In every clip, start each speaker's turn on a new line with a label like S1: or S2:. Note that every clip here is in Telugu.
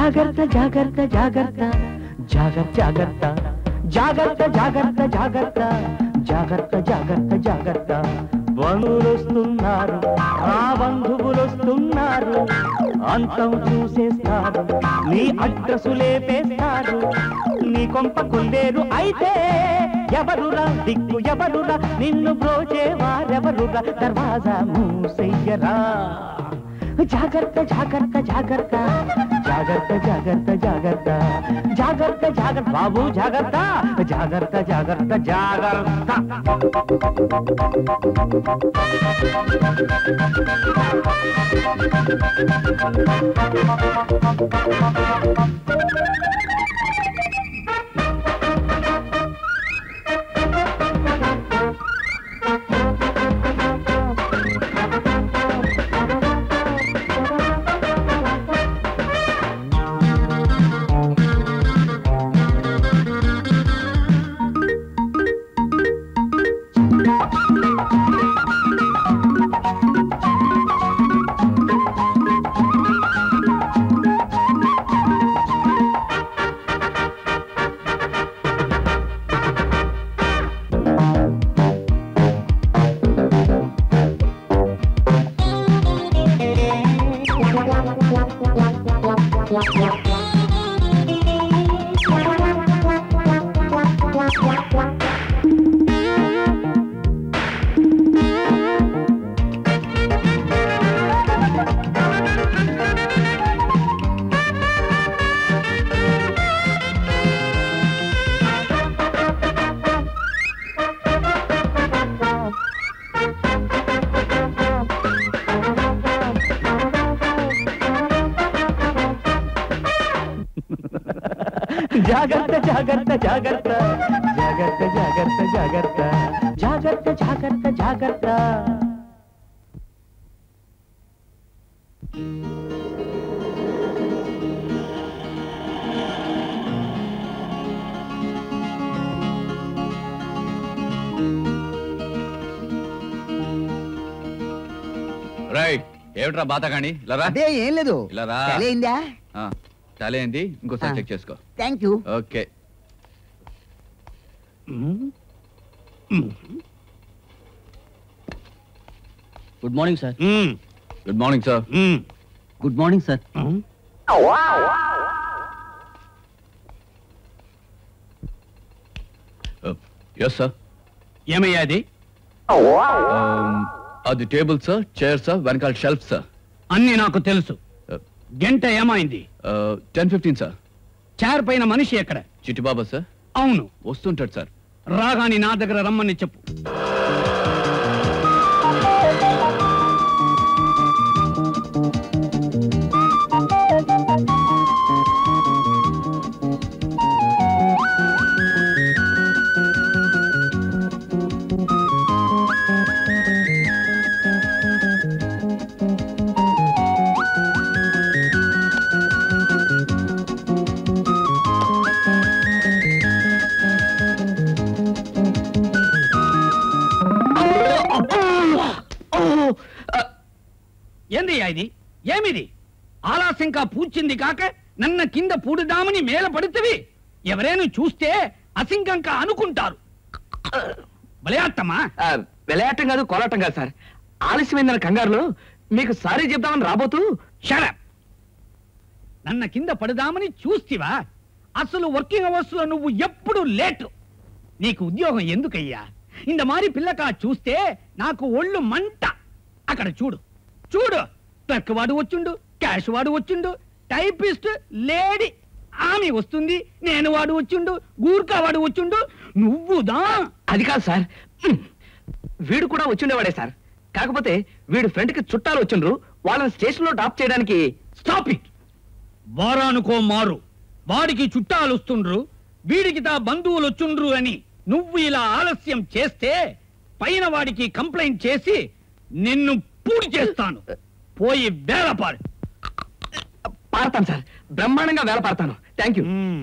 S1: జాగ్రత్త జాగ్రత్త జాగ్రత్త జాగ్రత్త జాగ్రత్త జాగ్రత్త జాగ్రత్త జాగ్రత్త జాగ్రత్త జాగ్రత్త జాగ్రత్త బంధువులు వస్తున్నారు ఆ బంధువులు వస్తున్నారు అంతం చూసేస్తారు నీ అడ్రసు లేపేస్తారు నీ కొంప కొల్లేరు అయితే ఎవరురా దిక్కు ఎవరురా నిన్ను బ్రోచేవారెవరురా దర్వాజా మూసెయ్యరా జాగ్రత్త జాగ్రత్త జాగ్రత్త జాగ్రత్త జాగ్రత్త జాగ్రత్త జాగ్రత్త జాగ్రత్త బాబు జాగ్రత్త జాగ్రత్త జాగ్రత్త జాగ్రత్త జాగ్రత్త జాగ్రత్త జాగ్రత్త జాగ్రత్త జాగ్రత్త జాగ్రత్త జాగ్రత్త జాగ్రత్త జాగ్రత్త
S2: రైట్ ఏమిట్రా బాతకాణి ఇలా రా
S3: అదే ఏం లేదు
S2: ఇలా రా.
S3: అయిందా
S2: ఆ, టాలీ అయింది ఇంకోసారి
S3: ఆ.
S2: చెక్ చేసుకో
S3: thank you
S2: okay
S4: good morning sir
S2: good morning sir
S4: good morning sir
S2: yes sir
S5: ఏమయ్యా అది
S2: అది టేబుల్ సార్ చైర్ సార్ వెనకాల షెల్ఫ్ సార్
S5: అన్ని నాకు తెలుసు గంట ఏమైంది
S2: టెన్ ఫిఫ్టీన్ సార్
S5: చార్ పైన మనిషి ఎక్కడ
S2: చిట్టిబాబా సార్
S5: అవును
S2: వస్తుంటాడు సార్
S5: రాగాని నా దగ్గర రమ్మని చెప్పు ఏందయ్యా ఇది ఏమిది ఆలస్యంగా పూచింది కాక నన్న కింద పూడుదామని మేల పడుతుంది ఎవరైనా చూస్తే అసింకంక అనుకుంటారు భలే అత్తమ్మా
S1: విளையாటం కాదు కోలాటం కాదు సార్ ఆలస్యమైందన్న కంగారులో మీకు సారీ చెప్దామని రాబోతూ
S5: షడప్ నన్న కింద పడదామని చూస్తివా అసలు వర్కింగ్ అవర్స్ లో నువ్వు ఎప్పుడు లేటు నీకు ఉద్యోగం ఎందుకయ్యా ఇంత మారి పిల్లక చూస్తే నాకు ఒళ్ళు మంట అక్కడ చూడు చూడు క్లర్క్ వాడు వచ్చిండు క్యాష్ వాడు వచ్చిండు టైపిస్ట్ లేడీ ఆమె వస్తుంది నేను వాడు వచ్చిండు గూర్ఖా వాడు వచ్చిండు నువ్వుదా
S1: అది కాదు సార్ హ్మ్. వీడు కూడా వచ్చిండేవాడే సార్ కాకపోతే వీడు ఫ్రెండ్ కి చుట్టాలు వచ్చిండ్రు వాళ్ళని స్టేషన్ లో డ్రాప్ చేయడానికి
S5: స్టాప్ ఇట్ వారానుకో మారు వాడికి చుట్టాలు వస్తుండ్రు వీడికి తా బంధువులు వచ్చుండ్రు అని నువ్వు ఇలా ఆలస్యం చేస్తే పైన వాడికి కంప్లైంట్ చేసి నిన్ను పూడి చేస్తాను పోయి వేలపాడు
S1: పాడతాను సార్ బ్రహ్మాండంగా వేల పాడతాను థ్యాంక్ యూ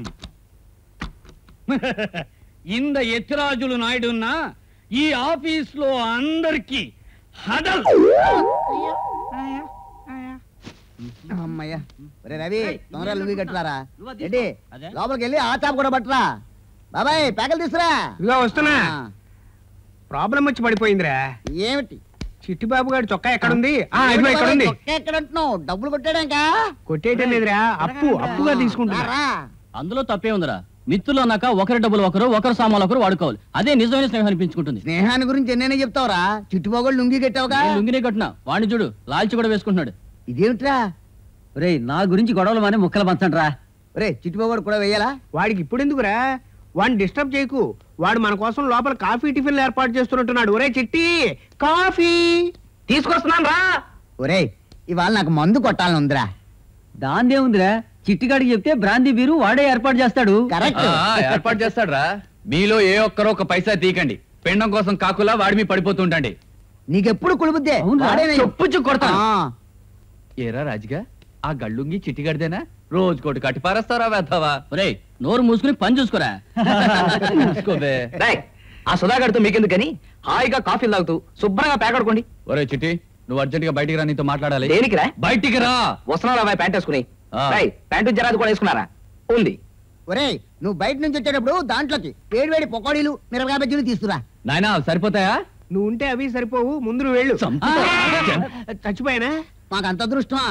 S5: ఇంద ఎత్తిరాజులు నాయుడున్నా ఈ ఆఫీస్ లో అందరికి హడల్
S3: అమ్మయ్యా ఒరే రవి తొందరగా లుంగి కట్టులారా
S4: నువ్వా
S3: ఏంటి
S4: తీసుకో. అదే.
S3: లోపలికి వెళ్ళి ఆ చాప కూడా పట్టరా బాబాయ్ ప్యాకెల్ తీసురా
S1: ఇదిగో వస్తున్నా
S3: ఆ,
S1: ప్రాబ్లం వచ్చి పడిపోయిందిరా
S3: ఏమిటి
S1: చిట్టిబాబు గారి చొక్కా ఎక్కడుంది ఆ ఇదిగో ఇక్కడ ఉంది
S3: చొక్కా ఎక్కడ అంటున్నావు డబ్బులు కొట్టాడాక
S1: కొట్టేయటం లేదురా అప్పు అప్పుగా తీసుకుంటున్నా
S4: అందులో తప్పే ఉందిరా మిత్రులు అన్నాక ఒకరి డబ్బులు ఒకరు ఒకరు సామాన్లు ఒకరు వాడుకోవాలి అదే నిజమైన స్నేహం అనిపించుకుంటుంది
S3: స్నేహాన్ని గురించి ఎన్నైనా చెప్తావురా చుట్టుపోగోళ్ళు లుంగి కట్టావుగా
S4: నేను లుంగినే కట్టినా వాడిని చూడు లాల్చి కూడా వేసుకుంటున్నాడు
S3: ఇదేమిట్రా
S4: రే నా గురించి గొడవలు మానే ముక్కలు పంచండి రా
S3: ఒరే చుట్టుపోగోడు కూడా వేయాలా
S1: వాడికి ఇప్పుడు ఎందుకురా వాడిని డిస్టర్బ్ చేయకు వాడు మన కోసం లోపల కాఫీ టిఫిన్ ఏర్పాటు చేస్తున్నట్టున్నాడు ఒరే చిట్టి కాఫీ తీసుకొస్తున్నాను రా
S3: ఒరే ఇవాళ నాకు మందు కొట్టాలని ఉందిరా
S4: దాందే ఉందిరా చిట్టిగాడికి చెప్తే బ్రాంతి బీరు వాడే ఏర్పాటు చేస్తాడు
S3: కరెక్ట్
S2: ఆ, ఏర్పాటు చేస్తాడ్రా మీలో ఏ ఒక్కరో ఒక పైసా తీకండి పెండం కోసం కాకులా వాడి మీ పడిపోతుంటండి
S3: నీకెప్పుడు కులుబుద్దే
S4: అవునా?
S3: వాడేనా?
S2: చెప్పుచ్చు కొడతాను.
S3: ఆ,
S2: ఏరా రాజుగా ఆ గళ్ళుంగి చిట్టిగడిదేనా రోజుకోటి కట్టి పారేస్తారా వేద్దావా
S4: రే నోరు మూసుకుని పని చూసుకోరా
S2: చూసుకోబే
S1: డేయ్, ఆ సుధాగర్తో మీకెందుకని హాయిగా కాఫీలు తాగుతూ శుభ్రంగా ప్యాకడుకోండి
S2: ఒరే చిట్టి నువ్వు అర్జెంట్ గా బయటికి రా నీతో మాట్లాడాలి
S1: దేనికిరా
S2: బయటికి రా
S1: వస్తున్నారా అబ్బాయి ప్యాంట్ వేసుకుని
S2: ఆ.
S1: డేయ్, ప్యాంటు జరాది కూడా వేసుకున్నారా ఉంది
S3: ఒరే నువ్వు బయట నుంచి వచ్చేటప్పుడు దాంట్లోకి వేడి వేడి పకోడీలు మిరపకాయ బజ్జీలు తీసుకురా
S2: నాయనా సరిపోతాయా
S1: నువ్వు ఉంటే అవి సరిపోవు ముందు నువ్వు వెళ్ళు
S2: చంపుతా.
S1: ఆ, చచ్చిపోయానా
S3: మాకు అంత అదృష్టమా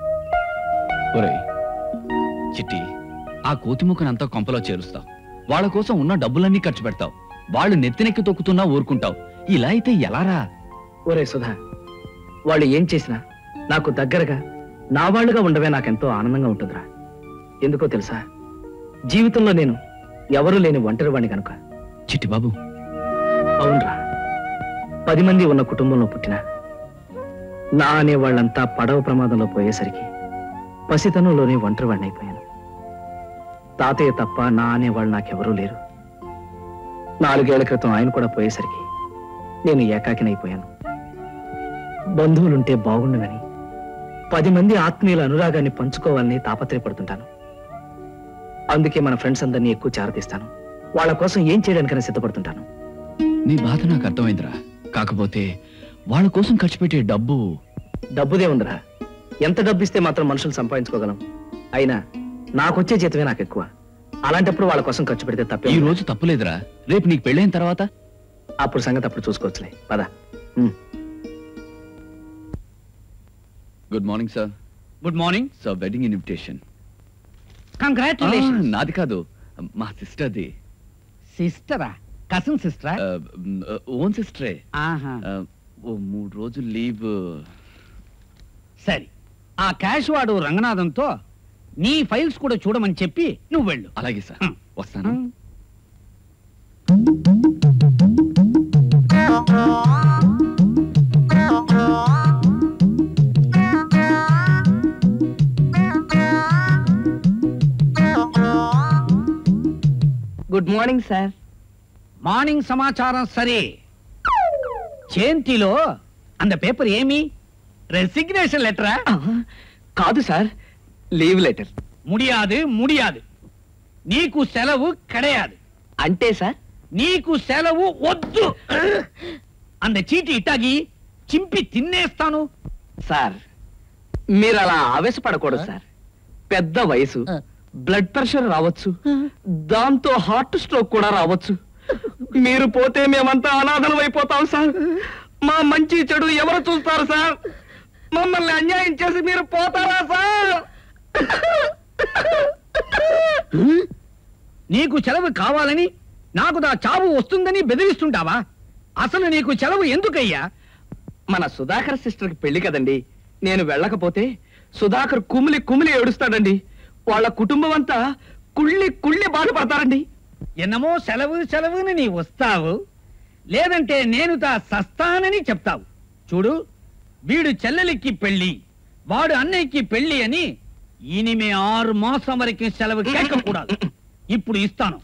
S2: ఒరే చిట్టి ఆ కోతిముఖని అంతా కొంపలో చేరుస్తావు వాళ్ళ కోసం ఉన్న డబ్బులన్నీ ఖర్చు పెడతావు వాళ్ళు నెత్తినెక్కి తొక్కుతున్నా ఊరుకుంటావు ఇలా అయితే ఎలారా
S1: ఒరే సుధా వాళ్ళు ఏం చేసినా నాకు దగ్గరగా నా వాళ్ళుగా ఉండవే నాకెంతో ఆనందంగా ఉంటుందిరా ఎందుకో తెలుసా జీవితంలో నేను ఎవరూ లేని ఒంటరి వాడిని కనుక
S2: చిట్టి బాబు
S1: అవునరా పది మంది ఉన్న కుటుంబంలో పుట్టిన నా అనే వాళ్ళంతా పడవ ప్రమాదంలో పోయేసరికి పసితనంలోనే ఒంటరి వాడిని అయిపోయాను తాతయ్య తప్ప నా అనేవాళ్ళు నాకెవరూ లేరు నాలుగేళ్ల క్రితం ఆయన కూడా పోయేసరికి నేను ఏకాకినైపోయాను బంధువులుంటే బాగుండునని పది మంది ఆత్మీయుల అనురాగాన్ని పంచుకోవాలని తాపత్రయపడుతుంటాను అందుకే మన ఫ్రెండ్స్ అందరినీ ఎక్కువ చేరదీస్తాను వాళ్ళ కోసం ఏం చేయడానికైనా సిద్ధపడుతుంటాను
S2: నీ బాధ నాకు అర్థమైందిరా కాకపోతే వాళ్ళ కోసం ఖర్చు పెట్టే డబ్బు
S1: డబ్బుదే ఉందిరా ఎంత డబ్బు ఇస్తే మాత్రం మనుషులు సంపాదించుకోగలం అయినా నాకొచ్చే జీతమే నాకు ఎక్కువ అలాంటప్పుడు వాళ్ళ కోసం ఖర్చు పెడితే తప్పే
S2: ఈ
S1: ఉంది.
S2: రోజు తప్పులేదురా రేపు నీకు పెళ్ళైన తర్వాత
S1: అప్పుడు సంగతి అప్పుడు చూసుకోవచ్చులే పద um.
S2: Good morning sir
S5: good morning
S2: sir wedding invitation
S5: congratulation
S2: నాది కాదు మా సిస్టర్ది
S5: సిస్టరా కజిన్ సిస్టరా
S2: ఓన్ సిస్టరే
S5: ఆహా
S2: ఓ మూడు రోజులు లీవ్
S5: సరే ఆ క్యాష్ వాడు రంగనాథంతో నీ ఫైల్స్ కూడా చూడమని చెప్పి నువ్వు వెళ్ళు
S2: అలాగే సార్
S5: Hmm.
S2: వస్తాను
S1: గుడ్ మార్నింగ్ సార్
S5: మార్నింగ్ సమాచారం సరే చేంతిలో అంద పేపర్ ఏమి రెసిగ్నేషన్ లెటరా
S1: కాదు సార్ లీవ్ లెటర్
S5: முடியாது முடியாது నీకు సెలవు கிடையாது
S1: అంటే సార్
S5: నీకు సెలవు వద్దు అంద చీటి ఇట్టాగి చింపి తినేస్తాను
S1: సార్ మీరు అలా ఆవేశపడకూడదు సార్ పెద్ద వయసు బ్లడ్ ప్రెషర్ రావచ్చు దాంతో హార్ట్ స్ట్రోక్ కూడా రావచ్చు మీరు పోతే మేమంతా అనాథలం అయిపోతాం సార్ మా మంచి చెడు ఎవరు చూస్తారు సార్ మమ్మల్ని అన్యాయం చేసి మీరు పోతారా సార్
S5: నీకు సెలవు కావాలని నాకు నా చావు వస్తుందని బెదిరిస్తుంటావా అసలు నీకు సెలవు ఎందుకయ్యా
S1: మన సుధాకర్ సిస్టర్ కి పెళ్లి కదండి నేను వెళ్ళకపోతే సుధాకర్ కుమిలి కుమిలి ఏడుస్తాడండి వాళ్ళ కుటుంబం అంతా కుళ్ళి కుళ్ళి బాధపడతారండి
S5: ఎన్నమో సెలవు సెలవుని నీ వస్తావు లేదంటే నేను తా సస్తానని చెప్తావు చూడు వీడు చెల్లెలికి పెళ్లి వాడు అన్నయ్యకి పెళ్లి అని ఇనిమే ఆరు మాసం వరకు సెలవు కేட்கக்கூடாது ఇప్పుడు ఇస్తాను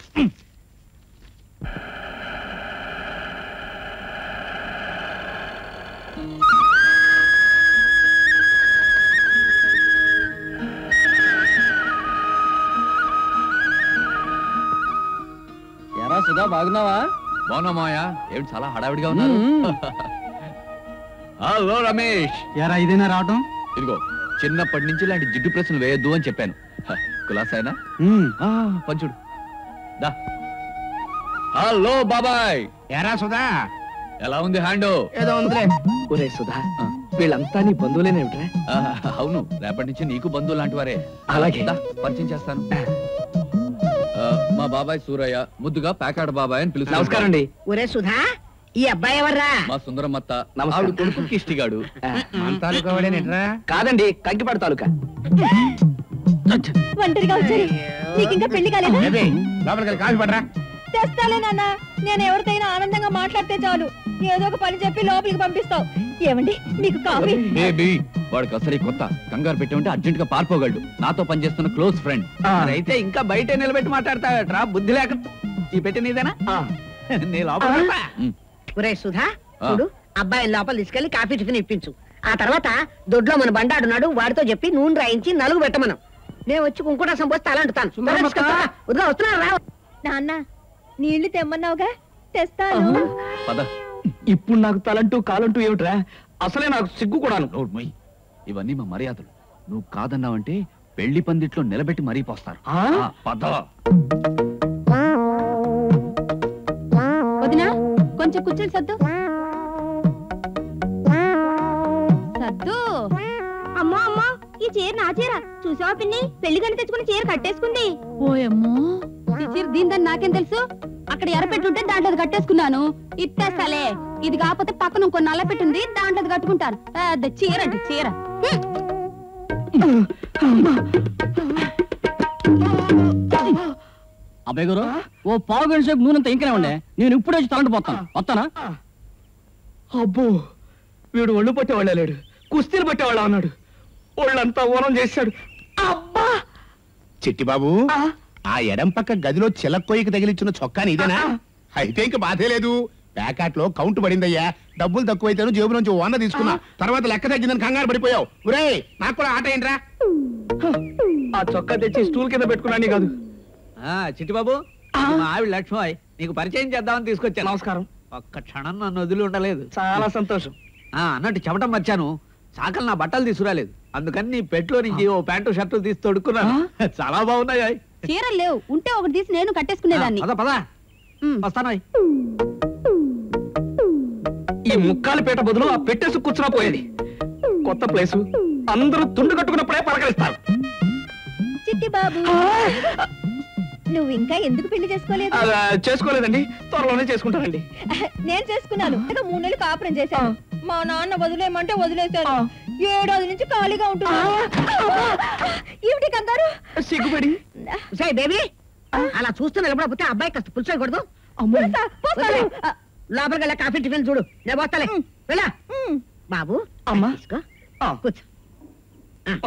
S4: ఎరా సుధా బాగున్నావా
S2: బాగున్నా మాయా ఏమిటి చాలా హడావిడిగా ఉన్నారు హలో రమేష్
S4: ఎరా ఇదేనా రావటం
S2: ఇదిగో చిన్నప్పటి నుంచి ఇలాంటి జిడ్డు ప్రశ్నలు వేయొద్దు అని చెప్పాను హ, కులాసాయనా ఆ, పంచుడు దా హలో బాబాయ్
S5: ఎరా సుధా
S2: ఎలా ఉంది హ్యాండ్
S3: ఏదో ఉందిలే
S1: ఒరే సుధా
S2: ఆ.
S1: వీళ్ళంతా నీ బంధువులేనేమిట్రా
S2: అవును రేపటి నుంచి నీకు బంధువు లాంటి వారే
S1: అలాగే.
S2: దా, పరిచయం చేస్తాను ఆ, మా బాబాయ్ సూరయ్య ముద్దుగా ప్యాకాడ్ బాబాయ్ అని పిలుస్తాను
S1: నమస్కారం అండి
S3: ఒరే సుధా ఈ అబ్బాయి ఎవర్రా
S2: మా సుందరమత్త
S1: నమస్కారం.
S2: ఆవిడ కొడుకు కిష్టిగాడు
S1: ఆ,
S5: మన తాలూకా వాడేనేట్రా
S1: కాదండి కంకిపాడు తాలూకా
S6: ఒంటరిగా వచ్చారు నీకు ఇంకా పెళ్లి కాలేదా
S5: ఏబే, లోపలికి వెళ్ళి కాఫీ పడరా
S6: తెస్తాలే నాన్న నేను ఎవరితోనైనా ఆనందంగా మాట్లాడితే చాలు ఏదో ఒక పని చెప్పి లోపలికి పంపిస్తావు ఏమండి మీకు కాఫీ
S2: బేబీ వాడికి అసలు కొత్త కంగారు పెట్టి ఉంటే అర్జెంట్ గా పారిపోగలడు నాతో పనిచేస్తున్న క్లోజ్ ఫ్రెండ్
S5: అయితే ఇంకా బయట నిలబెట్టి మాట్లాడతావట్రా బుద్ధి లేక ఈ పెట్టి నీదేనా
S1: ఆ,
S5: నీ లోపల పెడతా.
S3: ఒరే సుధా
S2: ఆ.
S3: చూడు అబ్బాయి లోపల తీసుకెళ్లి కాఫీ టిఫిన్ ఇప్పించు ఆ తర్వాత దొడ్లో మన బండాడున్నాడు వాడితో చెప్పి నూనె రాయించి నలుగు పెట్టమను నేను వచ్చి కుంకుట సంపోస్తే అలా అంటుతాను
S5: సుందరమ్మక్క.
S3: వదిగా వస్తున్నా రా
S6: నాన్న నీళ్లు తెమ్మన్నావుగా తెస్తాను
S2: పద
S1: ఇప్పుడు నాకు తలంటూ కాలంటూ ఏమిట్రా అసలే నాకు సిగ్గు కూడాను
S2: నోరు మొయ్. ఇవన్నీ మా మర్యాదలు నువ్వు కాదన్నావంటే పెళ్లి పందిట్లో నిలబెట్టి మరీ పోస్తారు
S1: ఆ?
S2: ఆ, పద
S6: వదినా కొంచెం కూర్చొని సద్దు సద్దు అమ్మా అమ్మా ఈ చీర నా చీర చూసావా పిన్ని పెళ్లి కని తెచ్చుకుని చీర కట్టేసుకుంది ఓయమ్మో ఈ చీర దీని నాకేం తెలుసు అక్కడ ఎర్రపెట్టుంటే దాంట్లో అది కట్టేసుకున్నాను ఇత్తేస్తాలే ఇది కాకపోతే పక్కన ఇంకో నల్ల పెట్టుంది దాంట్లో అది కట్టుకుంటాను పెద్ద చీర అంటే చీర
S4: అబ్బాయి గారు ఓ పావు గంట సేపు నూనెంత ఇంకనే ఉండే నేను ఇప్పుడే వచ్చి తలంటి పోతాను వస్తానా
S1: అబ్బో వీడు ఒళ్ళు పట్టేవాళ్ళ లేడు కుస్తీలు పట్టేవాళ్ళ అన్నాడు ఒళ్ళంతా ఓనం చేశాడు అబ్బా
S7: చిట్టి బాబు
S1: ఆ,
S7: ఆ ఎడం పక్క గదిలో చిలక్కోయికి తగిలించిన చొక్కా నీదేనా
S1: ఆ.
S7: అయితే ఇంక బాధే లేదు ప్యాకెట్ లో కౌంట్ పడిందయ్యా డబ్బులు తక్కువైతేను జేబు నుంచి వంద తీసుకున్నా తర్వాత లెక్క తగ్గిందని కంగారు పడిపోయావు ఒరే నాకు కూడా ఆట ఏంట్రా
S1: ఆ చొక్కా తెచ్చి స్టూల్ కింద పెట్టుకున్నాను కాదు
S5: ఆ, చిట్టిబాబు ఇది మా ఆవిడ లక్ష్మాయ్ నీకు పరిచయం చేద్దామని తీసుకొచ్చాను
S1: నమస్కారం
S5: ఒక్క క్షణం నన్ను వదిలి ఉండలేదు
S1: చాలా సంతోషం
S5: ఆ అన్నట్టు చెప్పటం మర్చాను చాకలు నా బట్టలు తీసుకురాలేదు అందుకని నీ పెట్లో నుంచి ఓ ప్యాంటు షర్టు తీసి తొడుక్కున్నాను చాలా బాగున్నాయి
S6: చీరలు లేవు ఉంటే ఒకటి తీసి నేను కట్టేసుకునేదాన్ని
S5: పద పద
S6: ఉమ్.
S5: వస్తాను
S1: ఈ ముక్కాల పీట బదులు ఆ పెట్టేసి కూర్చున్నా పోయేది కొత్త ప్లేసు అందరూ తుండు కట్టుకున్నప్పుడే పలకరిస్తారు
S6: చిట్టి బాబు నువ్వు ఇంకా ఎందుకు పెళ్లి చేసుకోలేదు
S1: అలా చేసుకోలేదండి త్వరలోనే చేసుకుంటానండి
S6: నేను చేసుకున్నాను ఇంకా మూడు నెలలు కాపురం చేశాను మా నాన్న వదిలేయమంటే వదిలేశాను ఏడాది నుంచి ఖాళీగా ఉంటున్నా ఏమిటి కంగారు
S1: సిగ్గుపడి
S3: సే బేబీ అలా చూస్తూ నిలబడకపోతే అబ్బాయి కాస్త పులుసకూడదు
S6: పోస్తా, పోస్తాను.
S3: లోపలికి వెళ్ళా కాఫీ టిఫిన్ చూడు నేను పోతాలే వెళ్ళా
S6: ఉమ్.
S3: బాబు
S1: అమ్మా.
S3: తీసుకో
S1: ఆ,
S3: కూర్చో
S1: ఆ.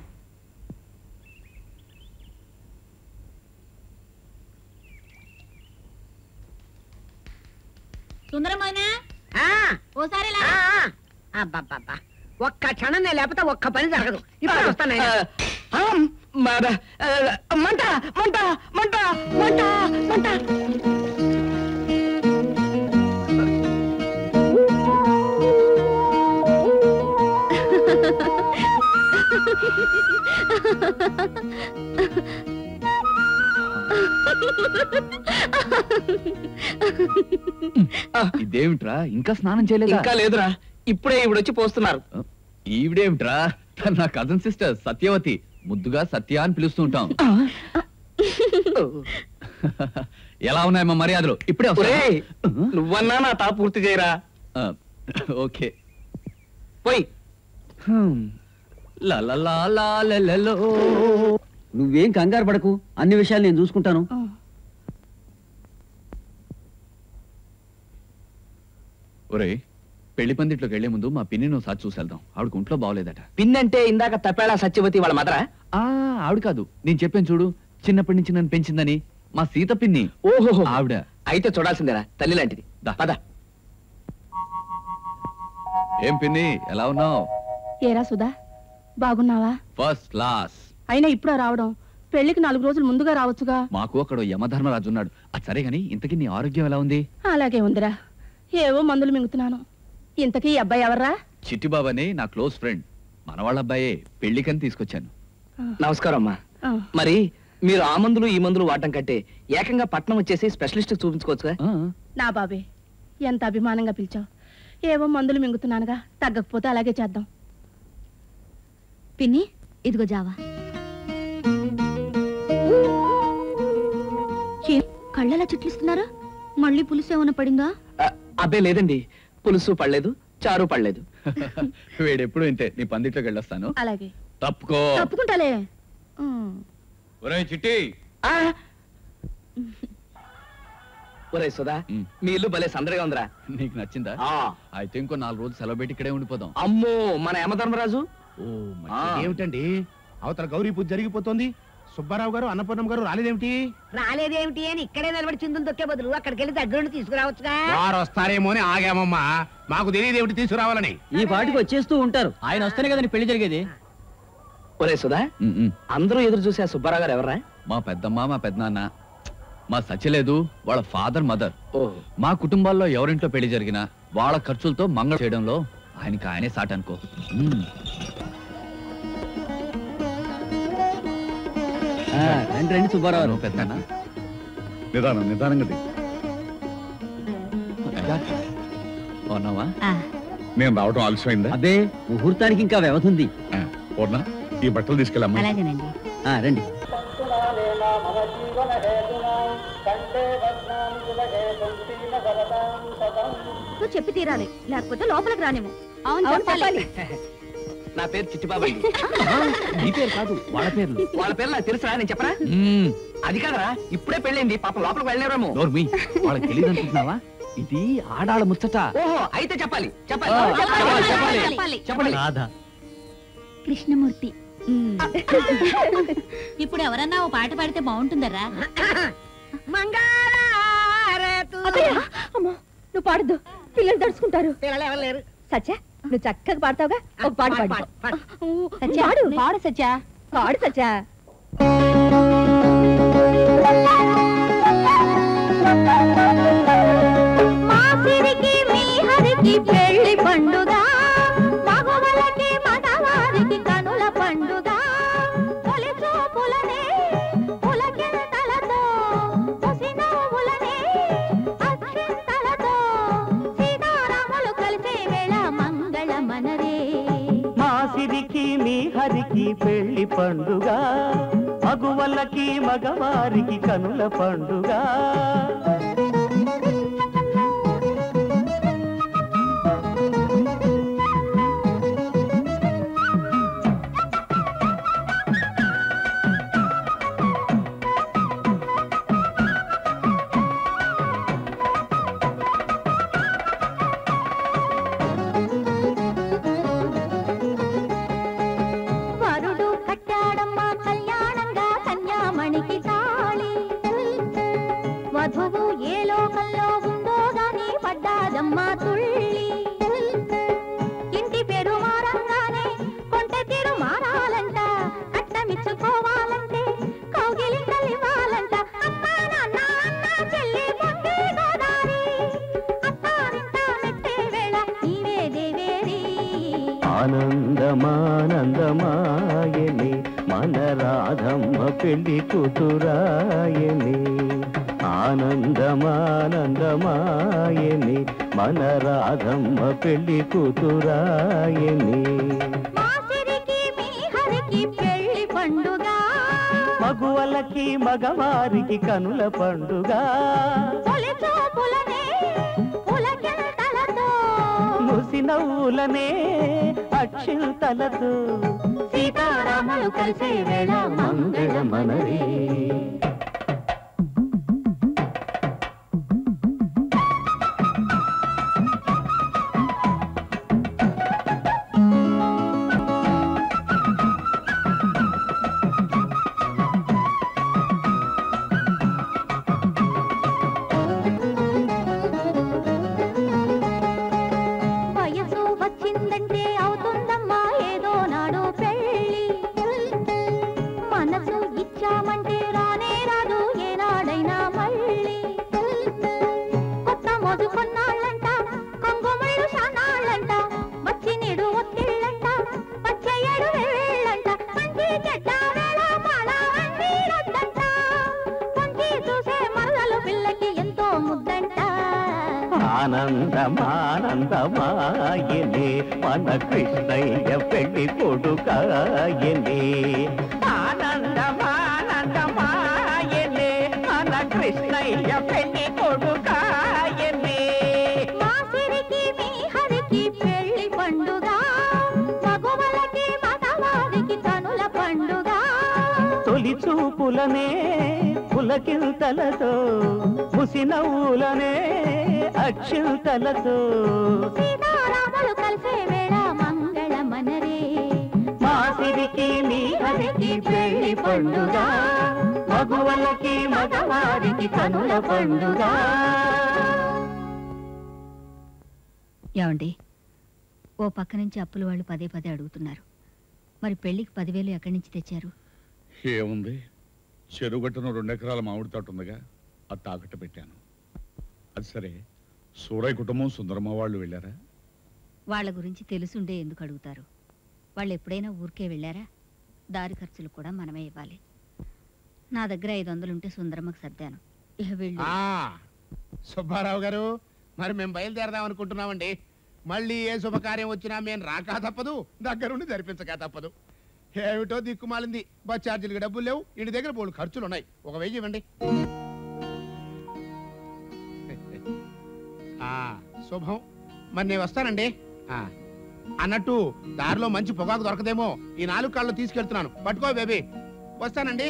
S6: సుందరమానా
S3: ఆ,
S6: ఓసారి
S3: ఆ, ఆ. అబ్బబ్బబ్బా. ఒక్క క్షణం నేను లేకపోతే ఒక్క పని జరగదు ఇప్పుడు వస్తాను నేను.
S1: ఆ, మాద, ఆ, మంట మంట మంట మంట మంట
S2: ఇదేమిట్రా ఇంకా స్నానం చేయలేదా
S1: ఇంకా లేదురా ఇప్పుడే ఇవిడ వచ్చి పోస్తున్నారు
S2: ఈవిడేమిట్రా తను నా కజన్ సిస్టర్ సత్యవతి ముద్దుగా సత్య అని పిలుస్తూ ఉంటాం ఎలా ఉన్నాయి మా మర్యాదలు ఇప్పుడే
S1: ఒరేయ్,
S2: వస్తా.
S1: నువ్వన్నా నా తా పూర్తి చేయరా
S2: ఆ, ఓకే
S1: పోయి
S2: లా లా లా లా లా లా లో.
S4: నువ్వేం కంగారు పడకు అన్ని విషయాలు నేను చూసుకుంటాను
S2: ఒరేయ్ పెళ్లి పందిట్లోకి వెళ్లే ముందు మా పిన్ని నువ్వు సార్ చూసి వెళ్దాం ఆవిడకు ఒంట్లో బాగోలేదట
S1: పిన్నంటే ఇందాక తపేళ సత్యవతి వాళ్ళ మదరా
S2: ఆ ఆవిడ కాదు నేను చెప్పాను చూడు చిన్నప్పటి నుంచి నన్ను పెంచిందని మా సీత పిన్ని
S1: ఓహో
S2: ఆవిడ
S1: అయితే చూడాల్సిందేరా తల్లి లాంటిది
S2: దా.
S1: పద
S2: ఏం పిన్ని ఎలా ఉన్నావు
S6: ఏరా సుధా బాగున్నావా
S2: ఫస్ట్ క్లాస్
S6: అయినా ఇప్పుడు రావడం పెళ్లికి నాలుగు రోజులు ముందుగా రావచ్చుగా
S2: మాకు అక్కడ ఓ యమధర్మరాజు ఉన్నాడు అది సరే గాని ఇంతకీ నీ ఆరోగ్యం ఎలా ఉంది
S6: అలాగే ఉందిరా ఏవో మందులు మింగుతున్నాను ఇంతకీ ఈ అబ్బాయి ఎవర్రా
S2: చిట్టి బాబాని నా క్లోజ్ ఫ్రెండ్ మన వాళ్ళ అబ్బాయే పెళ్లికని తీసుకొచ్చాను
S1: నమస్కారం అమ్మా మరి మీరు ఆ మందులు ఈ మందులు వాడటం కంటే ఏకంగా పట్నం వచ్చేసి స్పెషలిస్ట్ చూపించుకోవచ్చుగా
S2: ఆ,
S6: నా బాబే ఎంత అభిమానంగా పిలిచావు ఏవో మందులు మింగుతున్నానుగా తగ్గకపోతే అలాగే చేద్దాం
S8: పిన్ని ఇదిగో జావా ఏ, కళ్ళలా చుట్లిస్తున్నారా మళ్ళీ పులుసు ఏమైనా పడిందా
S1: ఆ, అబ్బే లేదండి పులుసు పడలేదు చారు పడలేదు
S2: వీడెప్పుడు ఇంతే నీ పందిట్లోకి వెళ్ళొస్తాను
S6: అలాగే
S2: తప్పుకో
S8: తప్పుకుంటాలే ఉమ్.
S2: ఒరేయ్ చిట్టి
S1: ఆ! ఒరే సుధా
S2: ఉమ్.
S1: మీ ఇల్లు భలే సందడిగా ఉందిరా
S2: నీకు నచ్చిందా
S1: ఆ,
S2: అయితే ఇంకో నాలుగు రోజులు సెలవు పెట్టి ఇక్కడే ఉండిపోదాం
S1: అమ్మో మన యమధర్మరాజు
S2: ఓ
S1: ఆ.
S7: ఏమిటండి అవతల గౌరీ పూజ జరిగిపోతుంది సుబ్బారావు గారు అన్నపూర్ణం గారు రాలేదేమిటి
S3: రాలేదేమిటి అని ఇక్కడే నిలబడి చిందులు తొక్కే బదులు అక్కడికి వెళ్ళి దగ్గరుండి తీసుకురావచ్చుగా
S7: వారు వస్తారేమో అని ఆగామమ్మా మాకు తెలియదేమిటి తీసుకురావాలని
S4: ఈ పాటికి వచ్చేస్తూ ఉంటారు ఆయన వస్తేనే కదా నీ పెళ్లి జరిగేది
S1: ఒరే సుధా
S2: ఉమ్, ఉమ్.
S1: అందరూ ఎదురు చూసే ఆ సుబ్బారావు గారు ఎవరా
S2: మా పెద్దమ్మ మా పెద్దనాన్న మా సత్యలేదు వాళ్ళ ఫాదర్ మదర్
S1: ఓ
S2: మా కుటుంబాల్లో ఎవరింట్లో పెళ్లి జరిగినా వాళ్ళ ఖర్చులతో మంగళ చేయడంలో ఆయనకి ఆయనే సాట్ అనుకో ఉమ్.
S4: ఆ, రండి రండి సుబ్బారావు
S2: నువ్వు పెద్దనా
S9: నిదానం నిదానంగా దిగు.
S2: ఉన్నావా
S9: నేను రావడం ఆలస్యమైందా
S4: అబ్బే ముహూర్తానికి ఇంకా వ్యవధి ఉంది
S9: ఆ, పూర్ణ ఈ బట్టలు తీసుకెళ్ళమ్మా
S8: అలాగేనండి
S4: ఆ, రండి
S8: నువ్వు చెప్పి తీరాలి లేకపోతే లోపలికి రానేమో
S6: అవును
S8: అవును
S6: చెప్పాలి
S1: నా పేరు చిట్టిబాబు అండి
S2: నీ పేరు కాదు వాళ్ళ పేర్లు
S1: వాళ్ళ పేరు నాకు తెలుసురా నేను చెప్పరా
S2: మ్మ్.
S1: అది కాదరా ఇప్పుడే పెళ్ళైంది పాప లోపలికి వెళ్ళలేరేమో
S2: నోర్మి వాళ్ళకి తెలియదు అనుకుంటున్నావా ఇది ఆడాళ్ళ ముచ్చట
S1: ఓహో అయితే చెప్పాలి చెప్పాలి
S2: ఆ,
S1: చెప్పాలి,
S2: చెప్పాలి,
S1: చెప్పాలి. చెప్పండి
S4: రాధ
S8: కృష్ణమూర్తి ఇప్పుడు ఎవరన్నా ఓ పాట పాడితే బాగుంటుందరా
S3: మంగళారతు
S6: అమ్మో నువ్వు పాడద్దు పిల్లలు తడుచుకుంటారు
S3: పిల్లలు ఎవరు లేరు
S6: సత్య నువ్వు చక్కగా పాడతావుగా ఒక పాట
S3: పాడు,
S6: పాడు
S3: పాడు, పాడు.
S6: సత్య పాడు పాడు సత్య పాడు సత్య
S8: మా సిరికి మీ హరికి పెళ్లి పండుగ మగవలకి మగవారికి కనుల పండుగ తొలి చూపులనే పులకింతలతో పుసినవ్వులనే అక్షింతలతో సీతారాములు కలిసే వేళ మంగళ మనరే
S10: మా సిరికి మీ హరికి పెళ్లి పండుగ మగువలకి మగవారికి కనుల పండుగ
S8: వరుడు కట్టాడమ్మా కళ్యాణంగా కన్యామణికి తాళి వధువు ఏ లోకంలో ఉందో గాని పడ్డాదమ్మా తుళ్ళి ఇంటి పేరు మారంగానే కొంటె తీరు మారాలంట కట్టమిచ్చుకోవాలంటే కౌగిలింతలివ్వాలంట అమ్మా నాన్న అన్న చెల్లి పొంగి గోదారి అత్తారింట మెట్టే వేళ నీవే దేవేరి
S10: ఆనందమానందమాయని మన రాధమ్మ పెళ్లి కూతురాయని ఆనందమానందమాయని మన రాధమ్మ పెళ్లి కూతురాయని
S8: మా సిరికి మీ హరికి పెళ్లి పండుగ
S10: మగువలకి మగవారికి కనుల పండుగ
S8: తొలి చూపులనే పులకింతలతో
S10: ముసి నవ్వులనే అక్షింతలతో
S8: సీతారాములు కలిసే వేళ
S10: మంగళమనరే
S8: వయసు వచ్చిందంటే అవుతుందమ్మా ఏదో నాడు పెళ్ళి మనసు ఇచ్చామంటే రానే
S10: ఆనందమానందమాయనే మన కృష్ణయ్య పెళ్లి కొడుకాయనే ఆనందమానందమాయనే మన కృష్ణయ్య పెళ్లి కొడుకాయనే
S8: మాసిరికి మీ హరికి పెళ్లి పండుగ మగవలకి మగవారికి కనుల పండుగ
S10: తొలి చూపులనే పులకింతలతో ముసినవ్వులనే అక్షింతలతో
S8: సీతారాములు కలిసే వేళ మంగళ మనరే
S10: మాసిరికి మీ హరికి పెళ్లి పండుగ మగువలకి మగవారికి కనుల పండుగ
S11: ఏమండి ఓ పక్క నుంచి అప్పుల వాళ్ళు పదే పదే అడుగుతున్నారు మరి పెళ్లికి పదివేలు ఎక్కడి నుంచి తెచ్చారు
S9: ఏముంది చెరుగట్టున రెండెకరాల మామిడి తోట ఉందిగా అది తాకట్టు పెట్టాను అది సరే సూరయ్య కుటుంబం సుందరమ్మ వాళ్ళు వెళ్ళారా
S11: వాళ్ళ గురించి తెలుసుండే ఎందుకు అడుగుతారు వాళ్ళు ఎప్పుడైనా ఊరికే వెళ్ళారా దారి ఖర్చులు కూడా మనమే ఇవ్వాలి నా దగ్గర ఐదు వందలుంటే సుందరమ్మకు సర్దాను ఇక వీళ్ళు
S7: ఆ, సుబ్బారావు గారు మరి మేము బయలుదేరదాం అనుకుంటున్నామండి మళ్ళీ ఏ శుభకార్యం వచ్చినా మేము రాక తప్పదు దగ్గరుండి జరిపించక తప్పదు ఏమిటో దిక్కుమాలింది బస్ ఛార్జీలకి డబ్బులు లేవు ఇంటి దగ్గర బోళ్ళు ఖర్చులు ఉన్నాయి ఒక వెయ్యి ఇవ్వండి ఆ, శుభం మరి నేను వస్తానండి ఆ, అన్నట్టు దారిలో మంచి పొగాకు దొరకదేమో ఈ నాలుగు కాళ్ళు తీసుకెళ్తున్నాను పట్టుకో బేబీ వస్తానండి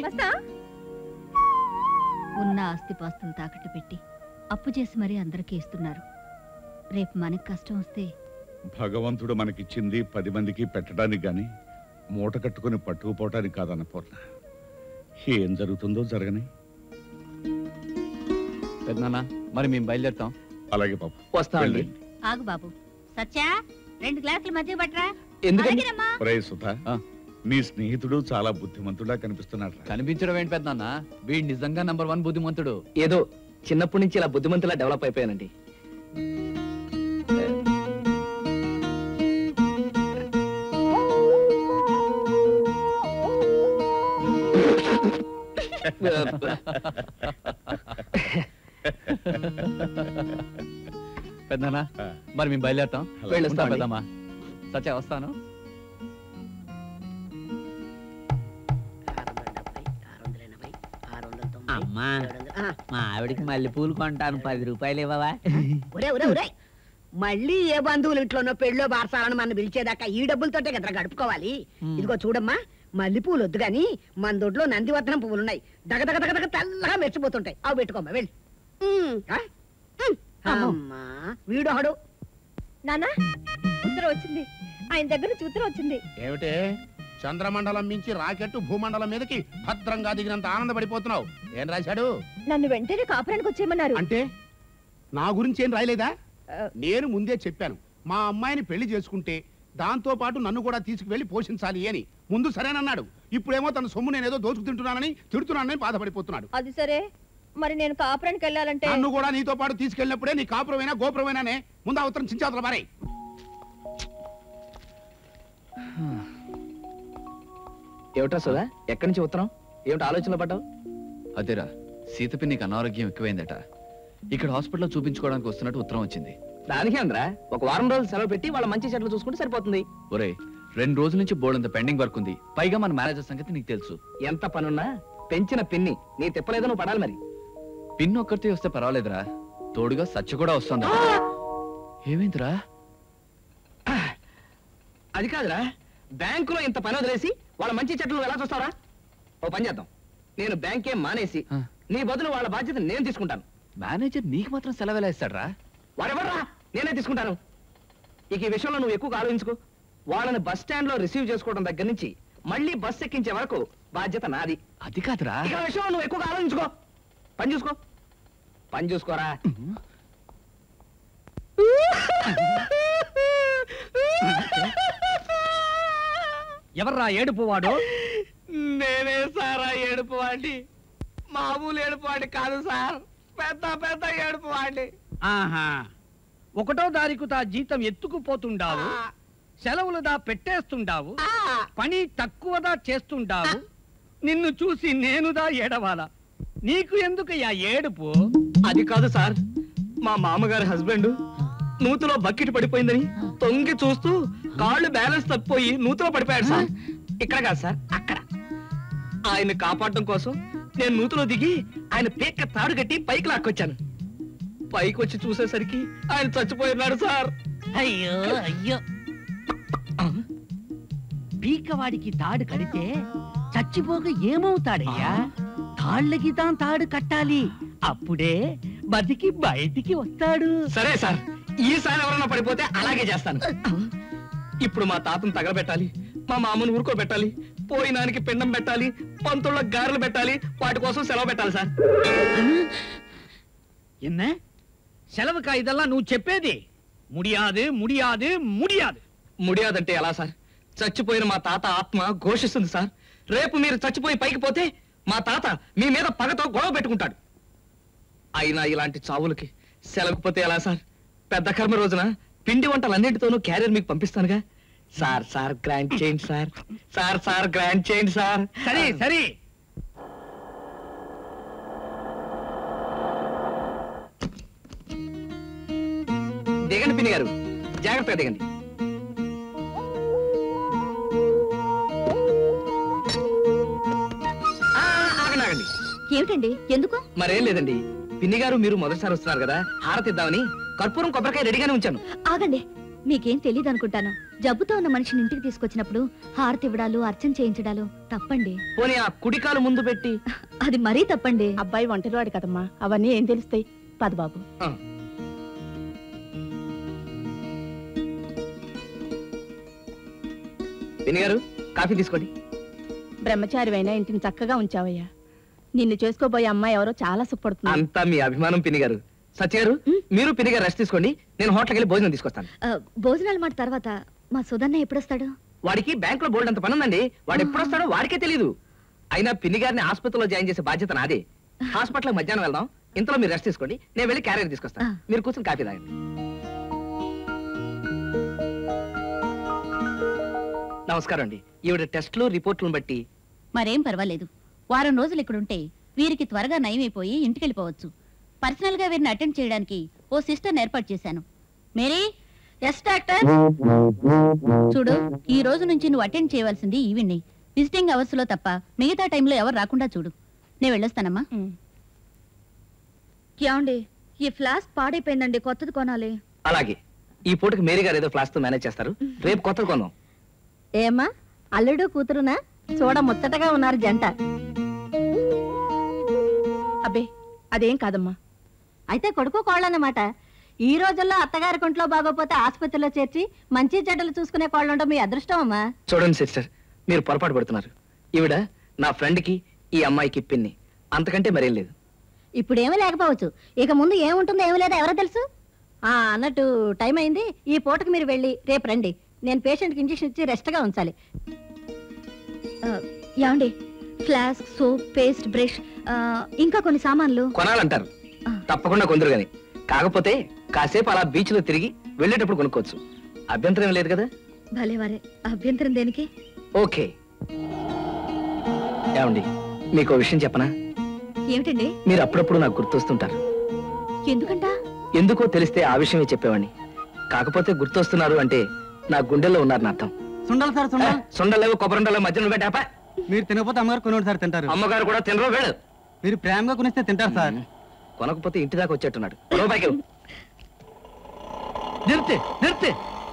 S11: ఉన్న ఆస్తిపాస్తులు తాకట్టు పెట్టి అప్పు చేసి మరీ అందరికీ ఇస్తున్నారు రేపు మనకి కష్టం వస్తే
S9: భగవంతుడు మనకిచ్చింది పది మందికి పెట్టడానికి గాని మూట కట్టుకుని పట్టుకుపోవటానికి కాదన్న పూర్ణ ఏం జరుగుతుందో జరగని
S2: పెద్దనాన్న మరి మేము బయలుదేరుతాం
S9: అలాగే పాప
S1: వస్తామండి
S11: ఆగు బాబు సత్యా రెండు గ్లాసులు మధ్య పట్టరా
S1: ఎందుకని
S11: అలాగేనమ్మా.
S9: ఒరేయ్ సుధా నీ స్నేహితుడు చాలా బుద్ధిమంతుడా కనిపిస్తున్నాడు
S2: కనిపించడం ఏంటి పెద్దనాన్న వీడు నిజంగా నంబర్ వన్ బుద్ధిమంతుడు
S1: ఏదో చిన్నప్పటి నుంచి ఇలా బుద్ధిమంతులా డెవలప్ అయిపోయానండి
S2: పెద్దనాన్న మరి మేము బయలుదేరుతాం
S1: వెళ్ళొస్తామండి.
S2: ఉంటా పెద్దమ్మా సత్య వస్తాను
S12: అమ్మా మా ఆవిడకి మల్లెపూలు కొంటాను పది రూపాయలు ఇవ్వవా
S3: ఒరే ఒరే ఒరే మళ్ళీ ఏ బంధువులు ఇంట్లోనో పెళ్ళో బారసాలను మన పిలిచేదాకా ఈ డబ్బులతోటే కదా గడుపుకోవాలి ఇదిగో చూడమ్మా మల్లెపూలు వద్దు గాని మన దొడ్లో నందివర్ధనం పువ్వులున్నాయి దగ దగ దగ దగ తెల్లగా మెరిచిపోతుంటాయి అవి పెట్టుకోమ్మా వెళ్ళి ఆ? అమ్మా వీడొకడు
S6: నానా ఉత్తరం వచ్చింది ఆయన దగ్గర నుంచి ఉత్తరం వచ్చింది
S7: ఏమిటే చంద్రమండలం మించి రాకెట్ భూమండలం మీదకి భద్రంగా దిగినంత ఆనందపడిపోతున్నావు ఏం రాశాడు
S6: నన్ను వెంటనే కాపురానికి వచ్చేయమన్నారు
S7: అంటే నా గురించి ఏం రాయలేదా నేను ముందే చెప్పాను మా అమ్మాయిని పెళ్లి చేసుకుంటే దాంతో పాటు నన్ను కూడా తీసుకువెళ్లి పోషించాలి అని ముందు సరేనన్నాడు ఇప్పుడేమో తన సొమ్ము నేనేదో దోచుకు తింటున్నానని తిడుతున్నానని బాధపడిపోతున్నాడు
S6: అది సరే మరి నేను కాపురానికి వెళ్ళాలంటే
S7: నన్ను కూడా నీతో పాటు తీసుకెళ్ళినప్పుడే నీ కాపురమైనా గోపురమైనానే ముందు ఆ ఉత్తరం చించాతల మారే
S1: ఏమిటా సుధా ఎక్కడి నుంచి ఉత్తరం ఏమిటి ఆలోచనలో పడ్డావు
S2: అదేరా సీతపి నీకు అనారోగ్యం ఎక్కువైందట ఇక్కడ హాస్పిటల్లో చూపించుకోవడానికి వస్తున్నట్టు ఉత్తరం వచ్చింది
S1: దానికే అందరా ఒక వారం రోజులు సెలవు పెట్టి వాళ్ళ మంచి చెట్లు చూసుకుంటే సరిపోతుంది
S2: ఒరే రెండు రోజుల నుంచి బోర్డంత పెండింగ్ వర్క్ ఉంది పైగా మన మేనేజర్ సంగతి నీకు తెలుసు
S1: ఎంత పనున్నా పెంచిన పిన్ని నీ తిప్పలేదో నువ్వు పడాలి మరి
S2: పిన్ ఒక్కరితే వస్తే పర్వాలేదురా తోడుగా సత్య కూడా వస్తుంది ఏమైందిరా
S1: అది కాదురా బ్యాంకులో ఇంత పని వదిలేసి వాళ్ళ మంచి చెట్లు ఎలా చూస్తారా ఓ పని చేద్దాం నేను బ్యాంకే మానేసి నీ బదులు వాళ్ళ బాధ్యత నేను తీసుకుంటాను
S2: మేనేజర్ నీకు మాత్రం సెలవు ఎలా ఇస్తాడ్రా
S1: వాడెవర్రా నేనే తీసుకుంటాను ఇక ఈ విషయంలో నువ్వు ఎక్కువగా ఆలోచించుకో వాళ్ళని బస్ స్టాండ్ లో రిసీవ్ చేసుకోవడం దగ్గర నుంచి మళ్ళీ బస్ ఎక్కించే వరకు బాధ్యత నాది
S2: అది కాదురా
S1: ఇక ఆ విషయంలో నువ్వు ఎక్కువగా ఆలోచించుకో పని చూసుకో పని చూసుకోరా
S5: ఎవర్రా ఏడుపు వాడు
S1: నేనే సారా ఏడుపు వాడి మామూలు ఏడుపు వాడి కాదు సార్ పెద్ద పెద్ద ఏడుపు వాడి
S5: ఆహా ఒకటో తారీఖు తా జీతం ఎత్తుకుపోతుండావు సెలవులు దా పెట్టేస్తుండావు పని తక్కువదా చేస్తుండావు నిన్ను చూసి నేనుదా ఏడవాలా నీకు ఎందుకు యా ఏడుపు
S1: అది కాదు సార్ మా మామగారి హస్బెండ్ నూతిలో బకెట్ పడిపోయిందని తొంగి చూస్తూ కాళ్ళు బ్యాలెన్స్ తప్పిపోయి నూతిలో పడిపోయాడు సార్ ఇక్కడ కాదు సార్ అక్కడ ఆయన కాపాడడం కోసం నేను నూతిలో దిగి ఆయన పీక్క తాడు కట్టి పైకి లాక్కొచ్చాను పైకి వచ్చి చూసేసరికి ఆయన చచ్చిపోయినాడు సార్
S5: అయ్యో అయ్యో పీకవాడికి తాడు కడితే చచ్చిపోక ఏమవుతాడయ్యా తాళ్ళకి తాను తాడు కట్టాలి అప్పుడే బతికి బయటికి వస్తాడు
S1: సరే సార్ ఈసారి ఎవరైనా పడిపోతే అలాగే చేస్తాను ఇప్పుడు మా తాతను తగలబెట్టాలి మా మామను ఊరుకోబెట్టాలి పోయినానికి పిండం పెట్టాలి పంతుల్లో గారెలు పెట్టాలి వాటి కోసం సెలవు పెట్టాలి సార్
S5: என்ன செலவுக்கா இதெல்லாம் నువ్వు చెప్పేది ముడియాదు ముడియాదు ముడియాదు
S1: ముడియాదంటే ఎలా సార్ చచ్చిపోయిన మా తాత ఆత్మ ఘోషిస్తుంది సార్ రేపు మీరు చచ్చిపోయి పైకి పోతే మా తాత మీ మీద పగతో గొడవ పెట్టుకుంటాడు అయినా ఇలాంటి చావులకి సెలవుకపోతే ఎలా సార్ పెద్ద కర్మ రోజున పిండి వంటలన్నింటితోనూ క్యారియర్ మీకు పంపిస్తానుగా సార్ సార్ గ్రాండ్ చేయండి సార్ సార్ సార్ గ్రాండ్ చేయండి సార్
S5: సరే సరే
S1: దిగండి పిన్ని గారు జాగ్రత్తగా దిగండి ఆ, ఆగండి ఆగండి
S11: ఏమిటండి ఎందుకు
S1: మరేం లేదండి పిన్ని గారు మీరు మొదటిసారి వస్తున్నారు కదా హారతి ఇద్దామని కర్పూరం కొబ్బరికాయ రెడీగానే ఉంచాను
S11: ఆగండి మీకేం తెలియదు అనుకుంటాను జబ్బుతో ఉన్న మనిషిని ఇంటికి తీసుకొచ్చినప్పుడు హారతి ఇవ్వడాలు అర్చన చేయించడాలు తప్పండి
S1: పోనీ ఆ కుడికాలు ముందు పెట్టి
S11: అది మరీ తప్పండి
S13: అబ్బాయి ఒంటరివాడు కదమ్మా అవన్నీ ఏం తెలుస్తాయి పద బాబు
S1: ఆ. పిన్ని గారు కాఫీ తీసుకోండి
S13: బ్రహ్మచారివైనా ఇంటిని చక్కగా ఉంచావయ్యా నిన్ను చేసుకోబోయే అమ్మాయి ఎవరో చాలా సుఖపడుతుంది
S1: అంతా మీ అభిమానం పిన్ని గారు సత్య గారు మీరు పిన్ని గారు రెస్ట్ తీసుకోండి నేను హోటల్కి వెళ్ళి భోజనం తీసుకొస్తాను
S11: ఆ, భోజనాల మాట తర్వాత మా సుధన్న ఎప్పుడొస్తాడు
S1: వాడికి బ్యాంక్ లో బోల్డ్ అంత పని ఉందండి వాడు ఎప్పుడు వస్తాడో వాడికే తెలియదు అయినా పిన్ని గారిని ఆసుపత్రిలో జాయిన్ చేసే బాధ్యత నాదే హాస్పిటల్ మధ్యాహ్నం వెళ్దాం ఇంతలో మీరు రెస్ట్ తీసుకోండి నేను వెళ్ళి క్యారియర్ తీసుకొస్తాను మీరు కూర్చొని కాఫీ తాగండి నమస్కారం అండి ఈవిడ టెస్ట్లు రిపోర్ట్లను బట్టి
S14: మరేం పర్వాలేదు వారం రోజులు ఇక్కడుంటే వీరికి త్వరగా నయమైపోయి ఇంటికెళ్ళిపోవచ్చు పర్సనల్ గా వీరిని అటెండ్ చేయడానికి ఓ సిస్టర్ ఏర్పాటు చేశాను మేరీ ఎస్ డాక్టర్ చూడు ఈ రోజు నుంచి నువ్వు అటెండ్ చేయవలసింది ఈవిడ్ని విజిటింగ్ అవర్స్ లో తప్ప మిగతా టైంలో ఎవరు రాకుండా చూడు నేను వెళ్ళొస్తానమ్మా
S11: ఏమండి ఈ ఫ్లాస్క్ పాడైపోయిందండి కొత్తది కొనాలి
S1: అలాగే ఈ పూటకి మేరీ గారు ఏదో ఫ్లాస్ తో మేనేజ్ చేస్తారు రేపు కొత్తది కొందాం
S13: ఏమ్మా అల్లుడు కూతురునా చూడ ముచ్చటగా ఉన్నారు జంట అబ్బే అదేం కాదమ్మా
S15: అయితే కొడుకు కోళ్ళన్నమాట ఈ రోజుల్లో అత్తగారి కొంట్లో బాగోపోతే ఆసుపత్రిలో చేర్చి మంచి చెడ్డలు చూసుకునే కోళ్ళుండడం మీ అదృష్టం అమ్మా
S1: చూడండి సిస్టర్ మీరు పొరపాటు పడుతున్నారు ఈవిడ నా ఫ్రెండ్ కి ఈ అమ్మాయికి పిన్ని అంతకంటే మరేం లేదు
S15: ఇప్పుడేమీ లేకపోవచ్చు ఇక ముందు ఏముంటుందో ఏమి లేదో ఎవరో తెలుసు ఆ అన్నట్టు టైం అయింది ఈ పూటకు మీరు వెళ్ళి రేపు రండి నేను పేషెంట్కి ఇంజెక్షన్ ఇచ్చి రెస్ట్గా ఉంచాలి
S11: ఆ, ఏమండి ఫ్లాస్క్ సోప్ పేస్ట్ బ్రష్ ఇంకా కొన్ని సామాన్లు
S1: కొనాలంటారు తప్పకుండా కొందరు గాని కాకపోతే కాసేపు అలా బీచ్ లో తిరిగి వెళ్ళేటప్పుడు కొనుక్కోవచ్చు అభ్యంతరం ఏం లేదు కదా
S11: భలే వారే అభ్యంతరం దేనికి
S1: ఓకే ఏమండి మీకు విషయం చెప్పనా
S11: ఏమిటండి
S1: మీరు అప్పుడప్పుడు నాకు గుర్తొస్తుంటారు
S11: ఎందుకంట
S1: ఎందుకో తెలిస్తే ఆ విషయమే చెప్పేవాడిని కాకపోతే గుర్తొస్తున్నారు అంటే నా గుండెల్లో ఉన్నారు నా అర్థం
S4: సుండలు సార్ సుండలు
S1: సొండలేవు కొబ్బరిండలో మధ్యలో పెట్టాపా
S4: మీరు తినకపోతే అమ్మగారు కొనుగోడు సార్ తింటారు
S1: అమ్మగారు కూడా తినరు వేడు
S4: మీరు ప్రేమగా కొనిస్తే తింటారు సార్
S1: కొనకపోతే ఇంటి దాకా వచ్చేట్టున్నాడు రో పైకి వెళ్ళు.
S5: நிறுத்து நிறுத்து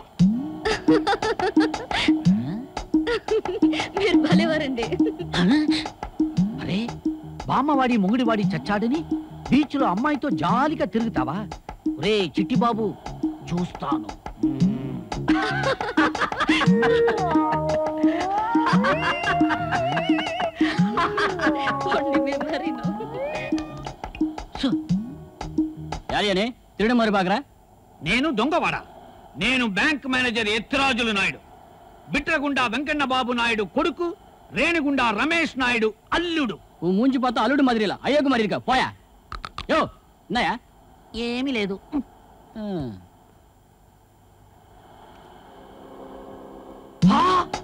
S11: మీరు భలేవారండి
S5: అరే బామ్మవాడి మొగుడివాడి చచ్చాడని బీచ్ లో అమ్మాయితో జాలిగా తిరుగుతావా ఒరే చిట్టి బాబు చూస్తాను
S4: యారియనే తిరగడం మరి బాగరా
S5: నేను దొంగవాడ నేను బ్యాంక్ మేనేజర్ ఎత్తిరాజులు నాయుడు బిట్రగుండా వెంకన్న బాబు నాయుడు కొడుకు రేణిగుండా రమేష్ నాయుడు అల్లుడు
S4: ఓ మూంచి పోతా అల్లుడు మదిరిలా అయ్యోకు మదిరిగా పోయా యో ఉన్నాయా
S5: ఏమీ లేదు
S4: ఆ.
S5: ఆ!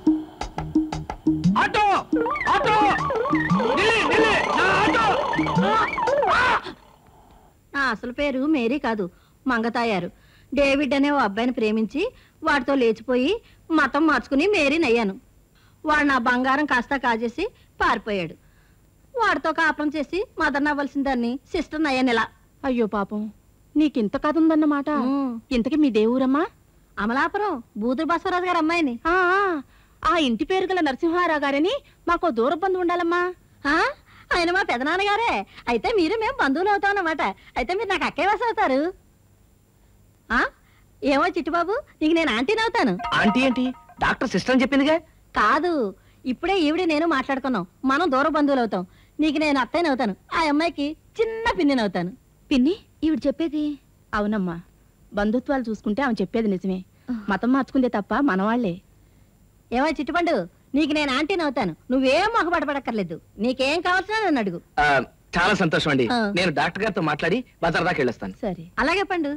S5: ఆటో ఆటో నిల్లి, నిల్లి, నా ఆటో
S15: నా అసలు పేరు మేరీ కాదు మంగతాయారు డేవిడ్ అనే ఓ అబ్బాయిని ప్రేమించి వాడితో లేచిపోయి మతం మార్చుకుని మేరీని అయ్యాను వాడు నా బంగారం కాస్త కాజేసి పారిపోయాడు వాడితో కాపురం చేసి మదర్ అవ్వాల్సిన దాన్ని సిస్టర్ అయ్యాను ఇలా
S13: అయ్యో పాపం నీకింత కథ ఉందన్నమాట ఇంతకి మీ దేవురమ్మా
S15: అమలాపురం బూదురు బసవరాజు గారు అమ్మాయిని
S13: ఆ, ఆ, ఆ ఇంటి పేరు గల నరసింహారావు గారని మాకు దూర బంధు ఉండాలమ్మా
S15: ఆ? ఆయన మా పెదనాన్నగారే అయితే మీరు మేము బంధువులు అవుతాం అన్నమాట అయితే మీరు నాకు అక్కే వస అవుతారు ఆ? ఏమో చిట్టుబాబు నీకు నేను ఆంటీని అవుతాను
S1: ఆంటీ ఏంటి డాక్టర్ సిస్టర్ అని చెప్పిందిగా
S15: కాదు ఇప్పుడే ఈవిడ నేను మాట్లాడుకున్నాం మనం దూర బంధువులు అవుతాం నీకు నేను అత్తయ్యని అవుతాను ఆ అమ్మాయికి చిన్న పిన్నిని అవుతాను
S14: పిన్ని ఈవిడ చెప్పేది
S13: అవునమ్మా బంధుత్వాలు చూసుకుంటే ఆమె చెప్పేది నిజమే మతం మార్చుకుందే తప్ప మనవాళ్లే
S15: ఏమో చిట్టుపండు నీకు నేను ఆంటీని అవుతాను నువ్వేం మొహపడపడక్కర్లేదు నీకేం కావాల్సిన నన్ను అడుగు
S1: ఆ, చాలా సంతోషం అండి
S15: ఆ.
S1: నేను డాక్టర్ గారితో మాట్లాడి బజార్ దాకా వెళ్ళొస్తాను
S13: సరే
S15: అలాగే పండు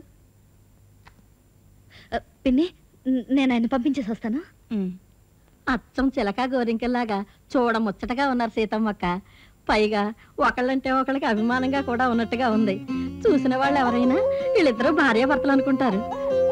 S14: పిన్ని న- నేను ఆయన పంపించేసి వస్తాను
S15: అచ్చం చిలక గోరింకల్లాగా చూడ ముచ్చటగా ఉన్నారు సీతమ్మక్క పైగా ఒకళ్ళంటే ఒకళ్ళకి అభిమానంగా కూడా ఉన్నట్టుగా ఉంది చూసిన వాళ్ళు ఎవరైనా వీళ్ళిద్దరూ భార్యాభర్తలు అనుకుంటారు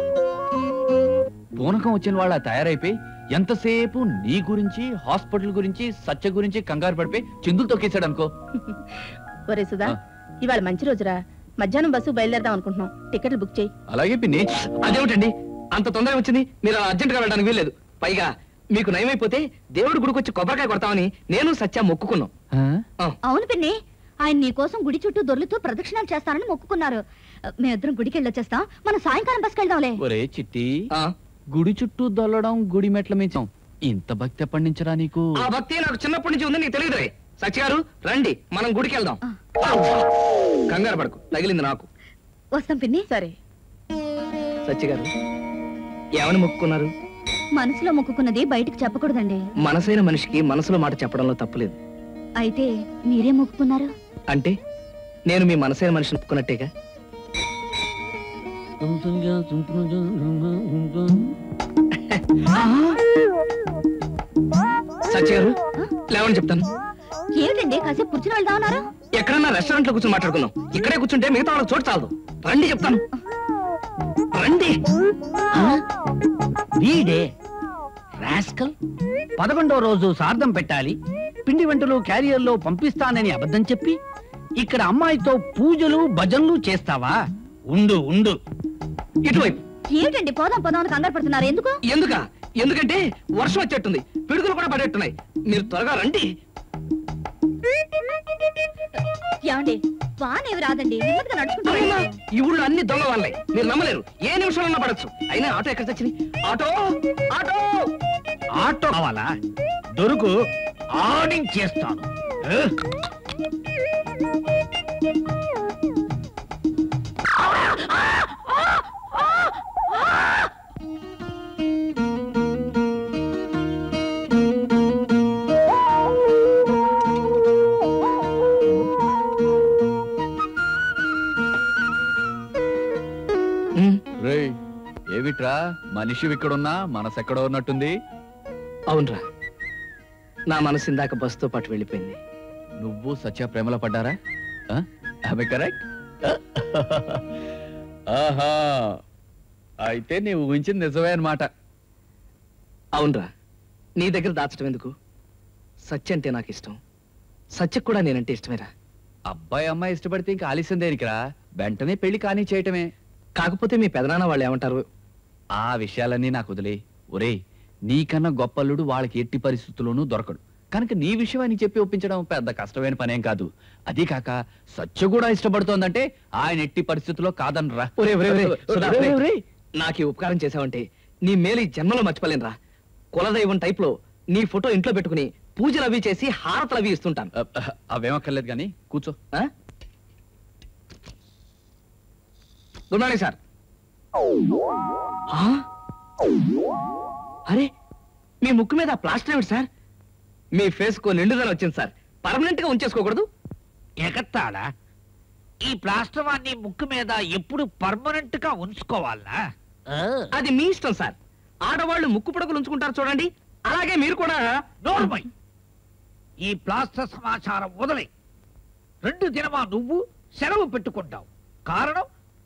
S2: పూనకం వచ్చిన వాళ్ళ తయారైపోయి ఎంతసేపు నీ గురించి హాస్పిటల్ గురించి సత్య గురించి కంగారు పడిపోయి చిందులు తొక్కేశాడు అనుకో
S13: ఒరే సుధా ఇవాళ మంచి రోజురా మధ్యాహ్నం బస్సు బయలుదేరదాం అనుకుంటున్నాం టికెట్లు బుక్ చేయి
S2: అలాగే పిన్ని
S1: అదేమిటండి అంత తొందరగా వచ్చింది మీరు అలా అర్జెంట్ గా వెళ్ళడానికి వీల్లేదు పైగా మీకు నయమైపోతే దేవుడి గుడికి వచ్చి కొబ్బరికాయ కొడతామని నేను సత్య మొక్కుకున్నాం
S14: అవును పిన్ని ఆయన నీకోసం గుడి చుట్టూ దొర్లుతూ ప్రదక్షిణాలు చేస్తానని మొక్కుకున్నారు మేమిద్దరం గుడికి వెళ్ళొచ్చేస్తాం మనం సాయంకాలం బస్కి వెళ్దాంలే
S2: ఒరే చిట్టి గుడి చుట్టూ దొల్లడం గుడి మెట్ల మించాం ఇంత భక్తి ఎప్పటి నుంచరా నీకు
S1: ఆ భక్తి నాకు చిన్నప్పటి నుంచి ఉంది నీకు తెలియదు సత్య గారు రండి మనం గుడికి వెళ్దాం కంగారు పడకు తగిలింది నాకు
S14: వస్తాం పిన్ని
S13: సరే
S1: సత్య గారు ఏమని మొక్కుకున్నారు
S14: మనసులో మొక్కుకున్నది బయటికి చెప్పకూడదండి
S1: మనసైన మనిషికి మనసులో మాట చెప్పడంలో తప్పులేదు
S14: అయితే మీరే మొక్కుకున్నారు
S1: అంటే నేను మీ మనసైన మనిషిని ఒప్పుకున్నట్టేగా సత్య గారు లేవని చెప్తాను
S14: ఏమిటండి కాసేపు కూర్చుని వెళ్దామన్నారు
S1: ఎక్కడన్నా రెస్టారెంట్ లో కూర్చొని మాట్లాడుకుందాం ఇక్కడే కూర్చుంటే మిగతా వాళ్ళకి చోటు చాలదు రండి చెప్తాను రండి
S5: వీడే రాస్కల్ పదకొండో రోజు సార్థం పెట్టాలి పిండి వంటలు క్యారియర్లో పంపిస్తానని అబద్ధం చెప్పి ఇక్కడ అమ్మాయితో పూజలు భజనలు చేస్తావా ఉండు ఉండు
S1: ఇటువైపు
S14: ఏమిటండి పోదాం పోదాం అని కంగారు పడుతున్నారు ఎందుకు
S1: ఎందుక ఎందుకంటే వర్షం వచ్చేట్టుంది పిడుగులు కూడా పడేట్టున్నాయి మీరు త్వరగా రండి
S14: ఏమండి వానేవి రాదండి నెమ్మదిగా నడుచుకుంటూ
S1: అమ్మా, ఈ ఊళ్ళో అన్ని దొంగ వాళ్ళే మీరు నమ్మలేరు ఏ నిమిషంలో పడచ్చు అయినా ఆటో ఎక్కడ తెచ్చింది ఆటో ఆటో
S5: ఆటో కావాలా దొరుకు ఆడించేస్తాను ఏ?
S2: రేయ్ ఏమిట్రా మనిషి ఇక్కడున్నా మనసు ఎక్కడో ఉన్నట్టుంది
S1: అవునరా నా మనసు ఇందాక బస్తో పాటు వెళ్ళిపోయింది
S2: నువ్వు సత్య ప్రేమలో పడ్డారా కరెక్ట్ ఆహా అయితే నీ ఊహించింది నిజమే అన్నమాట
S1: అవునరా నీ దగ్గర దాచడం ఎందుకు సత్య అంటే నాకు ఇష్టం సత్యకు కూడా నేనంటే ఇష్టమేరా
S2: అబ్బాయి అమ్మాయి ఇష్టపడితే ఇంకా ఆలస్యం దేనికిరా వెంటనే పెళ్లి కానీ చేయటమే
S1: కాకపోతే మీ పెదనాన్న వాళ్ళు ఏమంటారు
S2: ఆ విషయాలన్నీ నాకు వదిలే ఒరే నీకన్నా గొప్పల్లుడు వాళ్ళకి ఎట్టి పరిస్థితుల్లోనూ దొరకడు కనుక నీ విషయం అని చెప్పి ఒప్పించడం పెద్ద కష్టమైన పనేం కాదు అదీ కాక సత్య కూడా ఇష్టపడుతోందంటే ఆయన ఎట్టి పరిస్థితుల్లో కాదనరా
S1: ఒరే ఒరే ఒరే సుధా,
S2: ఒరే,
S1: ఒరే,
S2: ఒరే.
S1: నాకు ఈ ఉపకారం చేసావంటే నీ మేలు ఈ జన్మలో మర్చిపోలేనురా కులదైవం టైప్ లో నీ ఫోటో ఇంట్లో పెట్టుకుని పూజలు అవి చేసి హారతలు అవి ఇస్తుంటాను
S2: అవేమక్కర్లేదు కానీ కూర్చో
S1: గుడ్ మార్నింగ్ సార్ అరే మీ ముక్కు మీద ప్లాస్టర్ ఏమిటి సార్ మీ ఫేస్ కో నిండుదల వచ్చింది సార్ పర్మనెంట్ గా ఉంచేసుకోకూడదు
S5: ఎగత్తాడా ఈ ప్లాస్టర్ వాన్ని ముక్కు మీద ఎప్పుడు పర్మనెంట్ గా ఉంచుకోవాలా
S1: అది మీ ఇష్టం సార్ ఆడవాళ్ళు ముక్కు పొడకలు ఉంచుకుంటారు చూడండి అలాగే మీరు కూడా
S5: నోర్మై ఈ ప్లాస్టర్ సమాచారం వదిలే రెండు దినమా నువ్వు సెలవు పెట్టుకుంటావు కారణం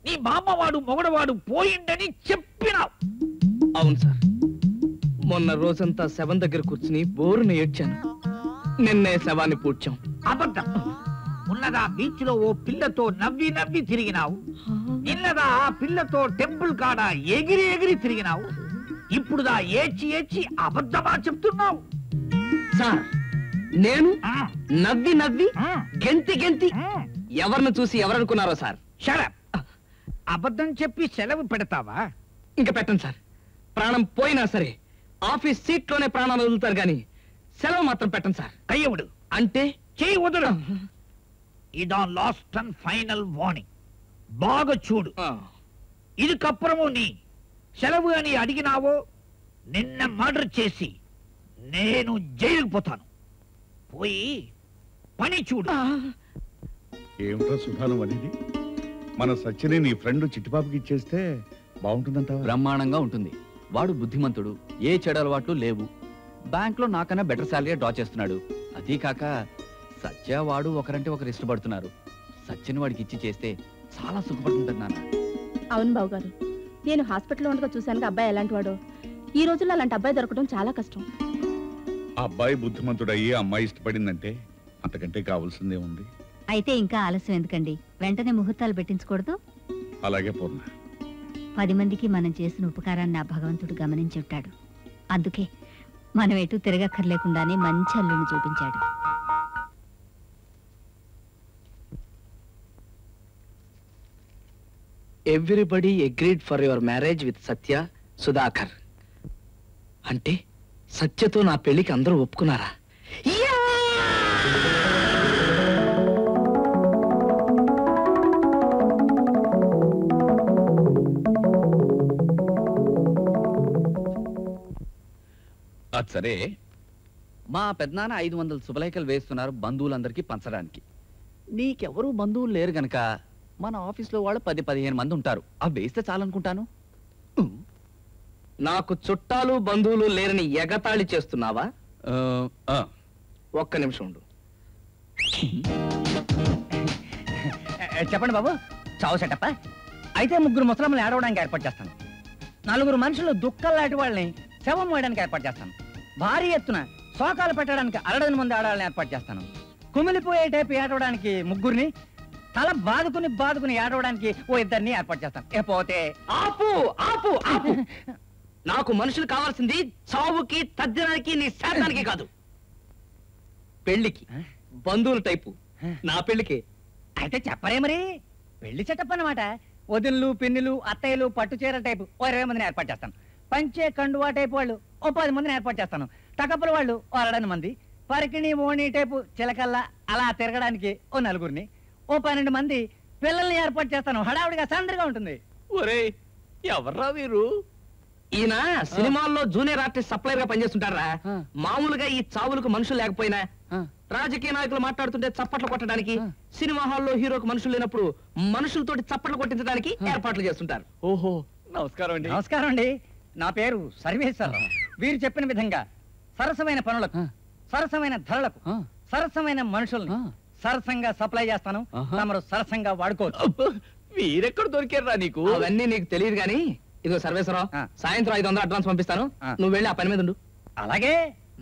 S5: నీ బామ్మవాడు మొగడవాడు పోయిండని చెప్పినావు
S1: అవును సార్ మొన్న రోజంతా శవం దగ్గర కూర్చుని బోరుని ఏడ్చాను నిన్నే శవాన్ని పూడ్చాం
S5: అబద్ధం ఉన్నదా బీచ్ లో ఓ పిల్లతో నవ్వి నవ్వి తిరిగినావు నిన్నదా ఆ పిల్లతో టెంపుల్ కాడ ఎగిరి ఎగిరి తిరిగినావు ఇప్పుడుదా ఏడ్చి ఏడ్చి అబద్ధమా చెప్తున్నావు
S1: సార్ నేను నవ్వి నవ్వి గెంతి గెంతి ఎవరిని చూసి ఎవరనుకున్నారో సార్
S5: షరప్ అబద్ధం చెప్పి సెలవు పెడతావా
S1: ఇంకా పెట్టండి సార్ ప్రాణం పోయినా సరే ఆఫీస్ సీట్లోనే ప్రాణాలు వదులుతారు కానీ సెలవు మాత్రం పెట్టండి సార్
S5: కయ్యవుడు
S1: అంటే
S5: చేయి వదలు ఇదా లాస్ట్ అండ్ ఫైనల్ వార్నింగ్ బాగా చూడు ఇది కప్పురము నీ సెలవు అని అడిగినావో నిన్న మర్డర్ చేసి నేను జైలుకు పోతాను పోయి పని చూడు
S9: ఏమిటో సుధానం అనేది మన సత్యని నీ ఫ్రెండ్ చిట్టిపాపకి ఇచ్చేస్తే బాగుంటుందంట
S2: బ్రహ్మాండంగా ఉంటుంది వాడు బుద్ధిమంతుడు ఏ చెడు అలవాట్లు లేవు బ్యాంక్ లో నాకన్నా బెటర్ శాలరీ డ్రా చేస్తున్నాడు అదీ కాక సత్య వాడు ఒకరంటే ఒకరు ఇష్టపడుతున్నారు సత్యని వాడికి ఇచ్చి చేస్తే చాలా సుఖపడుతుంటాడు నాన్న
S13: అవును బాబు గారు నేను హాస్పిటల్లో ఉండగా చూశాను అబ్బాయి ఎలాంటి వాడో ఈ రోజుల్లో అలాంటి అబ్బాయి దొరకడం చాలా కష్టం
S9: ఆ అబ్బాయి బుద్ధిమంతుడయ్యి ఆ అమ్మాయి ఇష్టపడిందంటే అంతకంటే కావాల్సిందే ఉంది
S11: అయితే ఇంకా ఆలస్యం ఎందుకండి వెంటనే ముహూర్తాలు పెట్టించకూడదు
S9: అలాగే పూర్ణ
S11: పది మందికి మనం చేసిన ఉపకారాన్ని ఆ భగవంతుడు గమనించి ఉంటాడు అందుకే మనం ఎటు తిరగక్కర్లేకుండానే మంచి అల్లుని చూపించాడు
S1: everybody agreed for your marriage with Satya Sudhakar అంటే సత్యతో నా పెళ్లికి అందరూ ఒప్పుకున్నారా
S2: అది సరే మా పెద్దనాన్న ఐదు వందల శుభలేఖలు వేస్తున్నారు బంధువులందరికీ పంచడానికి నీకెవరూ బంధువులు లేరు గనక మన ఆఫీస్లో వాళ్ళు పది పదిహేను మంది ఉంటారు అవి వేస్తే చాలనుకుంటాను
S1: నాకు చుట్టాలు బంధువులు లేరని ఎగతాళి చేస్తున్నావా ఒక్క నిమిషం ఉండు
S16: చెప్పండి బాబు చావు సెటప్ప అయితే ముగ్గురు ముసలమ్మలు ఏడవడానికి ఏర్పాటు చేస్తాను నలుగురు మనుషులు దుఃఖం లాంటి వాళ్ళని శవం మోయడానికి ఏర్పాటు చేస్తాను భారీ ఎత్తున శోకాలు పెట్టడానికి అరడని మంది ఆడాలని ఏర్పాటు చేస్తాను కుమిలిపోయే టైపు ఏడవడానికి ముగ్గురిని తల బాదుకుని బాదుకుని ఏడవడానికి ఓ ఇద్దరిని ఏర్పాటు చేస్తాను ఇకపోతే
S1: ఆపు ఆపు ఆపు నాకు మనుషులు కావాల్సింది చావుకి తద్దినానికి నీ శాతానికి కాదు పెళ్లికి బంధువుల టైపు నా పెళ్లికి
S16: అయితే చెప్పరే మరి పెళ్లి సెటప్ అన్నమాట వదినలు పిన్నులు అత్తయ్యలు పట్టు చీర టైపు ఓ ఇరవై మందిని ఏర్పాటు చేస్తాను పంచే కండువా టైపు వాళ్ళు ఓ పది మందిని ఏర్పాటు చేస్తాను టకప్పుల వాళ్ళు ఓ అరడని మంది పరికిణి ఓణి టైపు చిలకల్లా అలా తిరగడానికి ఓ నలుగురిని ఓ పన్నెండు మంది పిల్లల్ని ఏర్పాటు చేస్తాను హడావుడిగా సందడిగా ఉంటుంది
S1: ఒరే ఎవర్రా వీరు ఈయన సినిమాల్లో జూనియర్ ఆర్టిస్ట్ సప్లైర్ గా పనిచేస్తుంటారా మామూలుగా ఈ చావులకు మనుషులు లేకపోయినా రాజకీయ నాయకులు మాట్లాడుతుంటే చప్పట్లు కొట్టడానికి సినిమా హాల్లో హీరోకి మనుషులు లేనప్పుడు మనుషులతోటి చప్పట్లు కొట్టించడానికి ఏర్పాట్లు చేస్తుంటారు
S2: ఓహో నమస్కారం అండి
S16: నమస్కారం అండి నా పేరు సర్వేశ్వరరావు వీరు చెప్పిన విధంగా సరసమైన పనులకు సరసమైన ధరలకు సరసమైన మనుషుల్ని సరసంగా సప్లై చేస్తాను తమరు సరసంగా వాడుకోవచ్చు
S1: వీరెక్కడ దొరికారా నీకు అవన్నీ నీకు తెలియదు కానీ ఇదిగో సర్వేశ్వరరావు సాయంత్రం ఐదు వందలు అడ్వాన్స్ పంపిస్తాను నువ్వు వెళ్ళి ఆ పని మీద ఉండు
S16: అలాగే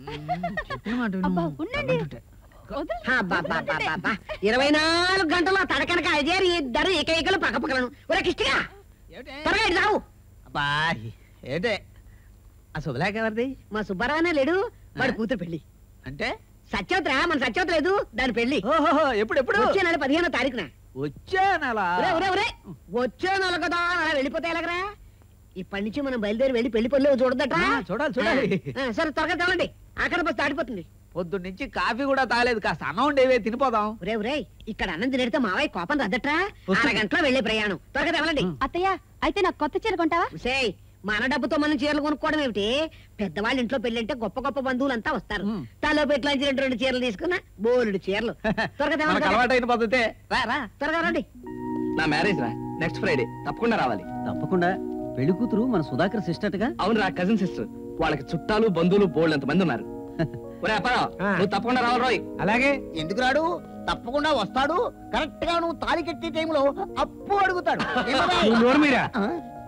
S3: అబ్బబ్బబ్బబ్బబ్బా. ఇరవై నాలుగు గంటల్లో తడకనక అజేరి ఇద్దరు ఏకైకలు పక్కపక్కలను ఒరే కిష్టిగా త్వరగా ఇటు రావు
S12: అబ్బా ఏంటే ఆ శుభలేఖ ఎవరిది
S3: మా సుబ్బారావనే లేడు వాడి కూతురు పెళ్లి
S12: అంటే
S3: సత్యవతిరా మన సత్యవతి లేదు దాని పెళ్లి
S12: ఓహో ఎప్పుడు ఎప్పుడు
S3: వచ్చే నెల పదిహేనో తారీఖున
S12: వచ్చే నెల
S3: ఒరే, ఒరే, ఒరే. వచ్చే నెల కదా అలా వెళ్ళిపోతే ఎలాగరా ఇప్పటి నుంచి మనం బయలుదేరి వెళ్ళి పెళ్లి పనులు చూడదట
S12: ఆ, చూడాలి, చూడాలి.
S3: సరే త్వరగా తెలండి ఆఖరి బస్ దాటిపోతుంది
S12: పొద్దున్న నుంచి కాఫీ కూడా తాగలేదు కాస్త అన్నం ఉండేవే తినిపోదాం
S3: ఒరే ఒరే ఇక్కడ అన్నం తినేడితే మావయ్య కోపం రద్దట్రా అరగంటలో వెళ్ళే ప్రయాణం త్వరగా తెవలండి
S6: అత్తయ్య అయితే నాకు కొత్త చీర కొంటావా
S3: సేయ్ మన డబ్బుతో మనం చీరలు కొనుక్కోవడం ఏమిటి పెద్దవాళ్ళ ఇంట్లో పెళ్ళంటే గొప్ప గొప్ప బంధువులంతా వస్తారు తలో పెట్లంచి రెండు రెండు చీరలు తీసుకున్నా బోలుడు చీరలు త్వరగా
S12: మనకు
S3: తెవలండి.
S12: అలవాటైన పద్ధతే రా రా
S3: త్వరగా రండి
S1: నా మ్యారేజ్ రా నెక్స్ట్ ఫ్రైడే తప్పకుండా రావాలి
S4: తప్పకుండా పెళ్లి కూతురు మన సుధాకర్ సిస్టర్ గా
S1: అవును రా కజిన్ సిస్టర్ వాళ్ళకి చుట్టాలు బంధువులు బోల్డ్ మంది ఉన్నారు ఒరే అప్పారావు నువ్వు తప్పకుండా రావాలి రోయ్
S16: అలాగే
S12: ఎందుకు రాడు
S17: తప్పకుండా వస్తాడు కరెక్ట్ గా నువ్వు తాళి కట్టే టైంలో అప్పు అడుగుతాడు ఏమయ్య?
S5: నువ్వు నోరు మీరా.
S17: ఆ?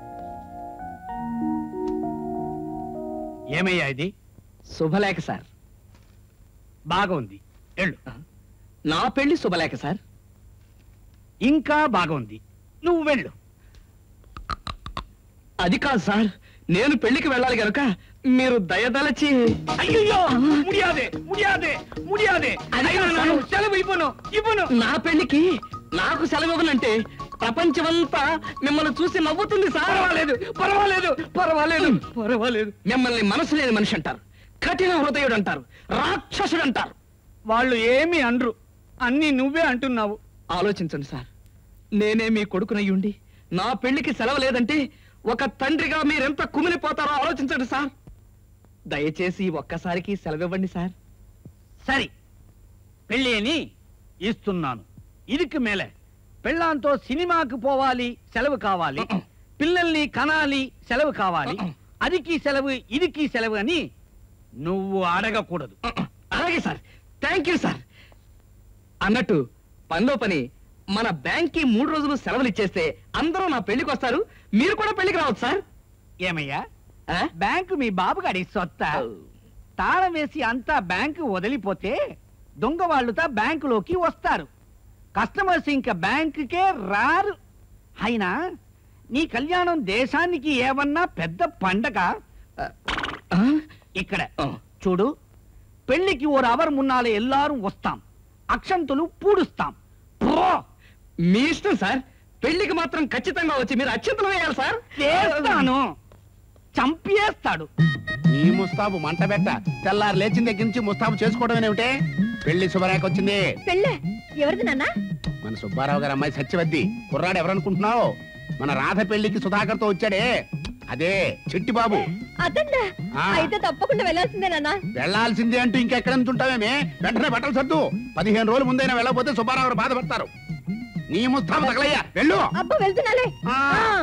S5: ఏమయ్యా ఇది
S1: శుభలేఖ సార్
S5: బాగా ఉంది వెళ్ళు
S1: నా పెళ్లి శుభలేఖ సార్
S5: ఇంకా బాగా ఉంది నువ్వు వెళ్ళు
S1: అది కాదు సార్ నేను పెళ్లికి వెళ్ళాలి గనుక మీరు దయదలచి
S5: అయ్యో ముడియాదే ముడియాదే ముడియాదే
S1: అది
S5: అయినా
S1: కాదు
S5: నేను
S1: సార్.
S5: సెలవు ఇవ్వను ఇవ్వను
S1: నా పెళ్లికి నాకు సెలవివ్వనంటే ప్రపంచమంతా మిమ్మల్ని చూసి నవ్వుతుంది సార్
S5: పర్వాలేదు పర్వాలేదు పర్వాలేదు
S1: పర్వాలేదు మిమ్మల్ని మనసు లేని మనిషి అంటారు కఠిన హృదయుడు అంటారు రాక్షసుడు అంటారు
S5: వాళ్ళు ఏమి అనరు అన్ని నువ్వే అంటున్నావు
S1: ఆలోచించండి సార్ నేనే మీ కొడుకునయ్యుండి నా పెళ్లికి సెలవు లేదంటే ఒక తండ్రిగా మీరెంత కుమిలిపోతారో ఆలోచించండి సార్ దయచేసి ఒక్కసారికి సెలవివ్వండి సార్
S5: సరే పెళ్ళి అని ఇస్తున్నాను ఇదికి మేలే పెళ్ళాంతో సినిమాకి పోవాలి సెలవు కావాలి పిల్లల్ని కనాలి సెలవు కావాలి అదికి సెలవు ఇదికి సెలవు అని నువ్వు అడగకూడదు
S1: అలాగే సార్ థ్యాంక్ యూ సార్ అన్నట్టు పనిలో పని మన బ్యాంక్ కి మూడు రోజులు సెలవులు ఇచ్చేస్తే అందరూ నా పెళ్లికి వస్తారు మీరు కూడా పెళ్లికి రావచ్చు సార్
S5: ఏమయ్యా బ్యాంకు మీ బాబుగాడి సొత్త తాళం వేసి అంతా బ్యాంకు వదిలిపోతే దొంగ వాళ్ళుతా బ్యాంకులోకి వస్తారు కస్టమర్స్ ఇంకా బ్యాంకుకే రారు అయినా నీ కళ్యాణం దేశానికి ఏమన్నా పెద్ద పండగ ఇక్కడ చూడు పెళ్లికి ఓ అవర్ మున్నాలే ఎల్లారు వస్తాం అక్షంతులు పూడుస్తాం పో!
S1: మీ ఇష్టం సార్ పెళ్లికి మాత్రం ఖచ్చితంగా వచ్చి మీరు అత్యంతలు వేయాలి సార్
S5: చేస్తాను చంపేస్తాడు
S7: ఈ ముస్తాబు మంట పెట్ట తెల్లారు లేచిన దగ్గర నుంచి ముస్తాబు చేసుకోవడం ఏమిటే పెళ్లి శుభరేఖ వచ్చింది
S6: పెళ్ళే ఎవరిది నాన్న
S7: మన సుబ్బారావు గారి అమ్మాయి సత్యవతి కుర్రాడు ఎవరనుకుంటున్నావు మన రాధ పెళ్లికి సుధాకర్ తో వచ్చాడే అదే చిట్టి బాబు
S6: అతండా
S7: ఆ.
S6: అయితే తప్పకుండా వెళ్ళాల్సిందే నాన్న
S7: వెళ్లాల్సిందే అంటూ ఇంకెక్కడ ఉంటుంటావేమే వెంటనే బట్టలు సర్దు పదిహేను రోజుల ముందైనా వెళ్ళకపోతే సుబ్బారావు గారు బాధపడతారు నీ ముస్తాబు తగలయ్యా వెళ్ళు
S6: అబ్బా వెళ్తున్నాలే ఆ.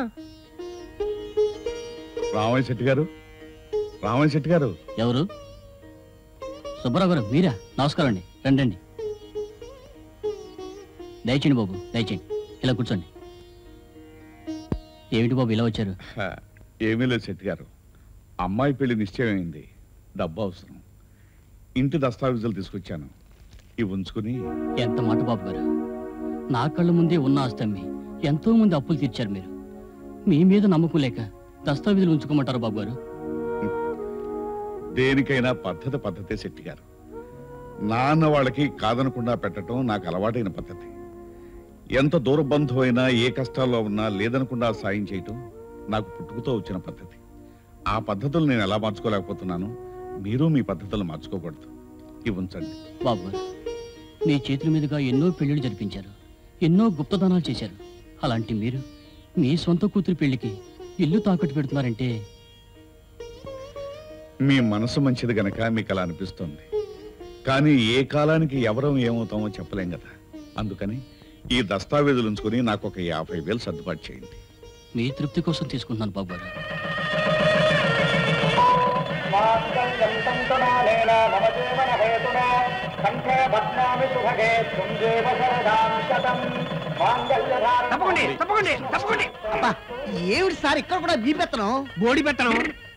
S9: రామయ్య శెట్టి గారు రామయ్య శెట్టి గారు
S4: ఎవరు సుబ్బారావు గారు మీరా నమస్కారం అండి రండి రండి దయచేయండి బాబు దయచేయండి ఇలా కూర్చోండి ఏమిటి బాబు ఇలా వచ్చారు
S9: హ, ఏమీ లేదు శెట్టి గారు అమ్మాయి పెళ్లి నిశ్చయమైంది డబ్బు అవసరం ఇంటి దస్తావేజులు తీసుకొచ్చాను ఇవి ఉంచుకుని
S4: ఎంత మాట బాబు గారు నా కళ్ళ ముందే ఉన్న ఆస్తమ్మి ఎంతో మంది అప్పులు తీర్చారు మీరు మీ మీద నమ్మకం లేక దస్తావేజులు ఉంచుకోమంటారు బాబు గారు
S9: దేనికైనా పద్ధతి పద్ధతే శెట్టి గారు నాన్న వాళ్ళకి కాదనకుండా పెట్టడం నాకు అలవాటైన పద్ధతి ఎంత దూర బంధువైనా ఏ కష్టాల్లో ఉన్నా లేదనకుండా సాయం చేయటం నాకు పుట్టుకతో వచ్చిన పద్ధతి ఆ పద్ధతులు నేను ఎలా మార్చుకోలేకపోతున్నాను మీరు మీ పద్ధతులు మార్చుకోకూడదు ఇవి ఉంచండి
S4: బాబు గారు మీ చేతుల మీదుగా ఎన్నో పెళ్లిళ్ళు జరిపించారు ఎన్నో గుప్తదానాలు చేశారు అలాంటి మీరు మీ సొంత కూతురి పెళ్లికి ఇల్లు తాకట్టు పెడుతున్నారంటే
S9: మీ మనసు మంచిది గనక మీకు అలా అనిపిస్తుంది కానీ ఏ కాలానికి ఎవరం ఏమవుతామో చెప్పలేం కదా అందుకని ఈ దస్తావేజులు ఉంచుకుని నాకు ఒక యాభై వేలు సర్దుబాటు చేయండి
S4: మీ తృప్తి కోసం తీసుకుంటున్నాను బాబు గారు
S5: తప్పకండి తప్పకండి తప్పకండి
S17: ఏమిటి సార్ ఇక్కడ కూడా బీపెత్తనం
S5: బోడి పెట్టను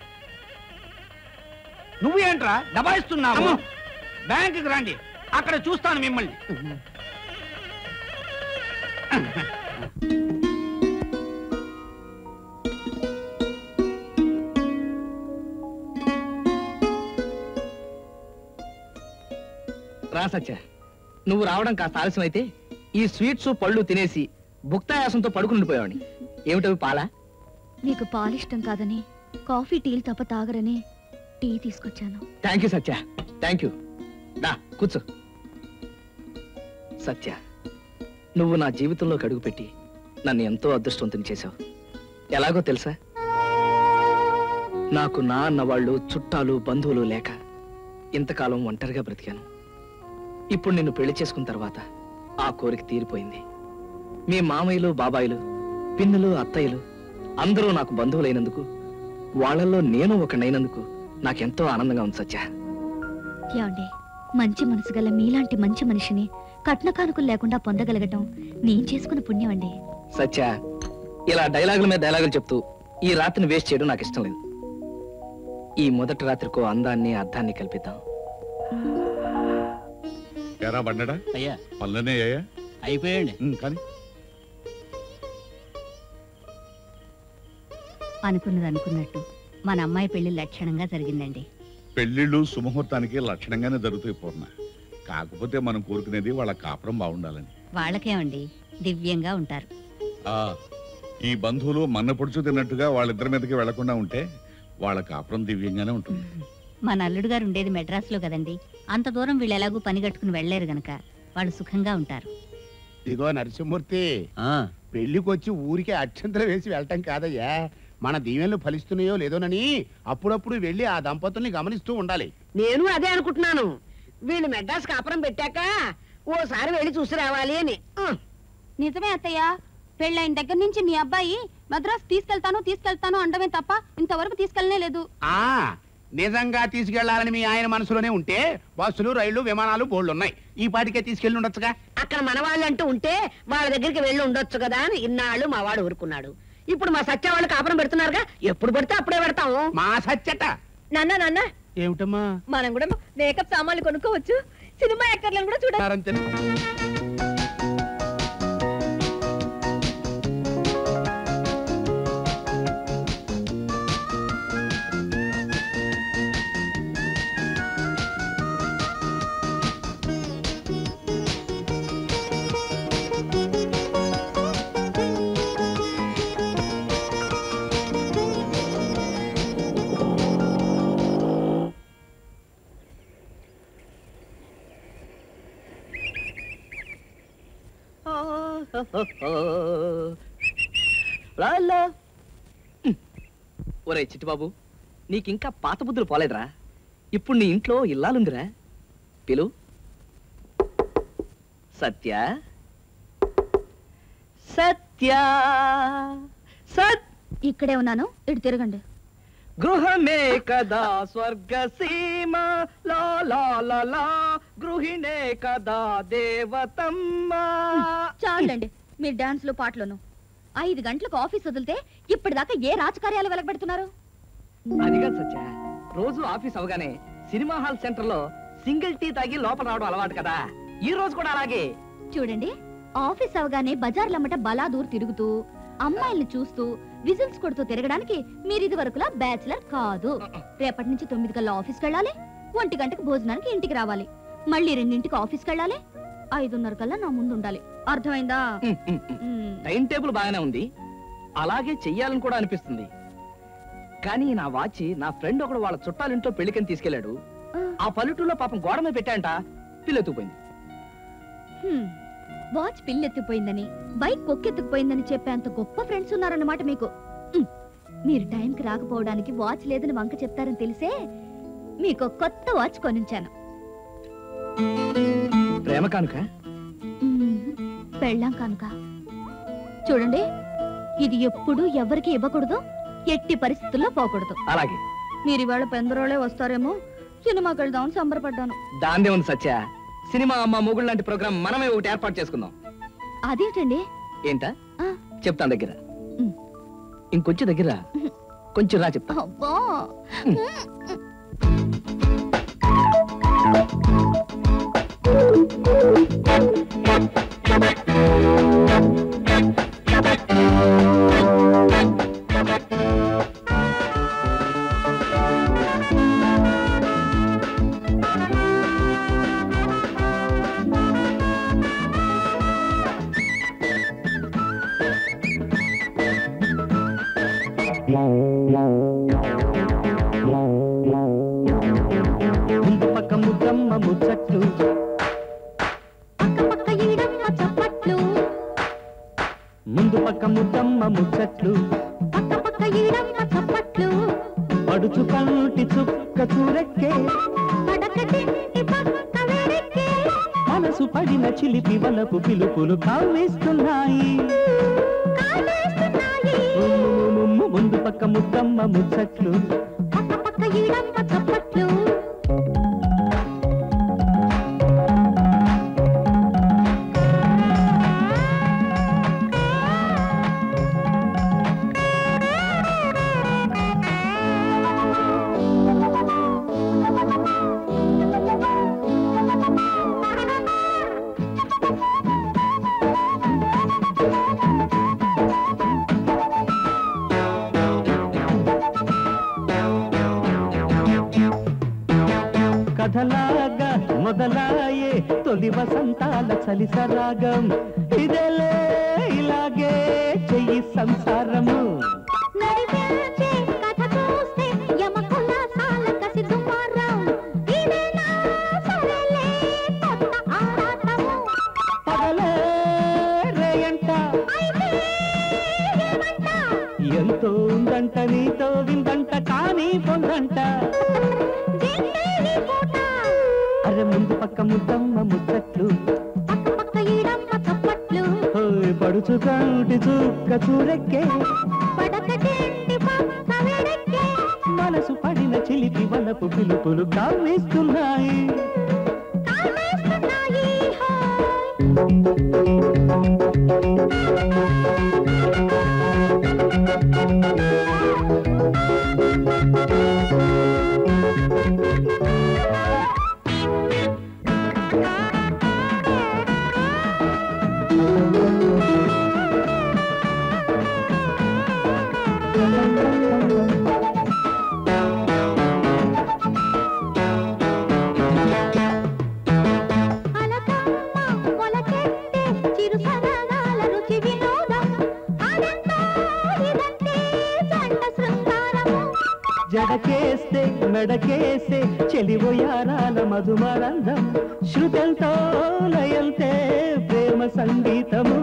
S5: నువ్వు ఏంట్రా దబాయిస్తున్నావు బ్యాంకుకి రండి అక్కడ చూస్తాను మిమ్మల్ని
S1: రా సత్య నువ్వు రావడం కాస్త ఆలస్యం అయితే ఈ స్వీట్స్ పళ్ళు తినేసి భుక్తాయాసంతో పడుకుని ఉండిపోయావని ఏమిటవి పాలా
S6: నీకు పాలిష్టం కాదని కాఫీ టీలు తప్ప తాగరని టీ తీసుకొచ్చాను
S1: thank you Satya thank you దా కూర్చో సత్య నువ్వు నా జీవితంలోకి అడుగుపెట్టి నన్ను ఎంతో అదృష్టవంతుని చేశావు ఎలాగో తెలుసా నాకు నా అన్నవాళ్ళు చుట్టాలు బంధువులు లేక ఇంతకాలం ఒంటరిగా బ్రతికాను ఇప్పుడు నిన్ను పెళ్లి చేసుకున్న తర్వాత ఆ కోరిక తీరిపోయింది మీ మామయ్యలు బాబాయిలు పిన్నులు అత్తయ్యలు అందరూ నాకు బంధువులైనందుకు వాళ్ళల్లో నేను ఒకనైనందుకు నాకెంతో ఆనందంగా ఉంది సత్య
S6: ఏమండి మంచి మనసు గల మీలాంటి మంచి మనిషిని
S11: కట్న కానుకలు లేకుండా పొందగలగటం నేను చేసుకున్న పుణ్యం అండి
S1: సత్య ఇలా డైలాగుల మీద డైలాగులు చెప్తూ ఈ రాత్రిని వేస్ట్ చేయడం నాకు ఇష్టం లేదు ఈ మొదటి రాత్రికో అందాన్ని అర్థాన్ని కల్పిద్దాం
S9: ఎరా బండడా
S4: అయ్యా
S9: పనులనే అయ్యా
S4: అయిపోయాయండి
S9: కానీ
S11: అనుకున్నది అనుకున్నట్టు మన అమ్మాయి పెళ్లి లక్షణంగా జరిగిందండి
S9: పెళ్లిళ్ళు సుముహూర్తానికి లక్షణంగానే జరుగుతాయి పూర్ణ కాకపోతే మనం కోరుకునేది వాళ్ళ కాపురం బాగుండాలని
S11: వాళ్ళకేమండి దివ్యంగా ఉంటారు
S9: ఆ ఈ బంధువులు మన్న పొడుచు తిన్నట్టుగా వాళ్ళిద్దరి మీదకి వెళ్లకుండా ఉంటే వాళ్ళ కాపురం దివ్యంగానే ఉంటుంది
S11: మన అల్లుడు గారు ఉండేది మెడ్రాస్లో కదండి అంత దూరం వీళ్ళు ఎలాగూ పని కట్టుకుని వెళ్లేరు గనక వాళ్ళు సుఖంగా ఉంటారు
S7: ఇదిగో నరసింహమూర్తి పెళ్లికొచ్చి ఊరికే అక్షంతలు వేసి వెళ్ళటం కాదయ్యా మన దీవెనలు ఫలిస్తున్నాయో లేదోనని అప్పుడప్పుడు వెళ్ళి ఆ దంపతుల్ని గమనిస్తూ ఉండాలి
S3: నేను అదే అనుకుంటున్నాను వీళ్ళు మెడ్రాస్ కాపురం పెట్టాక ఓసారి వెళ్ళి చూసి రావాలి అని ఉం.
S6: నిజమే అత్తయ్య పెళ్ళైన దగ్గర నుంచి మీ అబ్బాయి మద్రాస్ తీసుకెళ్తాను తీసుకెళ్తాను అండమే తప్ప ఇంతవరకు తీసుకెళ్ళనే లేదు
S7: ఆ నిజంగా తీసుకెళ్లాలని మీ ఆయన మనసులోనే ఉంటే బస్సులు రైళ్లు విమానాలు బోళ్ళు ఉన్నాయి ఈ పాటికే తీసుకెళ్ళి ఉండొచ్చుగా
S3: అక్కడ మన వాళ్ళు అంటూ ఉంటే వాళ్ళ దగ్గరికి వెళ్ళి ఉండొచ్చు కదా అని ఇన్నాళ్ళు మా వాడు ఊరుకున్నాడు ఇప్పుడు మా సత్య వాళ్ళు కాపురం పెడుతున్నారుగా ఎప్పుడు పెడితే అప్పుడే పెడతాం
S7: మా సత్యట
S6: నాన్న నాన్న
S7: ఏమిటమ్మా
S6: మనం కూడా మేకప్ సామాన్లు కొనుక్కోవచ్చు సినిమా యాక్టర్లను కూడా చూడ
S1: లాలా. ఉమ్. ఒరే చిట్టుబాబు నీకింకా పాత బుద్ధులు పోలేదురా ఇప్పుడు నీ ఇంట్లో ఇల్లాలుందిరా పిలు సత్య సత్య సత్
S6: ఇక్కడే ఉన్నాను ఇటు తిరగండి
S1: గృహమే కదా స్వర్గ సీమ లా లా లా లా గృహిణే కదా దేవతమ్మ
S6: చాలండి మీరు డాన్స్లు పాటలోను ఐదు గంటలకు ఆఫీస్ వదిలితే ఇప్పటిదాకా ఏ రాజకార్యాలు వెలగబెడుతున్నారు
S1: అదిగా సత్య రోజు ఆఫీస్ అవగానే సినిమా హాల్ సెంటర్ లో సింగిల్ టీ తాగి లోపల రావడం అలవాటు కదా ఈ రోజు కూడా అలాగే
S6: చూడండి ఆఫీస్ అవగానే బజార్లమ్మట బలాదూర్ తిరుగుతూ అమ్మాయిల్ని చూస్తూ విజిల్స్ కొడుతూ తిరగడానికి మీరు ఇది వరకులా బ్యాచిలర్ కాదు రేపటి నుంచి తొమ్మిది కల్లా ఆఫీస్కి వెళ్ళాలి ఒంటి గంటకు భోజనానికి ఇంటికి రావాలి మళ్ళీ రెండింటికి ఆఫీస్కి వెళ్ళాలి ఐదున్నర కల్లా నా ముందు ఉండాలి అర్థమైందా మ్మ్.
S1: టైం టేబుల్ బాగానే ఉంది అలాగే చెయ్యాలని కూడా అనిపిస్తుంది కానీ నా వాచి నా ఫ్రెండ్ ఒకడు వాళ్ళ చుట్టాలింట్లో పెళ్లికని తీసుకెళ్లాడు ఆ పల్లెటూరులో పాపం గోడ మీద పెట్టాయంట పిల్లెత్తుకుపోయింది
S6: హ్మ్. వాచ్ పిల్లెత్తిపోయిందని బైక్ కొక్కెత్తుకుపోయిందని చెప్పేంత గొప్ప ఫ్రెండ్స్ ఉన్నారన్నమాట మీకు హ్మ్. మీరు టైంకి రాకపోవడానికి వాచ్ లేదని వంక చెప్తారని తెలిసే మీకు కొత్త వాచ్ కొనించాను
S1: ప్రేమ కానుక
S6: మ్మ్. పెళ్ళాం కనుక చూడండి ఇది ఎప్పుడు ఎవరికి ఇవ్వకూడదు ఎట్టి పరిస్థితుల్లో పోకూడదు
S1: అలాగే
S6: మీరు ఇవాళ పెందరోళే వస్తారేమో సినిమాకి వెళ్దామని సంబరపడ్డాను
S1: దాందే ఉంది సత్య సినిమా అమ్మ మొగుడు లాంటి ప్రోగ్రామ్ మనమే ఒకటి ఏర్పాటు చేసుకుందాం
S6: అదేంటండి
S1: ఏంటా
S6: ఆ.
S1: చెప్తాను దగ్గర ఇంకొంచెం దగ్గర కొంచెం రా చెప్తా
S6: అబ్బా
S10: ముందు పక్క ముద్దమ్మ ముచ్చట్లు ముందు పక్క ముద్దమ్మ ముచ్చట్లు పడుచు కంటి చుక్క చూరెక్కే మనసు పడిన చిలిపి వలపు పిలుపులు కావేస్తున్నాయి ముమ్ము ముందు పక్క ముద్దమ్మ ముచ్చట్లు కథలాగా మొదలాయే తొలి వసంతాల చలి సరాగం ఇదేలే ఇలాగే చెయ్యి సంసారము
S8: నడిపించే కథ చూస్తే యమకులాసాల కసి దుమారం ఇదేనా సరేలే కొత్త ఆరాటము
S10: పగలే రేయంట ఎంతో ఉందంట నీతో విందంట కానీ పొందంట అరే ముందు పక్క ముద్దమ్మ ముద్దట్లు
S8: పక్క ఈడమ్మ చప్పట్లు
S10: ఓయ్ పడుచు కాటి చుక్క చూరెక్కే
S8: పడక తిండి పక్క వేడెక్కే
S10: మనసు పడిన చిలిపి వలపు పిలుపులు కావేస్తున్నాయి
S8: కావేస్తున్నాయి అలకమ్మ మొలకెత్తే చిరు సరగాల రుచి వినోదం అదంతా ఇదంతే జంట శృంగారము
S10: జడకేస్తే మెడకేస్తే చెలివోయారాల మధుమరందం శృతంతో లయంతే ప్రేమ సంగీతము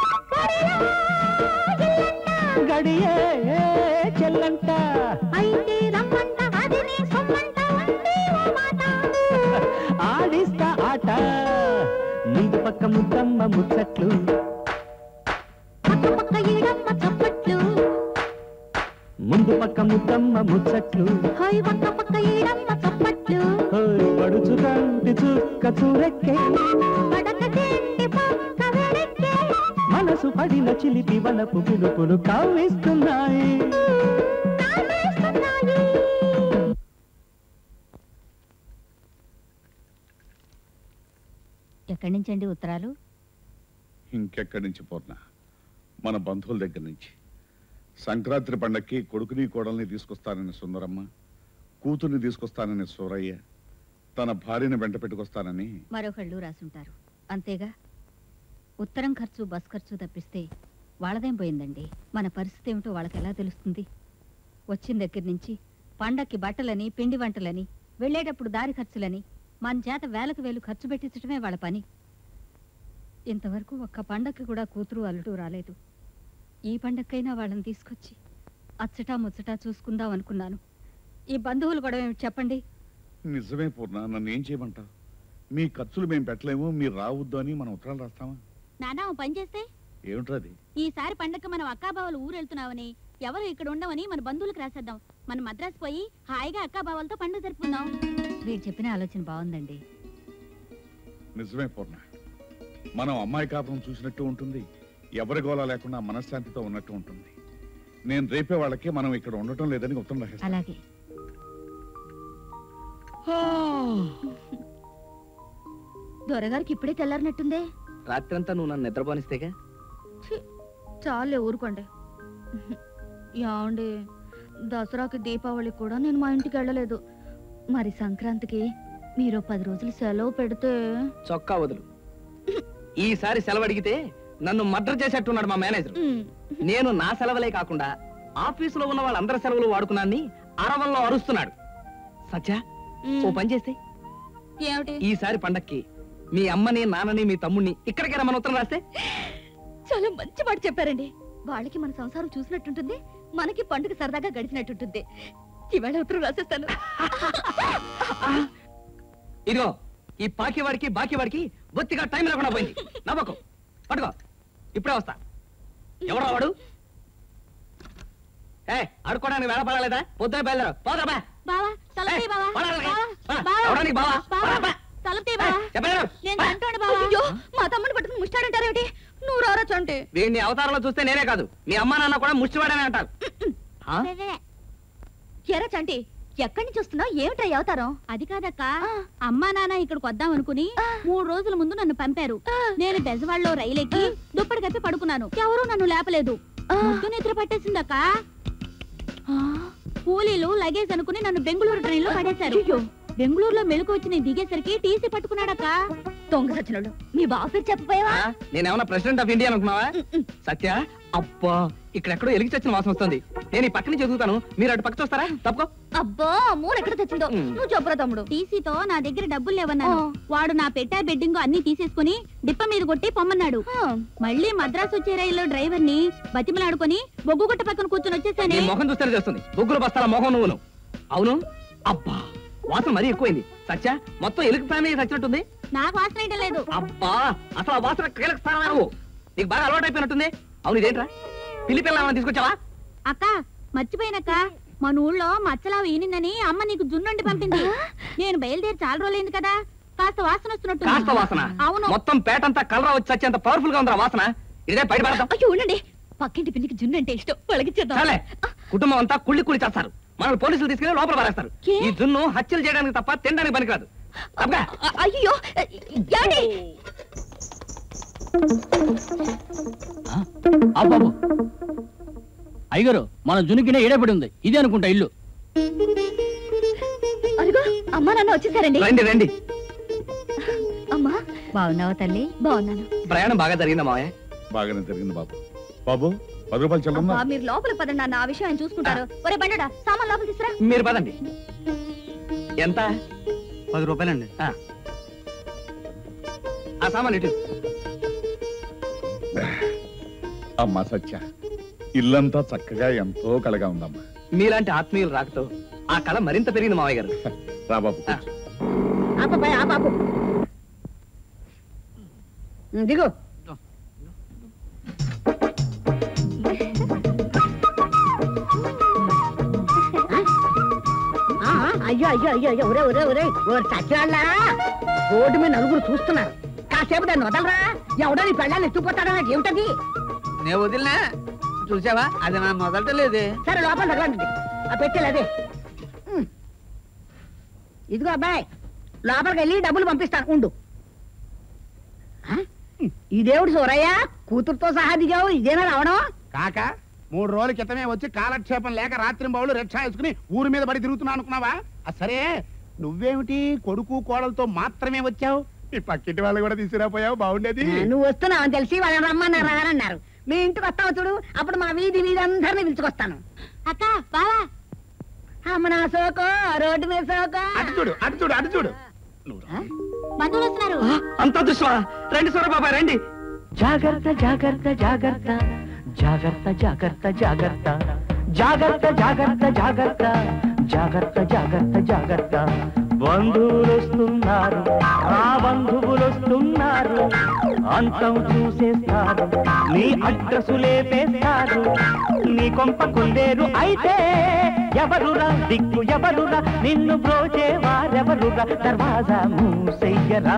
S10: గడియే చెల్లంట
S8: అయితే రమ్మంట అది నీ సొమ్మంట ఉంది ఓ మాట
S10: ఆడిస్తా ఆట ముందు పక్క ముద్దమ్మ ముచ్చట్లు
S8: పక్క పక్క ఈడమ్మ చప్పట్లు
S10: ముందు పక్క ముద్దమ్మ ముచ్చట్లు
S8: హోయ్ పక్క పక్క ఈడమ్మ చప్పట్లు
S10: హోయ్ పడుచు కంటి చుక్క చూరెక్కే
S8: పడక తిండి పక్క వేడెక్కే
S10: మనసు పడిన చిలిపి వలపు పిలుపులు కావిస్తున్నాయి
S8: కావేస్తున్నాయి
S11: ఎక్కడి నుంచండి ఉత్తరాలు
S9: ఇంకెక్కడి నుంచి పూర్ణ మన బంధువుల దగ్గర నుంచి సంక్రాంతి పండక్కి కొడుకుని కోడల్ని తీసుకొస్తానని సుందరమ్మ కూతుర్ని తీసుకొస్తానని సూరయ్య తన భార్యని వెంట పెట్టుకొస్తానని
S11: మరొకళ్ళు రాసుంటారు అంతేగా ఉత్తరం ఖర్చు బస్ ఖర్చు తప్పిస్తే వాళ్ళదేం పోయిందండి మన పరిస్థితి ఏమిటో వాళ్ళకి ఎలా తెలుస్తుంది వచ్చిన దగ్గర నుంచి పండక్కి బట్టలని పిండి వంటలని వెళ్ళేటప్పుడు దారి ఖర్చులని మన చేత వేలకు వేలు ఖర్చు పెట్టించడమే వాళ్ళ పని ఇంతవరకు ఒక్క పండక్కి కూడా కూతురు అల్లుడు రాలేదు ఈ పండక్కైనా వాళ్ళని తీసుకొచ్చి అచ్చటా ముచ్చటా చూసుకుందాం అనుకున్నాను ఈ బంధువులు కూడా ఏమిటి చెప్పండి
S9: నిజమే పూర్ణ నన్ను ఏం చేయమంటావు మీ ఖర్చులు మేము పెట్టలేము మీరు రావద్దు అని మనం ఉత్తరాలు రాస్తామా
S14: నానా ఓ పని చేస్తే
S9: ఏమిట్రది
S14: ఈసారి పండగ మనం అక్కాబావలు ఊరు వెళ్తున్నామని ఎవరు ఇక్కడ ఉండవని మన బంధువులకు రాసేద్దాం మనం మద్రాసు పోయి హాయిగా అక్కాబావలతో పండుగ జరుపుకుందాం
S11: వీరు చెప్పిన ఆలోచన బాగుందండి
S9: నిజమే పూర్ణ మనం అమ్మాయి కాపురం చూసినట్టు ఉంటుంది ఎవరి గోళ లేకుండా మనశ్శాంతితో ఉన్నట్టు ఉంటుంది నేను రేపే వాళ్ళకి మనం ఇక్కడ ఉండటం లేదని ఉత్తరం రాసేస్తాను
S11: అలాగే
S6: దొరగారికి ఇప్పుడే తెల్లారినట్టుందే
S1: రాత్రంతా నువ్వు నన్ను నిద్రపోనిస్తేగా
S6: చాలే ఊరుకోండి యాండి దసరాకి దీపావళి కూడా నేను మా ఇంటికి వెళ్ళలేదు మరి సంక్రాంతికి మీరు పది రోజులు సెలవు పెడితే
S1: చొక్కా వదులు ఈసారి సెలవు అడిగితే నన్ను మర్డర్ చేసేట్టున్నాడు మా మేనేజర్ నేను నా సెలవులే కాకుండా ఆఫీసులో ఉన్న వాళ్ళందరి సెలవులు వాడుకున్నాన్ని అరవల్లో అరుస్తున్నాడు సత్య ఓ పని చేస్తే
S6: ఏమిటి
S1: ఈసారి పండక్కి మీ అమ్మని నాన్నని మీ తమ్ముడిని ఇక్కడికి రమ్మని ఉత్తరం రాస్తే
S6: చాలా మంచి మాట చెప్పారండి వాళ్ళకి మన సంసారం చూసినట్టుంటుంది మనకి పండుగ సరదాగా గడిచినట్టుంటుంది ఈవేళ ఉత్తరం రాసేస్తాను
S1: ఇదిగో ఈ పాకి వాడికి బాకీ వాడికి బొత్తిగా టైం లేకుండా పోయింది నవ్వకు పట్టుకో ఇప్పుడే వస్తా ఎవరా వాడు ఏ అడుకోవడానికి వేళ పడలేదా పొద్దున బయలుదేరు పోదా బా
S14: బావా తలపి బావా
S1: పడాలి.
S14: బావా,
S1: పద. ఎవడానికి బావా?
S14: బావా,
S1: పద, పద.
S14: తలపి బావా
S1: చెప్పలేరు
S14: నేను అంటాను బావా
S6: అయ్యో మా తమ్ముని పట్టుకుని ముష్టాడంటారేమిటి నువ్వు రారా చంటి
S1: వీడిని అవతారంలో చూస్తే నేనే కాదు మీ అమ్మా నాన్న కూడా ముష్టివాడని అంటారు ఆ?
S6: ఎరా చంటి ఎక్కడి నుంచి వస్తున్నావు ఏమిటా అవతారం
S14: అది కాదక్క అమ్మా నాన్న ఇక్కడికి వద్దాం అనుకుని మూడు రోజుల ముందు నన్ను పంపారు నేను బెజవాడలో రైలు ఎక్కి దుప్పటి కప్పి పడుకున్నాను ఎవరూ నన్ను లేపలేదు ముద్దు నిద్ర పట్టేసిందక్క కూలీలు లగేజ్ అనుకుని నన్ను బెంగళూరు ట్రైన్ లో పడేశారు బెంగళూరులో మెలకు వచ్చి నేను దిగేసరికి టీసీ పట్టుకున్నాడక్క దొంగ సచ్చినోడు మీ బావ పేరు చెప్పపోయావా
S1: ఆ, నేనేమన్నా ప్రెసిడెంట్ ఆఫ్ ఇండియా అనుకున్నావా సత్య అబ్బా ఇక్కడెక్కడో ఎలిగి చచ్చిన వాసన వస్తుంది నేను ఈ పక్క నుంచి చదువుతాను మీరు అటు పక్క చూస్తారా తప్పుకో
S14: అబ్బో మూడు ఎక్కడ తెచ్చిందో నువ్వు చెప్పరా తమ్ముడు టీసీతో నా దగ్గర డబ్బులు లేవన్నాను వాడు నా పెట్టా బెడ్డింగ్ అన్ని తీసేసుకుని డిప్ప మీద కొట్టి పొమ్మన్నాడు మళ్ళీ మద్రాసు వచ్చే రైల్లో డ్రైవర్ ని బతిమలాడుకొని బొగ్గు గుట్ట పక్కన కూర్చొని
S1: నీ
S14: వచ్చేసానే
S1: మొహం చూస్తేనే చేస్తుంది బొగ్గులు బస్తాల మొహం నువ్వును అవును అబ్బా వాసన మరీ ఎక్కువైంది సత్య మొత్తం ఎలుగు ఫ్యామిలీ చచ్చినట్టుంది
S14: నాకు వాసన వేయటం లేదు
S1: అబ్బా అసలు ఆ వాసన కీలక స్థానం నువ్వు నీకు బాగా అలవాటు అయిపోయినట్టుంది అవును ఇదేంట్రా పిల్లి పిల్లలు తీసుకొచ్చావా
S14: అక్క మర్చిపోయినక్క మన ఊళ్ళో మచ్చలావు ఈనిందని అమ్మ నీకు జున్నుండి పంపింది నేను బయలుదేరి చాలా రోజులైంది కదా కాస్త వాసన వస్తున్నట్టు
S1: కాస్త వాసన
S14: అవును
S1: మొత్తం పేటంతా కలరా వచ్చి చచ్చేంత పవర్ఫుల్ గా ఉందా వాసన ఇదే బయట పడతాం
S14: అయ్యో ఉండండి పక్కింటి పిల్లికి జున్ను అంటే ఇష్టం వాళ్ళకిచ్చేద్దాం
S1: చాలే కుటుంబం అంతా కుళ్ళి కుళ్ళి చేస్తారు మనల్ని పోలీసులు తీసుకెళ్లి లోపల పారేస్తారు
S14: ఏ?
S1: ఈ జున్ను హత్యలు చేయడానికి తప్ప తినడానికి పనికిరాదు తప్పగా
S14: అయ్యో ఏమండి
S4: బాబు అయ్యగారు మన జునికినే ఏడపడి ఉంది ఇదే అనుకుంటా ఇల్లు
S14: అదిగో అమ్మా నాన్న వచ్చేసారండి
S1: రండి రండి
S14: అమ్మా
S11: బాగున్నావా తల్లి
S14: బాగున్నాను
S1: ప్రయాణం బాగా జరిగిందా మావయ్య
S9: బాగానే జరిగింది బాబు బాబు పది రూపాయలు చెల్లుందా
S14: అబ్బా, మీరు లోపల పదండి నాన్న ఆ విషయం ఆయన చూసుకుంటారు ఒరే బండడా సామాన్ లోపల తీసురా
S1: మీరు పదండి ఎంత
S18: పది రూపాయలండి
S1: ఆ. ఆ సామాన్ ఇటు
S9: అమ్మా సత్య ఇల్లంతా చక్కగా ఎంతో కళగా ఉందమ్మా
S1: మీలాంటి ఆత్మీయులు రాకతో ఆ కళ మరింత పెరిగింది మావయ్య గారు
S9: రా బాబు
S3: ఆపబాయ్ ఆపాపు దిగు ఆ, ఆ, అయ్యో అయ్యో అయ్యో అయ్యో ఒరే ఒరే ఒరే ఓ సత్యాళ్ళ రోడ్డు మీద నలుగురు చూస్తున్నారు కాసేపు దాన్ని వదలరా ఎవడో నీ పెళ్ళాన్ని ఎత్తుకుపోతాడా నాకు ఏమిటది
S12: నేను వదిలినా చూసావా అది నా మొదట లేదే
S3: సరే లోపల తగలండి ఆ పెట్టేది అదే ఉమ్. ఇదిగో అబ్బాయి లోపలికి వెళ్ళి డబ్బులు పంపిస్తాను ఉండు ఆ? ఇదేవిడు సూరయ్య కూతురుతో సహా దిగావు ఇదేనా రావడం
S7: కాక మూడు రోజుల క్రితమే వచ్చి కాలక్షేపం లేక రాత్రి బౌలు రిక్షా వేసుకుని ఊరి మీద పడి తిరుగుతున్నా అనుకున్నావా ఆ సరే నువ్వేమిటి కొడుకు కోడలతో మాత్రమే వచ్చావు ఈ పక్కింటి వాళ్ళు కూడా తీసుకురాపోయావు బాగుండేది
S3: ఆ, నువ్వు వస్తున్నావు అని తెలిసి వాళ్ళని రమ్మన్నారు రానన్నారు మీ ఇంటికి వస్తావు చూడు అప్పుడు మా వీధి వీధి అందరినీ పిలుచుకొస్తాను
S14: అక్క బావా
S3: అమ్మ నా సోకో రోడ్డు మీద సోకో
S7: అటు చూడు అటు చూడు అటు చూడు
S14: బంధువులు వస్తున్నారు
S1: అంత దుష్వా రండి సూరబాబాయ్ రండి
S10: జాగ్రత్త జాగ్రత్త జాగ్రత్త జాగ్రత్త జాగ్రత్త జాగ్రత్త జాగ్రత్త జాగ్రత్త జాగ్రత్త జాగ్రత్త జాగ్రత్త జాగ్రత్త బంధువులు వస్తున్నారు ఆ బంధువులు వస్తున్నారు అంతం చూసేస్తారు నీ అడ్రసు లేపేస్తారు నీ కొంప కుందేరు అయితే ఎవరురా దిక్కు ఎవరురా నిన్ను బ్రోచే వారెవరురా దర్వాజా మూసెయ్యరా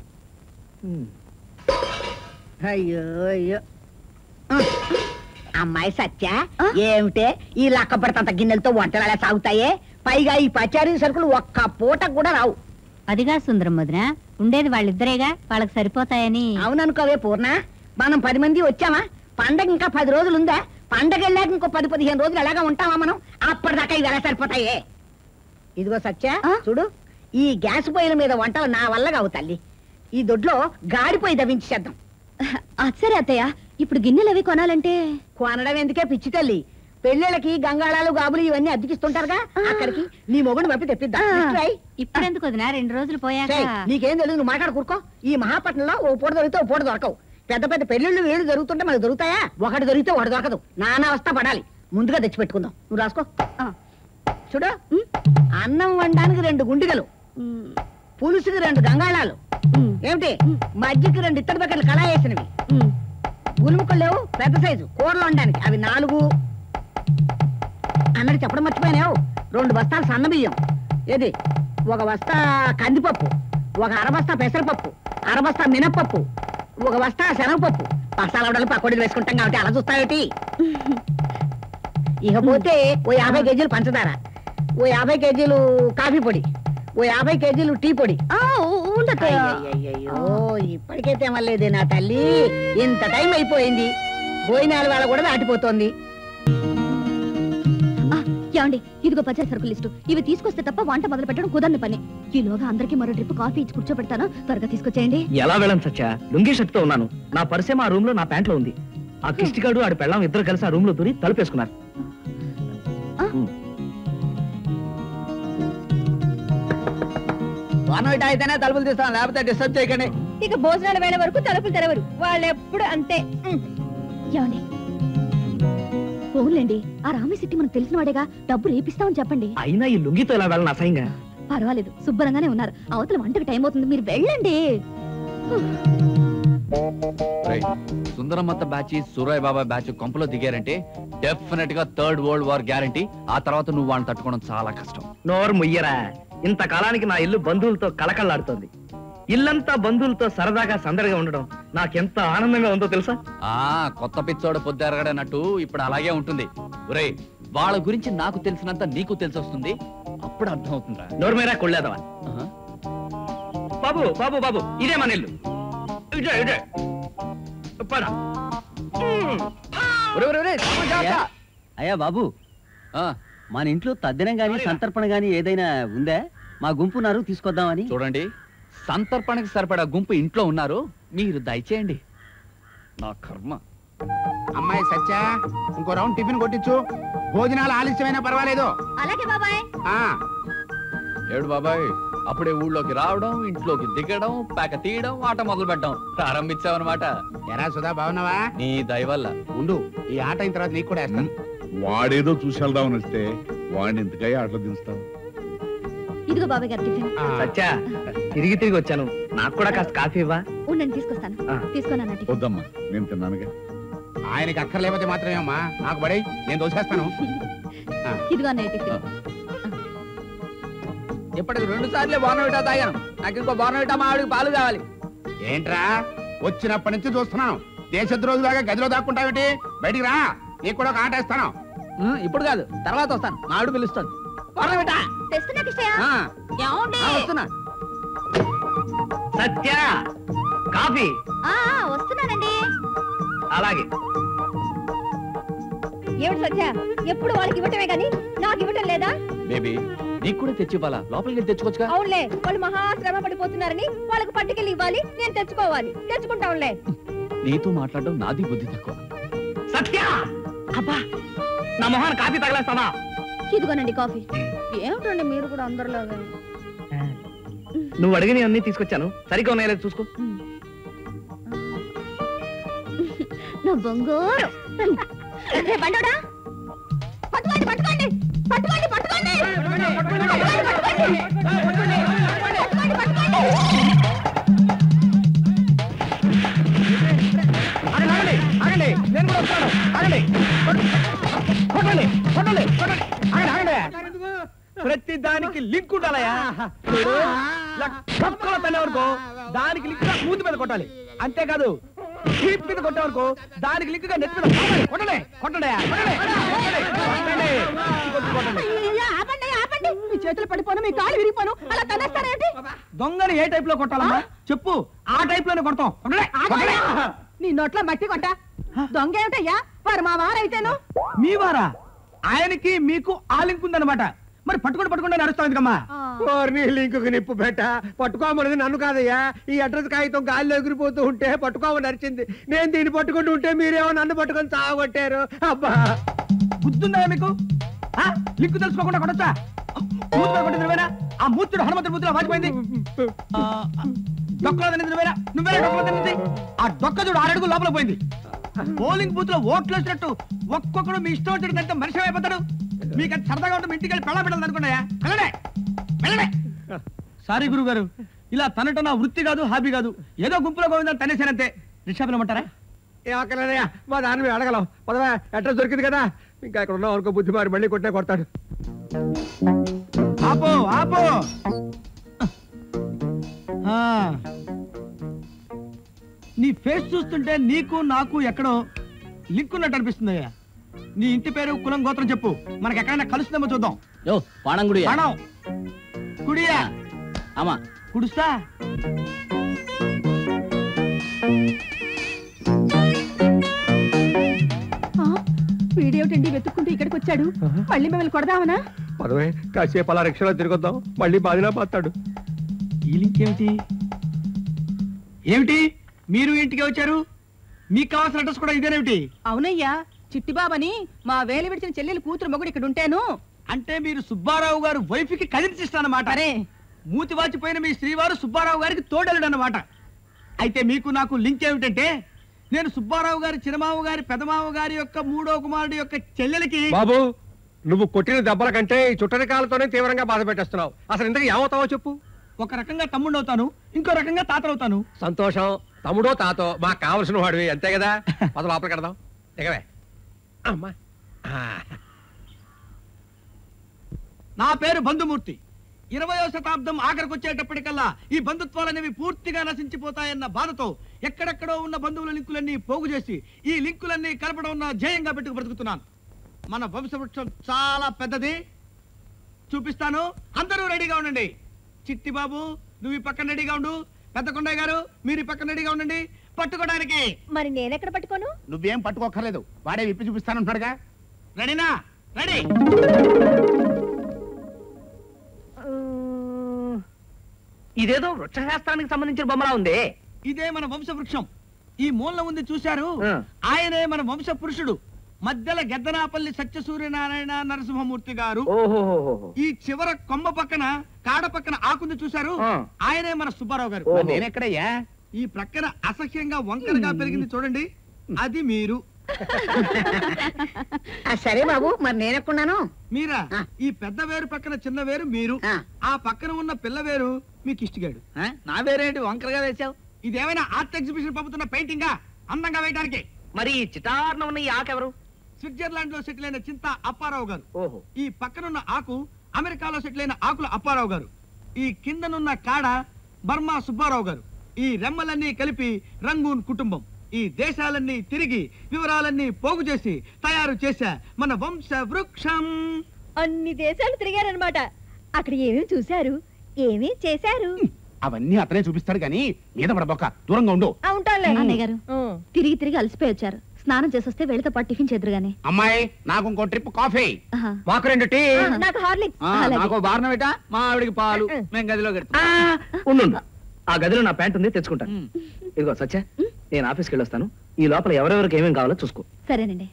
S3: అయ్యో అయ్యో ఆ, అమ్మాయి సత్య ఏమిటే ఈ లక్క పడతంత గిన్నెలతో వంటలు అలా సాగుతాయే పైగా ఈ పచారీ సరుకులు ఒక్క పూట కూడా రావు
S11: అదిగా సుందరం వదిన ఉండేది వాళ్ళిద్దరేగా వాళ్ళకి సరిపోతాయని
S3: అవుననుకోవే పూర్ణ మనం పది మంది వచ్చామా పండగ ఇంకా పది రోజులు ఉందా పండగ వెళ్ళాక ఇంకో పది పదిహేను రోజులు ఎలాగా ఉంటామా మనం అప్పటిదాకా ఇవి ఎలా సరిపోతాయే ఇదిగో సత్య చూడు ఈ గ్యాస్ పొయ్యిల మీద వంటలు నా వల్ల కావు తల్లి ఈ దొడ్లో గాడిపోయి దవించేద్దాం
S14: సరే అత్తయ్య ఇప్పుడు గిన్నెలు అవి కొనాలంటే
S3: కొనడం ఎందుకే పిచ్చి తల్లి పెళ్ళిళ్ళకి గంగాళాలు గాబులు ఇవన్నీ అద్దెకిస్తుంటారుగా అక్కడికి నీ మొగుడు పంపి తెప్పిద్దాం మిస్టర్ ఐ,
S11: ఇప్పుడెందుకు వదినా రెండు రోజులు పోయాక
S3: ఛేయ్, నీకేం తెలియదు నువ్వు మాట్లాడు కూరుకో ఈ మహాపట్నంలో ఓ పూట దొరికితే ఓ పూట దొరకవు పెద్ద పెద్ద పెళ్ళిళ్ళు వేళ్ళు జరుగుతుంటే మనకు దొరుకుతాయా ఒకటి దొరికితే ఒకటి దొరకదు నానా అవస్థ పడాలి ముందుగా తెచ్చి పెట్టుకుందాం నువ్వు రాసుకో చూడు అన్నం వండడానికి రెండు గుండిగలు పులుసుకి రెండు గంగాళాలు ఏమిటి మజ్జికి రెండు ఇత్తడి బకెట్లు కళా వేసినవి ఉలుముకలు లేవు పెద్ద సైజు కూరలు వండడానికి అవి నాలుగు అన్నది చెప్పడం మర్చిపోయినావు రెండు బస్తాలు సన్న బియ్యం ఏది ఒక బస్తా కందిపప్పు ఒక అరబస్తా పెసరపప్పు అరబస్తా మినప్పప్పు ఒక బస్తా శనగపప్పు బస్తాలు అవడాలు పకోడీలు వేసుకుంటాం కాబట్టి అలా చూస్తావేటి ఇకపోతే ఓ యాభై కేజీలు పంచదార ఓ యాభై కేజీలు కాఫీ పొడి ఓ యాభై కేజీలు టీ పొడి అయ్యయ్యయ్యయ్యో, ఇప్పటికైతే ఏమలేదే నా తల్లి ఇంత టైం అయిపోయింది భోజనాల వేళ కూడా దాటిపోతోంది
S6: ఏమండి ఇదిగో పచ్చడి సరుకుల లిస్టు ఇవి తీసుకొస్తే తప్ప వంట మొదలు పెట్టడం కుదరని పని ఈలోగా అందరికీ మరో ట్రిప్ కాఫీ ఇచ్చి కూర్చోబెడతాను త్వరగా తీసుకొచ్చేయండి
S1: ఎలా వెళ్ళను సత్య లుంగీ షర్ట్ తో ఉన్నాను నా పర్సేమో ఆ రూమ్ లో నా ప్యాంట్ లో ఉంది ఆ కిష్టిగాడు ఆడి పెళ్ళం ఇద్దరు కలిసి ఆ రూమ్ లో దూరి తలుపేసుకున్నారు
S16: వన్ వైట్ అయితేనే తలుపులు తీస్తాను లేకపోతే డిస్టర్బ్ చేయకండి
S6: ఇక భోజనాల వేళ వరకు తలుపులు తెరవరు వాళ్ళు ఎప్పుడు అంతే ఏమండి పోన్లేండి ఆ రామి సిట్టి మనకు తెలిసిన వాడేగా డబ్బులు ఏపిస్తామని చెప్పండి
S1: అయినా ఈ లుంగితో ఎలా వెళ్ళను అసహ్యంగా
S6: పర్వాలేదు శుభ్రంగానే ఉన్నారు అవతల వంటకి టైం అవుతుంది మీరు వెళ్ళండి
S2: రేయ్, సుందరమత్త బ్యాచ్ సూరయ్ బాబా బ్యాచ్ కొంపలో దిగారంటే డెఫినెట్ గా థర్డ్ వరల్డ్ వార్ గ్యారంటీ ఆ తర్వాత నువ్వు వాళ్ళని తట్టుకోవడం చాలా కష్టం
S1: నోరు ముయ్యరా ఇంతకాలానికి నా ఇల్లు బంధువులతో కళకళలాడుతోంది ఇల్లంతా బంధువులతో సరదాగా సందడిగా ఉండడం నాకెంత ఆనందంగా ఉందో తెలుసా
S2: ఆ కొత్త పిచ్చోడు పొద్దురగడనట్టు ఇప్పుడు అలాగే ఉంటుంది ఒరే వాళ్ళ గురించి నాకు తెలిసినంత నీకు తెలిసి వస్తుంది అప్పుడు అర్థం అవుతుందా
S1: నోరు మీరా కొళ్ళేదవా బాబు బాబు బాబు ఇదే మన ఇల్లు ఇదే ఇదే పద
S4: అయ్యా బాబు మన ఇంట్లో తద్దినం గాని సంతర్పణ గాని ఏదైనా ఉందా మా గుంపున్నారు తీసుకొద్దామని
S2: చూడండి సంతర్పణకి సరిపడా గుంపు ఇంట్లో ఉన్నారు మీరు దయచేయండి నా కర్మ
S7: అమ్మాయి సత్య ఇంకో రౌండ్ టిఫిన్ కొట్టించు భోజనాలు ఆలస్యమైనా పర్వాలేదు
S6: అలాగే బాబాయ్
S7: ఆ
S2: ఏడు బాబాయ్ అప్పుడే ఊళ్ళోకి రావడం ఇంట్లోకి దిగడం పేక తీయడం ఆట మొదలు పెట్టడం ప్రారంభించావన్నమాట
S7: ఎరా సుధా బాగున్నావా
S2: నీ దయ వల్ల
S7: ఉండు ఈ ఆట అయిన తర్వాత నీకు కూడా వేస్తాను
S9: వాడేదో చూసి వెళ్దామని వస్తే వాడిని ఎందుకయ్యా అట్లా దించుతావు
S6: ఇదిగో బాబాయ్ గారి టిఫిన్
S1: సత్య తిరిగి తిరిగి వచ్చాను నాకు కూడా కాస్త కాఫీ ఇవ్వా
S6: ఉండండి తీసుకొస్తాను తీసుకున్నాను టిఫిన్
S9: వద్దమ్మా నేను తిన్నానుగా
S7: ఆయనకి అక్కర్లేకపోతే మాత్రమే అమ్మా నాకు పడే నేను దోసేస్తాను ఆ.
S6: ఇదిగో అన్నయ్య టిఫిన్
S16: ఇప్పటికి రెండు సార్లే బోర్నవిటా తాగాను నాకు ఇంకో బోర్నవిటా మా ఆవిడకి పాలు కావాలి
S7: ఏంట్రా వచ్చినప్పటి నుంచి చూస్తున్నాను దేశద్రోజు దాకా గదిలో దాక్కుంటావేంటి బయటికి రా నీకు కూడా ఒక ఆట వేస్తాను
S16: ఉం, ఇప్పుడు కాదు తర్వాత వస్తాను మా ఆవిడ పిలుస్తాను బోర్నవిటా
S6: తెస్తున్నా కిష్టయ్య
S16: ఆ,
S6: ఏమండి
S16: ఆ, వస్తున్నా
S1: సత్య కాఫీ
S6: ఆ, ఆ, వస్తున్నానండి
S1: అలాగే
S6: ఏమిటి సత్య ఎప్పుడు వాళ్ళకి ఇవ్వటమే కానీ నాకు ఇవ్వటం లేదా
S2: బేబీ నీకు కూడా తెచ్చి ఇవ్వాలా లోపలికి వెళ్ళి తెచ్చుకోవచ్చుగా
S6: అవునులే వాళ్ళు మహాశ్రమ పడిపోతున్నారని వాళ్ళకి పట్టుకెళ్ళి ఇవ్వాలి నేను తెచ్చుకోవాలి తెచ్చుకుంటాంలే
S2: నీతో మాట్లాడడం నాది బుద్ధి తక్కువ
S1: సత్య అబ్బా నా మొహాన్ని కాఫీ తగలేస్తావా
S6: ఇదిగోనండి కాఫీ ఏమిటండి మీరు కూడా అందరిలాగా
S1: నువ్వు అడిగిన అన్ని తీసుకొచ్చాను సరిగ్గా ఉన్నాయో లేదో చూసుకో
S6: నా బంగారు రే బండోడా పట్టుకోండి పట్టుకోండి పట్టుకోండి పట్టుకోండి
S5: ఆగండి ఆగండి నేను కూడా వస్తాను ఆగండి కొట్టండి కొట్టండి కొట్టండి ఆగండి ఆగండి ప్రతి దానికి లింక్ ఉండాలయా చూడు, ఇలా కక్కుల తల్లి వరకు దానికి లింక్ గా మూతి మీద కొట్టాలి అంతేకాదు చీప్ మీద కొట్టే దానికి లింక్ గా నెత్తి మీద కొట్టండి కొట్టండి కొట్టండి కొట్టండి కొట్టండి కొట్టు, కొట్టండి
S15: ఆపండి ఆపండి మీ చేతులు పడిపోను మీ కాళ్ళు విరిగిపోను అలా తనేస్తారేంటి
S5: దొంగని ఏ టైప్ లో కొట్టాలమ్మా చెప్పు ఆ టైప్ లోనే కొడతాం కొట్టండి, కొట్టండి.
S15: నీ నోట్లో మట్టి కొట్ట దొంగ ఏమిటయ్యా వారు మా వారైతేను
S5: మీ వారా ఆయనకి మీకు ఆ లింక్ ఉందన్నమాట మరి పట్టుకొని పట్టుకుంటే నడుస్తాం ఎందుకమ్మా
S18: ఓర్ని లింకు నిప్పు పెట్ట పట్టుకోమన్నది నన్ను కాదయ్యా ఈ అడ్రస్ కాగితం గాలిలో ఎగిరిపోతూ ఉంటే పట్టుకోమని నడిచింది నేను దీన్ని పట్టుకుంటూ ఉంటే మీరేమో నన్ను పట్టుకొని చావగొట్టారు అబ్బా
S5: బుద్ధుందా మీకు ఆ? లింక్ తెలుసుకోకుండా కొట్టచ్చా మూతి మీద కొట్టింది నువ్వేనా ఆ మూర్తుడు హనుమంతుడి మూతిలో వాచిపోయింది ఆ, డొక్కలో తిన్నది నువ్వేనా నువ్వేనా డొక్కలో తిన్నది ఆ డొక్క చూడు ఆరడుగు లోపల పోయింది పోలింగ్ బూత్ లో ఓట్లు వేసినట్టు ఒక్కొక్కడు మీ ఇష్టం వచ్చినట్టు అంటే మనిషి అయిపోతాడు మీకు అది సరదాగా ఉంటే మీ ఇంటికి వెళ్ళి పెళ్ళ పెట్టాలి అనుకున్నాయా వెళ్ళడే వెళ్ళడే సారీ గురువు గారు ఇలా తనట నా వృత్తి కాదు హాబీ కాదు ఏదో గుంపులో పోయిందని తనేసానంతే రిక్షా పిలవమంటారా
S18: ఏ అక్కడనయ్యా మా దాని మీద అడగలం పదవా అడ్రస్ దొరికింది కదా ఇంకా అక్కడ ఉన్నావు అనుకో బుద్ధి మారి మళ్ళీ కొట్టే కొడతాడు
S5: ఆపో ఆపో ఆ. నీ ఫేస్ చూస్తుంటే నీకు నాకు ఎక్కడో లింక్ ఉన్నట్టు అనిపిస్తుందయ్యా నీ ఇంటి పేరు కులం గోత్రం చెప్పు మనకి ఎక్కడైనా కలుస్తుందేమో చూద్దాం
S4: యో పాణంగుడి
S5: పణం కుడియా
S4: ఆమా
S5: కుడుస్తా
S13: వీడేమిటండి వెతుక్కుంటూ ఇక్కడికి వచ్చాడు మళ్ళీ మిమ్మల్ని కొడదామనా
S18: పదవే కాసేపు అలా రిక్షాలో తిరగొద్దాం మళ్ళీ బాధినా పోతాడు
S5: ఈ లింక్ ఏమిటి ఏమిటి మీరు ఇంటికి వచ్చారు మీకు కావాల్సిన అడ్రస్ కూడా ఇదేనేమిటి
S13: అవునయ్యా చిట్టిబాబని మా వేలి విడిచిన చెల్లెలు కూతురు మొగుడు ఇక్కడ ఉంటేను
S5: అంటే మీరు సుబ్బారావు గారు వైఫ్ కి కజిన్ సిస్టర్ అన్నమాట అరే మూతి వాచిపోయిన మీ శ్రీవారు సుబ్బారావు గారికి తోడలుడు అన్నమాట అయితే మీకు నాకు లింక్ ఏమిటంటే నేను సుబ్బారావు గారి చిరమావ గారి పెదమావ గారి యొక్క మూడో కుమారుడు యొక్క చెల్లెలకి
S18: బాబు నువ్వు కొట్టిన దెబ్బల కంటే ఈ చుట్టరికాలతోనే తీవ్రంగా బాధ పెట్టేస్తున్నావు అసలు ఇంతకు ఏమవుతావో చెప్పు
S5: ఒక రకంగా తమ్ముడు అవుతాను ఇంకో రకంగా తాతలవుతాను
S18: సంతోషం తమ్ముడో తాతో మాకు కావలసిన వాడివి అంతే కదా పద లోపల కడదాం దిగవే అమ్మా ఆ,
S5: నా పేరు బంధుమూర్తి ఇరవయో శతాబ్దం ఆఖరికి వచ్చేటప్పటికల్లా ఈ బంధుత్వాలనేవి పూర్తిగా నశించిపోతాయన్న బాధతో ఎక్కడెక్కడో ఉన్న బంధువుల లింకులన్నీ పోగు చేసి ఈ లింకులన్నీ కలపడం నా ధ్యేయంగా పెట్టుకు బ్రతుకుతున్నాను మన వంశవృక్షం చాలా పెద్దది చూపిస్తాను అందరూ రెడీగా ఉండండి చిట్టి బాబు నువ్వు ఈ పక్కన రెడీగా ఉండు పెద్ద కొండయ్య గారు మీరు ఈ పక్కన రెడీగా ఉండండి పట్టుకోవడానికి
S6: మరి నేనెక్కడ పట్టుకోను
S7: నువ్వేం పట్టుకోక్కర్లేదు వాడే విప్పి చూపిస్తానంటున్నాడుగా
S5: రెడీనా రెడీ
S1: ఇదేదో వృక్షశాస్త్రానికి సంబంధించిన బొమ్మలా ఉంది
S5: ఇదే మన వంశవృక్షం ఈ మూల ఉంది చూశారు
S1: ఆ.
S5: ఆయనే మన వంశ పురుషుడు మధ్యల గెద్దనాపల్లి సత్యసూర్యనారాయణ నరసింహమూర్తి గారు
S1: ఓహోహోహో.
S5: ఈ చివర కొమ్మ పక్కన కాడ పక్కన ఆకుంది చూశారు
S1: ఆ.
S5: ఆయనే మన సుబ్బారావు గారు
S1: ఓహో.
S7: మరి నేనెక్కడయ్యా
S5: ఈ ప్రక్కన అసహ్యంగా వంకరగా పెరిగింది చూడండి అది మీరు
S3: ఆ, సరే బాబు మరి నేనెక్కున్నాను
S5: మీరా ఈ పెద్ద వేరు పక్కన చిన్న వేరు మీరు ఆ పక్కన ఉన్న పిల్ల వేరు మీ కిష్టిగాడు
S12: నా వేరేంటి వంకరగా వేసావు
S5: ఇదేమైనా ఆర్ట్ ఎగ్జిబిషన్ పంపుతున్న పెయింటింగా అందంగా వేయడానికి
S1: మరి ఈ చిటార్న ఉన్న ఈ ఆకెవరు
S5: స్విట్జర్లాండ్ లో సెటిల్ అయిన చింత అప్పారావు గారు
S1: ఓహో
S5: ఈ పక్కనున్న ఆకు అమెరికాలో సెటిల్ అయిన ఆకుల అప్పారావు గారు ఈ కిందనున్న కాడ బర్మా సుబ్బారావు గారు ఈ రెమ్మలన్నీ కలిపి రంగూన్ కుటుంబం ఈ దేశాలన్నీ తిరిగి వివరాలన్నీ పోగు చేసి తయారు చేశా మన వంశ వృక్షం
S6: అన్ని దేశాలు తిరిగారనమాట అక్కడ ఏమేమి చూశారు ఏమేం చేశారు
S7: అవన్నీ అతనే చూపిస్తాడు గాని మీద పడబోక దూరంగా ఉండు
S6: ఆ, ఉంటానులే.
S11: అన్నయ్య గారు తిరిగి తిరిగి అలసిపోయి వచ్చారు స్నానం చేసొస్తే వీళ్ళతో పాటు టిఫిన్ చేద్దరు
S7: అమ్మాయి నాకు ఇంకో ట్రిప్ కాఫీ
S18: మాకు రెండు టీ
S6: ఆ, నాకు హార్లిక్స్
S12: ఆ, నాకు బారణం పెట్టా మా ఆవిడికి పాలు మేము గదిలో కడతాం
S1: ఉండు ఉండు. ఆ గదిలో నా ప్యాంట్ ఉంది తెచ్చుకుంటాను ఇదిగో సత్య నేను ఆఫీస్కి వెళ్ళొస్తాను ఈ లోపల ఎవరెవరికి ఏమేం కావాలో చూసుకో
S11: సరేనండి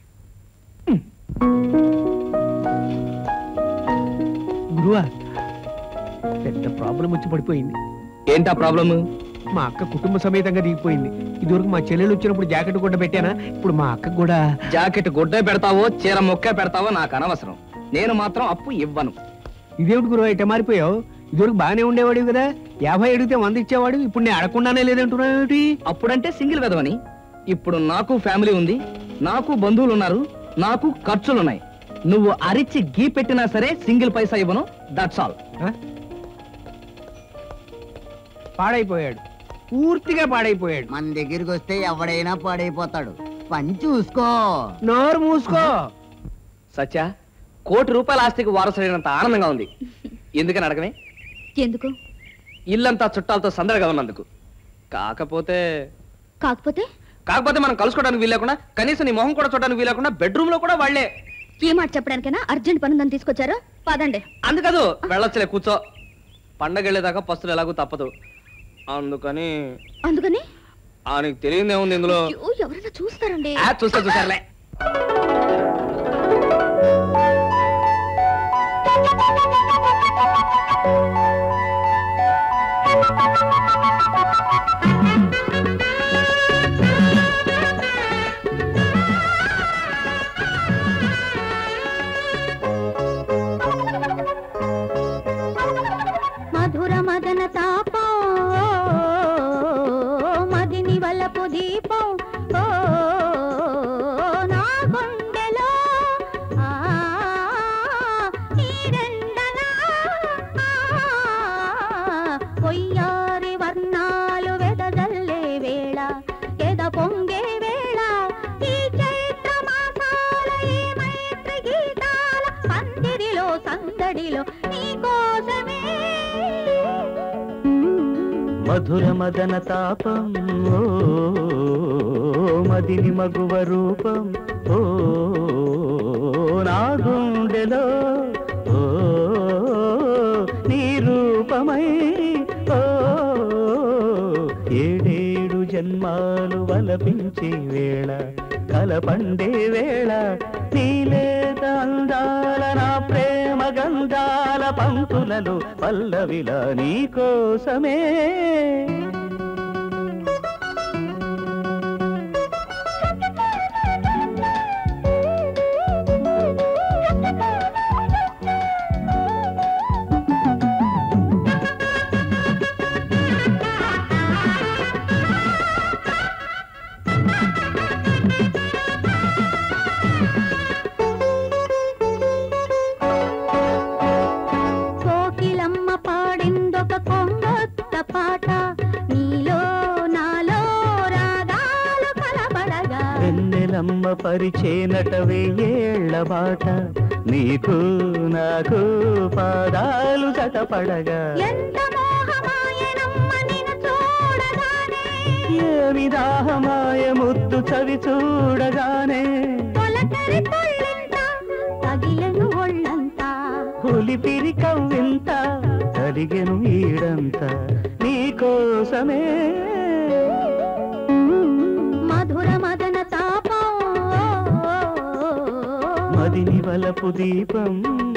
S18: గురువా పెద్ద ప్రాబ్లం వచ్చి పడిపోయింది
S1: ఏంటా ప్రాబ్లమ్
S18: మా అక్క కుటుంబ సమేతంగా దిగిపోయింది ఇదివరకు మా చెల్లెలు వచ్చినప్పుడు జాకెట్ గుడ్డ పెట్టానా ఇప్పుడు మా అక్క కూడా
S1: జాకెట్ గుడ్డే పెడతావో చీర మొక్కే పెడతావో నాకు అనవసరం నేను మాత్రం అప్పు ఇవ్వను
S18: ఇదేమిటి గురువు ఇట్ట మారిపోయావు ఇదివరకు బాగానే ఉండేవాడు కదా యాభై అడిగితే వంద ఇచ్చేవాడు ఇప్పుడు నేను అడగకుండానే లేదంటున్నావు ఏమిటి
S1: అప్పుడంటే సింగిల్ వెదవని ఇప్పుడు నాకు ఫ్యామిలీ ఉంది నాకు బంధువులు ఉన్నారు నాకు ఖర్చులున్నాయి నువ్వు అరిచి గీ పెట్టినా సరే సింగిల్ పైసా ఇవ్వను దట్స్ ఆల్
S18: పాడైపోయాడు పూర్తిగా పాడైపోయాడు
S17: మన దగ్గరికి వస్తే ఎవడైనా పాడైపోతాడు పని చూసుకో
S18: నోరు మూసుకో
S1: సత్య కోటి రూపాయల ఆస్తికి వారసుడైనంత ఆనందంగా ఉంది ఎందుకని అడగమే
S11: ఎందుకు
S1: ఇల్లంతా చుట్టాలతో సందడిగా ఉన్నందుకు కాకపోతే
S11: కాకపోతే
S1: కాకపోతే మనం కలుసుకోవడానికి వీలేకుండా కనీసం నీ మొహం కూడా చూడడానికి వీలేకుండా బెడ్రూమ్ లో కూడా వాళ్లే
S11: ఏ మాట చెప్పడానికైనా అర్జెంట్ పని ఉందని తీసుకొచ్చారు పదండి
S1: అందుకదు వెళ్ళొచ్చులే కూర్చో పండగ వెళ్ళేదాకా పస్తులు ఎలాగూ తప్పదు అందుకని
S11: అందుకని
S1: ఆ నీకు తెలియదేముంది ఇందులో
S11: అయ్యో, ఎవరైనా చూస్తారండి
S1: ఆ, చూస్తా చూసారులే
S8: మధుర మదన తాపం మదిని వలపు దీపం ఓ నా గుండెలో ఆ, నీరెండలా, ఆ, కొయ్యారి వర్ణాలు వెదజల్లే వేళ ఎద పొంగే వేళ ఈ చైత్ర మాసాల ఈ మైత్రి గీతాల పందిరిలో సందడిలో నీ కోసమే
S10: మధుర మదన తాపం ఓ మదిని మగువ రూపం ఓ గుండెలో ఓ నీ రూపమై ఓ ఏడేడు జన్మాలు వలపించే వేళ కలపండే వేళ నీలేత అందాల నా ప్రేమ గంధాల పంతులలో పల్లవిలా నీ కోసమే
S8: కోకిలమ్మ పాడిందొక కొంగొత్త పాట నీలో నాలో రాగాలు కలబడగా
S10: వెన్నెలమ్మ పరిచేనట వెయ్యేళ్ల బాట నీకు నాకు పాదాలు జతపడగా
S8: ఎంత మోహమాయనమ్మ నిన్ను చూడగానే
S10: ఏమి దాహమాయ ముద్దు చవి చూడగానే
S8: తొలకరి తొల్లింత తగిలను ఒళ్ళంతా
S10: పులిపిరి కవ్వింత కలిగెను ఈడంత నీకోసమే
S8: మధుర మదన తాపం
S10: మదిని వలపు దీపం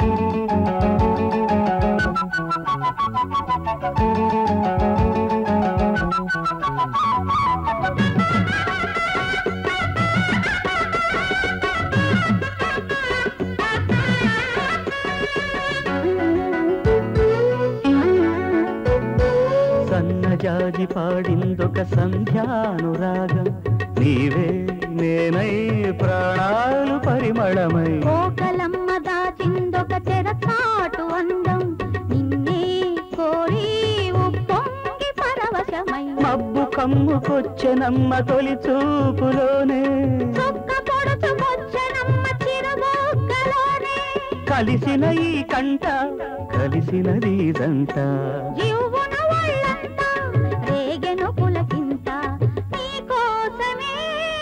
S10: సన్నజాజి పాడిందొక సంధ్యానురాగం నీవే నేనై ప్రాణాలు పరిమళమై
S8: కోకలమ్మ దాచిందొక తెరచాటు అందం నిన్నే కోరి ఉప్పొంగి పరవశమై
S10: మబ్బు కమ్ముకొచ్చెనమ్మ తొలి చూపులోనే
S8: చొక్క పొడుచుకొచ్చనమ్మ చిరుబొక్కలోనే
S10: కలిసిన ఈ కంట కలిసినది దంట
S8: జీవున ఒళ్ళంతా రేగెను పులకింత నీకోసమే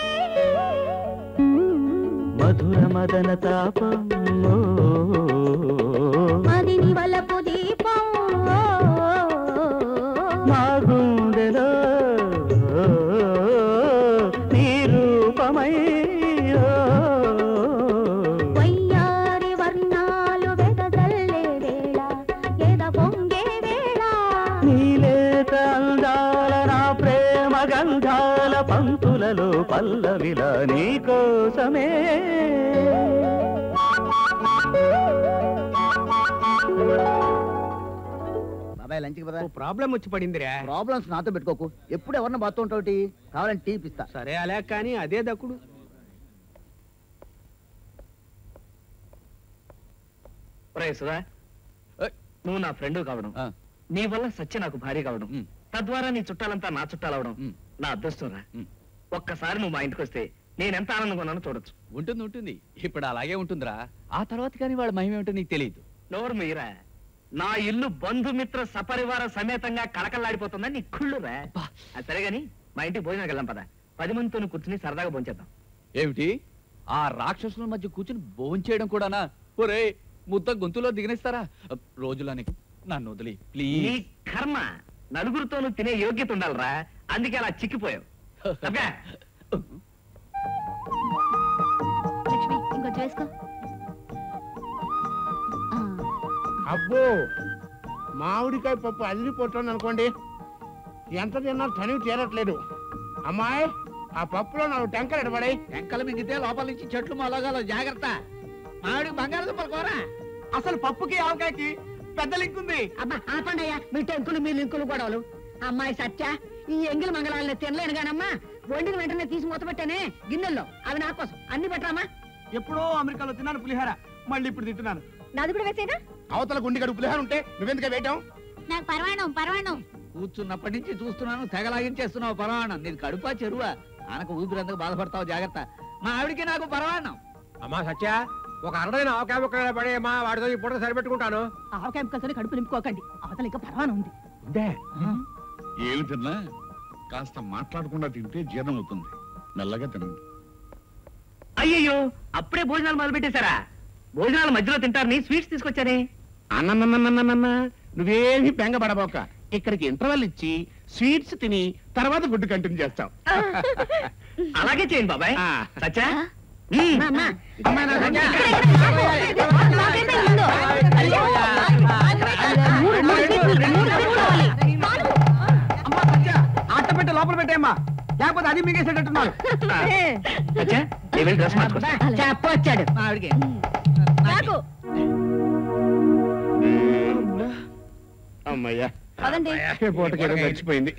S10: మధుర మదన తాపం ఓ,
S8: మదిని వలపు దీపం
S10: మా గుండెలో నీ రూపమై ఓ,
S8: వయ్యారి వర్ణాలు వెదజల్లే వేళ ఎద పొంగే వేళ
S10: నీలేత అందాల నా ప్రేమ గంధాల పంతులలో పల్లవిలా నీకోసమే
S17: బాబాయ్ లంచ్కి పదా
S18: ప్రాబ్లం వచ్చి పడిందిరా
S17: ప్రాబ్లమ్స్ నాతో పెట్టుకోకు ఎప్పుడు ఎవరిని బాత్ ఉంటావుటి కావాలని టీ ఇప్పిస్తా
S18: సరే అలా కానీ అదే దక్కుడు
S1: ఒరేయ్ సుధా నువ్వు నా ఫ్రెండ్ కావడం నీ వల్ల సత్య నాకు భార్య కావడం తద్వారా నీ చుట్టాలంతా నా చుట్టాలవడం నా అదృష్టం రా ఒక్కసారి నువ్వు మా ఇంటికి వస్తే నేను ఎంత ఆనందంగా ఉన్నానో చూడొచ్చు
S2: ఉంటుంది ఉంటుంది ఇప్పుడు అలాగే ఉంటుందిరా ఆ తర్వాత కానీ వాళ్ళ మహిమ ఏమిటో నీకు తెలియదు
S1: నోరు మీరా నా ఇల్లు బంధుమిత్ర సపరివార సమేతంగా కళకళలాడిపోతుందని నీ కుళ్ళురా అది సరే గాని మా ఇంటికి భోజనానికి వెళ్దాం పద పది మందితో కూర్చుని సరదాగా భోంచేద్దాం
S2: ఏమిటి ఆ రాక్షసుల మధ్య కూర్చుని భోంచేయడం కూడానా ఒరే ముద్ద గొంతులో దిగనిస్తారా రోజులని నన్ను వదిలి
S1: నీ
S2: ప్లీజ్
S1: కర్మ నలుగురితోనూ తినే యోగ్యత ఉండాలిరా అందుకే అలా చిక్కిపోయావు తప్పకా?
S14: లక్ష్మి ఇంకొంచెం వేసుకో
S7: అబ్బో మామిడికాయ పప్పు అల్లి పొట్టండి అనుకోండి ఎంత తిన్నా తనివి తీరట్లేదు అమ్మాయి ఆ పప్పులో నాలుగు టెంకలు ఎడబడాయి
S12: టెంకలు మింగితే లోపల నుంచి చెట్లు మొలగాల జాగ్రత్త మామిడికి బంగాళదుంపలు కూర
S1: అసలు పప్పుకి ఆవకాయకి పెద్ద లింక్ ఉంది
S3: అబ్బా ఆపండి అయ్యా మీ టెంకులు మీ లింకులు గొడవలు అమ్మాయి సత్య ఈ ఎంగిలి మంగళాలని తినలేను గానమ్మా వండిన వెంటనే తీసి మూత పెట్టానే గిన్నెల్లో అవి నా కోసం అన్ని పెట్టరామా
S1: ఎప్పుడో అమెరికాలో తిన్నాను పులిహార మళ్ళీ ఇప్పుడు తింటున్నాను
S6: నాది కూడా వేసేనా
S7: అవతల గుండి గడు పులిహార ఉంటే నువ్వెందుకు వేయటం
S14: నాకు పరవాణం పరవాణం
S12: కూర్చున్నప్పటి నుంచి చూస్తున్నాను తెగలాగించేస్తున్నావు పరవాణం నీది కడుపా చెరువా ఆనకు ఊపిరందుకు బాధపడతావు జాగ్రత్త మా ఆవిడికి నాకు పరవాణం
S18: అమ్మా సత్య ఒక అరడైన ఆవకాయ ముక్క పడేయమ్మా వాడితో ఈ పూట సరిపెట్టుకుంటాను
S13: ఆవకాయ ముక్కలతోనే కడుపు నింపుకోకండి అవతల ఇంకా పర్వానం ఉంది
S9: ఏమి తిన్నా కాస్త మాట్లాడకుండా తింటే జీర్ణం అవుతుంది మెల్లగా తినండి
S1: అయ్యయ్యో అప్పుడే భోజనాలు మొదలు పెట్టేశారా భోజనాల మధ్యలో తింటారని స్వీట్స్ తీసుకొచ్చానే
S7: అన్నన్నన్నన్నన్న నువ్వేమి బెంగపడబోక ఇక్కడికి ఇంటర్వెల్ ఇచ్చి స్వీట్స్ తిని తర్వాత ఫుడ్ కంటిన్యూ చేస్తాం
S1: అలాగే చేయండి బాబాయ్ సచ్చా
S16: అట్ట పెట్టి లోపల పెట్టేమ్మా లేకపోతే అది మింగేసేటట్టున్నారు
S1: సచ్చా నేను వెళ్ళి డ్రెస్ మార్చుకొస్తా
S3: చెప్పొచ్చాడు
S16: ఆవిడకి
S7: అమ్మయ్యా
S6: పదండి.
S7: ఏ పూటకేదో గడిచిపోయింది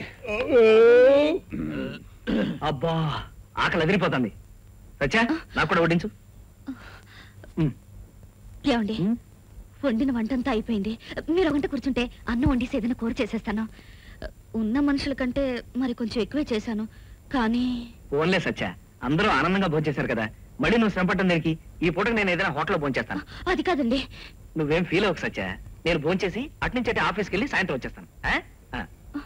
S1: అబ్బా ఆకలి ఎదిరిపోతుంది సచ్చా నాకు కూడా వడ్డించు
S14: ఏమండి వండిన వంటంతా అయిపోయింది మీరు ఒక గంట కూర్చుంటే అన్నం వండేసి ఏదైనా కూర చేసేస్తాను ఉన్న మనుషుల కంటే మరి కొంచెం ఎక్కువే చేశాను కానీ
S1: ఓన్లే సచ్చా అందరూ ఆనందంగా భోంచేశారు కదా మళ్ళీ నువ్వు శ్రమపడటం దేనికి ఈ పూటకు నేను ఏదైనా హోటల్లో భోంచేస్తాను
S14: అది కాదండి
S1: నువ్వేం ఫీల్ అవ్వకు సచ్చా నేను భోంచేసి అట్నుంచి అటే ఆఫీస్కి వెళ్ళి సాయంత్రం వచ్చేస్తాను ఆ? ఆ.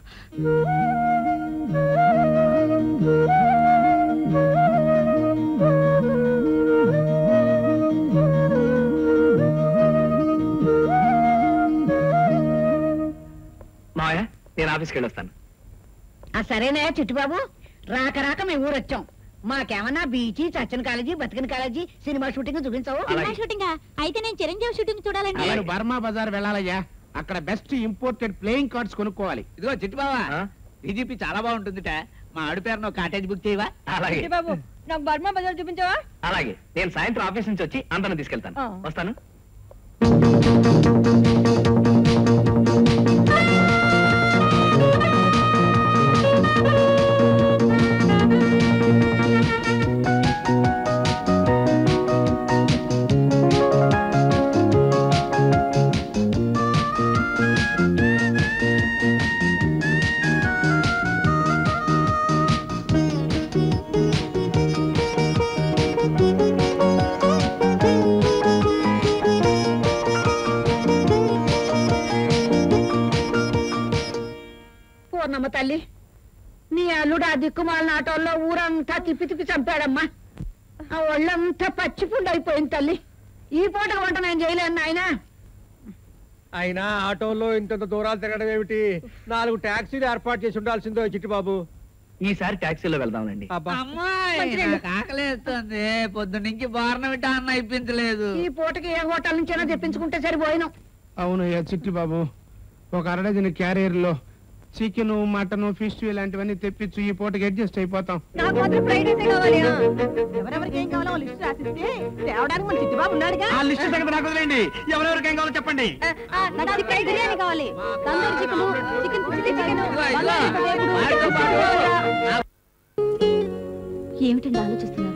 S1: మావయ్య నేను ఆఫీస్కి వెళ్ళి వస్తాను
S3: ఆ సరేనా చిట్టుబాబు రాక రాక మేము ఊరు వచ్చాం మాకేమన్నా బీచ్ చచ్చన్ కాలేజీ బతికిన కాలేజీ సినిమా షూటింగ్ చూపించావు
S14: సినిమా షూటింగా అయితే నేను చిరంజీవి షూటింగ్ చూడాలండి
S7: నేను బర్మా బజార్ వెళ్ళాలయ్యా అక్కడ బెస్ట్ ఇంపోర్టెడ్ ప్లేయింగ్ కార్డ్స్ కొనుక్కోవాలి
S12: ఇదిగో చిట్టు బావా డీజీపీ చాలా బాగుంటుందిట మా ఆడి పేరు నువ్వు కాటేజ్ బుక్ చేయవా
S1: అలాగే
S6: బాబు నాకు బర్మా బజార్ చూపించావా
S1: అలాగే నేను సాయంత్రం ఆఫీస్ నుంచి వచ్చి అందరిని తీసుకెళ్తాను
S6: ఆ.
S1: వస్తాను
S3: పూర్ణమ్మ తల్లి నీ అల్లుడు ఆ దిక్కుమాలిన ఆటోల్లో ఊరంతా తిప్పి తిప్పి చంపాడమ్మా ఆ ఒళ్ళంతా పచ్చిపుండు అయిపోయింది తల్లి ఈ పూట వంట నేను చేయలేను నాయనా
S18: అయినా ఆటోలో ఇంత దూరాలు తిరగడం ఏమిటి నాలుగు ట్యాక్సీలు ఏర్పాటు చేసి ఉండాల్సిందో చిట్టుబాబు
S1: ఈసారి టాక్సీలో వెళ్దాంలేండి
S12: అమ్మాయి నాకు ఆకలేస్తుంది పొద్దు నుంచి బారణ వింటా అన్న ఇప్పించలేదు
S3: ఈ పూటకి ఏ హోటల్ నుంచైనా తెప్పించుకుంటే సరిపోయినాం
S7: అవునయ్యా చిట్టి బాబు ఒక అరడజన క్యారియర్ లో చికెన్ మటన్ ఫిష్ ఇలాంటివన్నీ తెప్పించు ఈ పూటకి అడ్జస్ట్ అయిపోతాం
S6: నాకు మాత్రం ఫ్రైడ్ రైస్ కావాలి ఎవరెవరికి ఏం కావాలో లిస్ట్ రాసిస్తే తేవడానికి మన చిట్టుబాబు ఉన్నాడుగా
S5: ఆ లిస్ట్ సంగతి నాకు వదిలేండి ఎవరెవరికి ఏం కావాలో చెప్పండి
S6: నాకు చికెన్ బిర్యానీ కావాలి tandoori chicken chicken chilli chicken
S14: ఏమిటండి ఆలోచిస్తున్నారు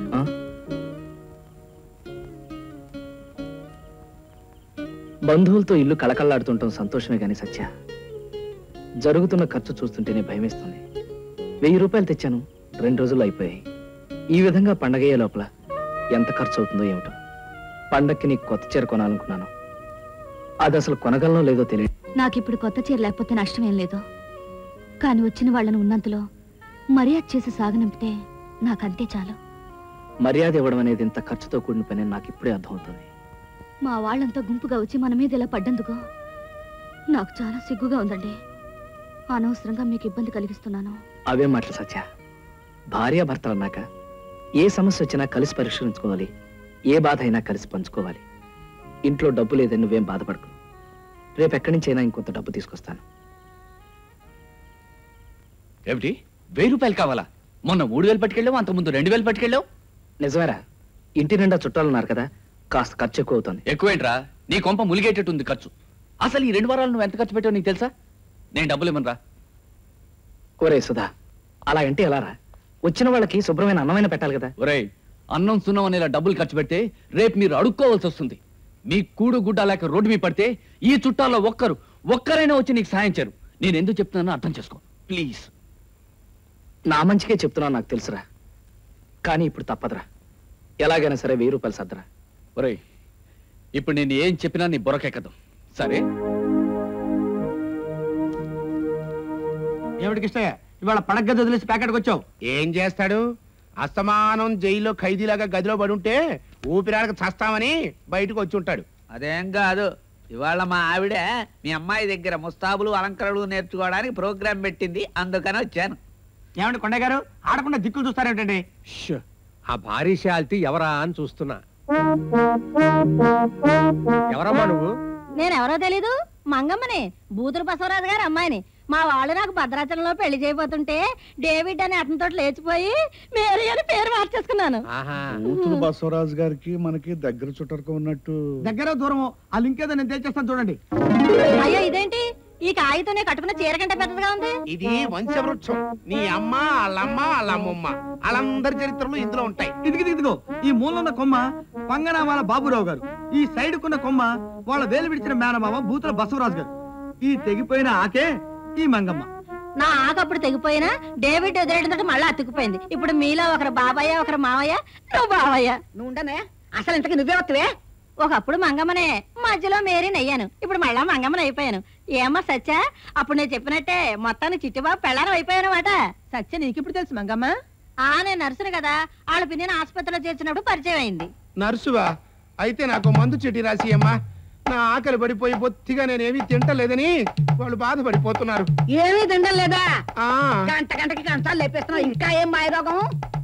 S1: బంధువులతో ఇల్లు కళకళలాడుతుంటాం సంతోషమే గాని సత్య జరుగుతున్న ఖర్చు చూస్తుంటేనే భయమేస్తుంది వెయ్యి రూపాయలు తెచ్చాను రెండు రోజుల్లో అయిపోయాయి ఈ విధంగా పండగయ్యే లోపల ఎంత ఖర్చు అవుతుందో ఏమిటో పండక్కి నీకు కొత్త చీర కొనాలనుకున్నాను అది అసలు కొనగలనో లేదో తెలియదు
S14: నాకిప్పుడు కొత్త చీర లేకపోతే నష్టమేం లేదు కానీ వచ్చిన వాళ్ళను ఉన్నంతలో మర్యాద చేసి సాగనంపితే నాకంతే చాలు
S1: మర్యాద ఇవ్వడం అనేది ఇంత ఖర్చుతో కూడిన పని అని నాకు ఇప్పుడే అర్థమవుతుంది
S14: మా వాళ్ళంతా గుంపుగా వచ్చి మన మీద ఇలా పడ్డందుకు నాకు చాలా సిగ్గుగా ఉందండి అనవసరంగా మీకు ఇబ్బంది కలిగిస్తున్నాను
S1: అవే మాటలు సత్య భార్య భర్తలు అన్నాక ఏ సమస్య వచ్చినా కలిసి పరిష్కరించుకోవాలి ఏ బాధ అయినా కలిసి పంచుకోవాలి ఇంట్లో డబ్బు లేదని నువ్వేం బాధపడకు రేపు ఎక్కడి నుంచైనా ఇంకొంత డబ్బు తీసుకొస్తాను
S2: ఏమిటి వెయ్యి రూపాయలు కావాలా మొన్న మూడు వేలు పట్టుకెళ్ళావు అంతకుముందు రెండు వేలు పట్టుకెళ్ళావు
S1: నిజమేరా ఇంటి నిండా చుట్టాలు ఉన్నారు కదా కాస్త ఖర్చు ఎక్కువ అవుతుంది
S2: ఎక్కువేంట్రా నీ కొంప ములిగేటట్టుంది ఖర్చు అసలు ఈ రెండు వారాలు నువ్వు ఎంత ఖర్చు పెట్టావు నీకు తెలుసా నేను డబ్బులు ఇవ్వనురా
S1: ఒరే సుధా అలా అంటే ఎలా రా వచ్చిన వాళ్ళకి శుభ్రమైన అన్నమైన పెట్టాలి కదా
S2: ఒరేయ్ అన్నం సున్నం అనేలా డబ్బులు ఖర్చు పెడితే రేపు మీరు అడుక్కోవాల్సి వస్తుంది మీ కూడు గుడ్డ లేక రోడ్డు మీద పడితే ఈ చుట్టాల్లో ఒక్కరు ఒక్కరైనా వచ్చి నీకు సాయం చేయరు నేను ఎందుకు చెప్తున్నానో అర్థం చేసుకో ప్లీజ్
S1: నా మంచికే చెప్తున్నాను నాకు తెలుసురా కానీ ఇప్పుడు తప్పదురా ఎలాగైనా సరే వెయ్యి రూపాయలు సర్దరా
S2: ఒరేయ్ ఇప్పుడు నేను ఏం చెప్పినా నీ బుర్రకెక్కదు సరే
S16: ఏమిటికి ఇష్టయ్య ఇవాళ పడగ గది వదిలేసి ప్యాకెట్కి వచ్చావు
S7: ఏం చేస్తాడు అస్తమానం జైల్లో ఖైదీలాగా గదిలో పడుంటే ఊపిరాడక చస్తామని బయటకు వచ్చి ఉంటాడు
S12: అదేం కాదు ఇవాళ మా ఆవిడ మీ అమ్మాయి దగ్గర ముస్తాబులు అలంకరణలు నేర్చుకోవడానికి ప్రోగ్రాం పెట్టింది అందుకని వచ్చాను
S18: ఏమండి కొండ గారు ఆడకుండా దిక్కులు చూస్తారేమిటండి ఆ భారీ శాల్తీ ఎవరా అని చూస్తున్నా ఎవరమ్మా నువ్వు
S15: నేనెవరో తెలీదు మంగమ్మని బూతులు బసవరాజు గారి అమ్మాయిని మా వాళ్ళు నాకు భద్రాచలంలో పెళ్లి చేయబోతుంటే డేవిడ్ అని అతనితో లేచిపోయి మేరీ అని పేరు మార్చేసుకున్నాను
S9: కూతురు బసవరాజు గారికి మనకి దగ్గర చుట్టరక ఉన్నట్టు
S18: దగ్గర దూరం ఆ లింక్ ఏదో నేను తెచ్చేస్తాను చూడండి
S15: అయ్యో ఇదేంటి ఈ కాగితోనే కట్టుకున్న చీర కంటే పెద్దగా ఉంది
S7: ఇది వంశవృక్షం నీ అమ్మ వాళ్ళమ్మ వాళ్ళ అమ్మమ్మ వాళ్ళందరి చరిత్రలు ఇందులో ఉంటాయి
S18: ఇదిగి ఇదిగో ఈ మూలన్న కొమ్మ పంగనామాల బాబురావు గారు ఈ సైడ్ కున్న కొమ్మ వాళ్ళ వేలు విడిచిన మేనమామ బూతుల బసవరాజు గారు ఈ తెగిపోయిన ఆకే ఈ మంగమ్మ
S15: నా ఆకప్పుడు తెగిపోయినా డేవిడ్ ఎదురేటంతో మళ్ళీ అతుక్కుపోయింది ఇప్పుడు మీలో ఒకరు బాబాయ్య ఒకరు మావయ్య నువ్వు బావయ్య
S3: నువ్వు ఉండనే అసలు ఇంతకి నువ్వే వస్తువే
S15: ఒకప్పుడు మంగమ్మనే మధ్యలో మేరీని అయ్యాను ఇప్పుడు మళ్ళా మంగమ్మని అయిపోయాను ఏమ్మా సత్య అప్పుడు నేను చెప్పినట్టే మొత్తానికి చిట్టుబాబు పెళ్ళారం అయిపోయాను అనమాట సత్య నీకు ఇప్పుడు తెలుసు మంగమ్మ ఆ నేను నర్సును కదా వాళ్ళ పిన్ని ఆసుపత్రిలో చేర్చినప్పుడు పరిచయం అయింది
S7: నర్సువా అయితే నాకు మందు చెట్టి రాసి అమ్మా నా ఆకలి పడిపోయి బొత్తిగా నేనేమి తింటలేదని వాళ్ళు బాధపడిపోతున్నారు
S3: ఏమీ తిండం లేదా
S7: ఆ.
S3: గంట గంటకి కంచాలు లేపేస్తున్నావు ఇంకా ఏం మాయరోగం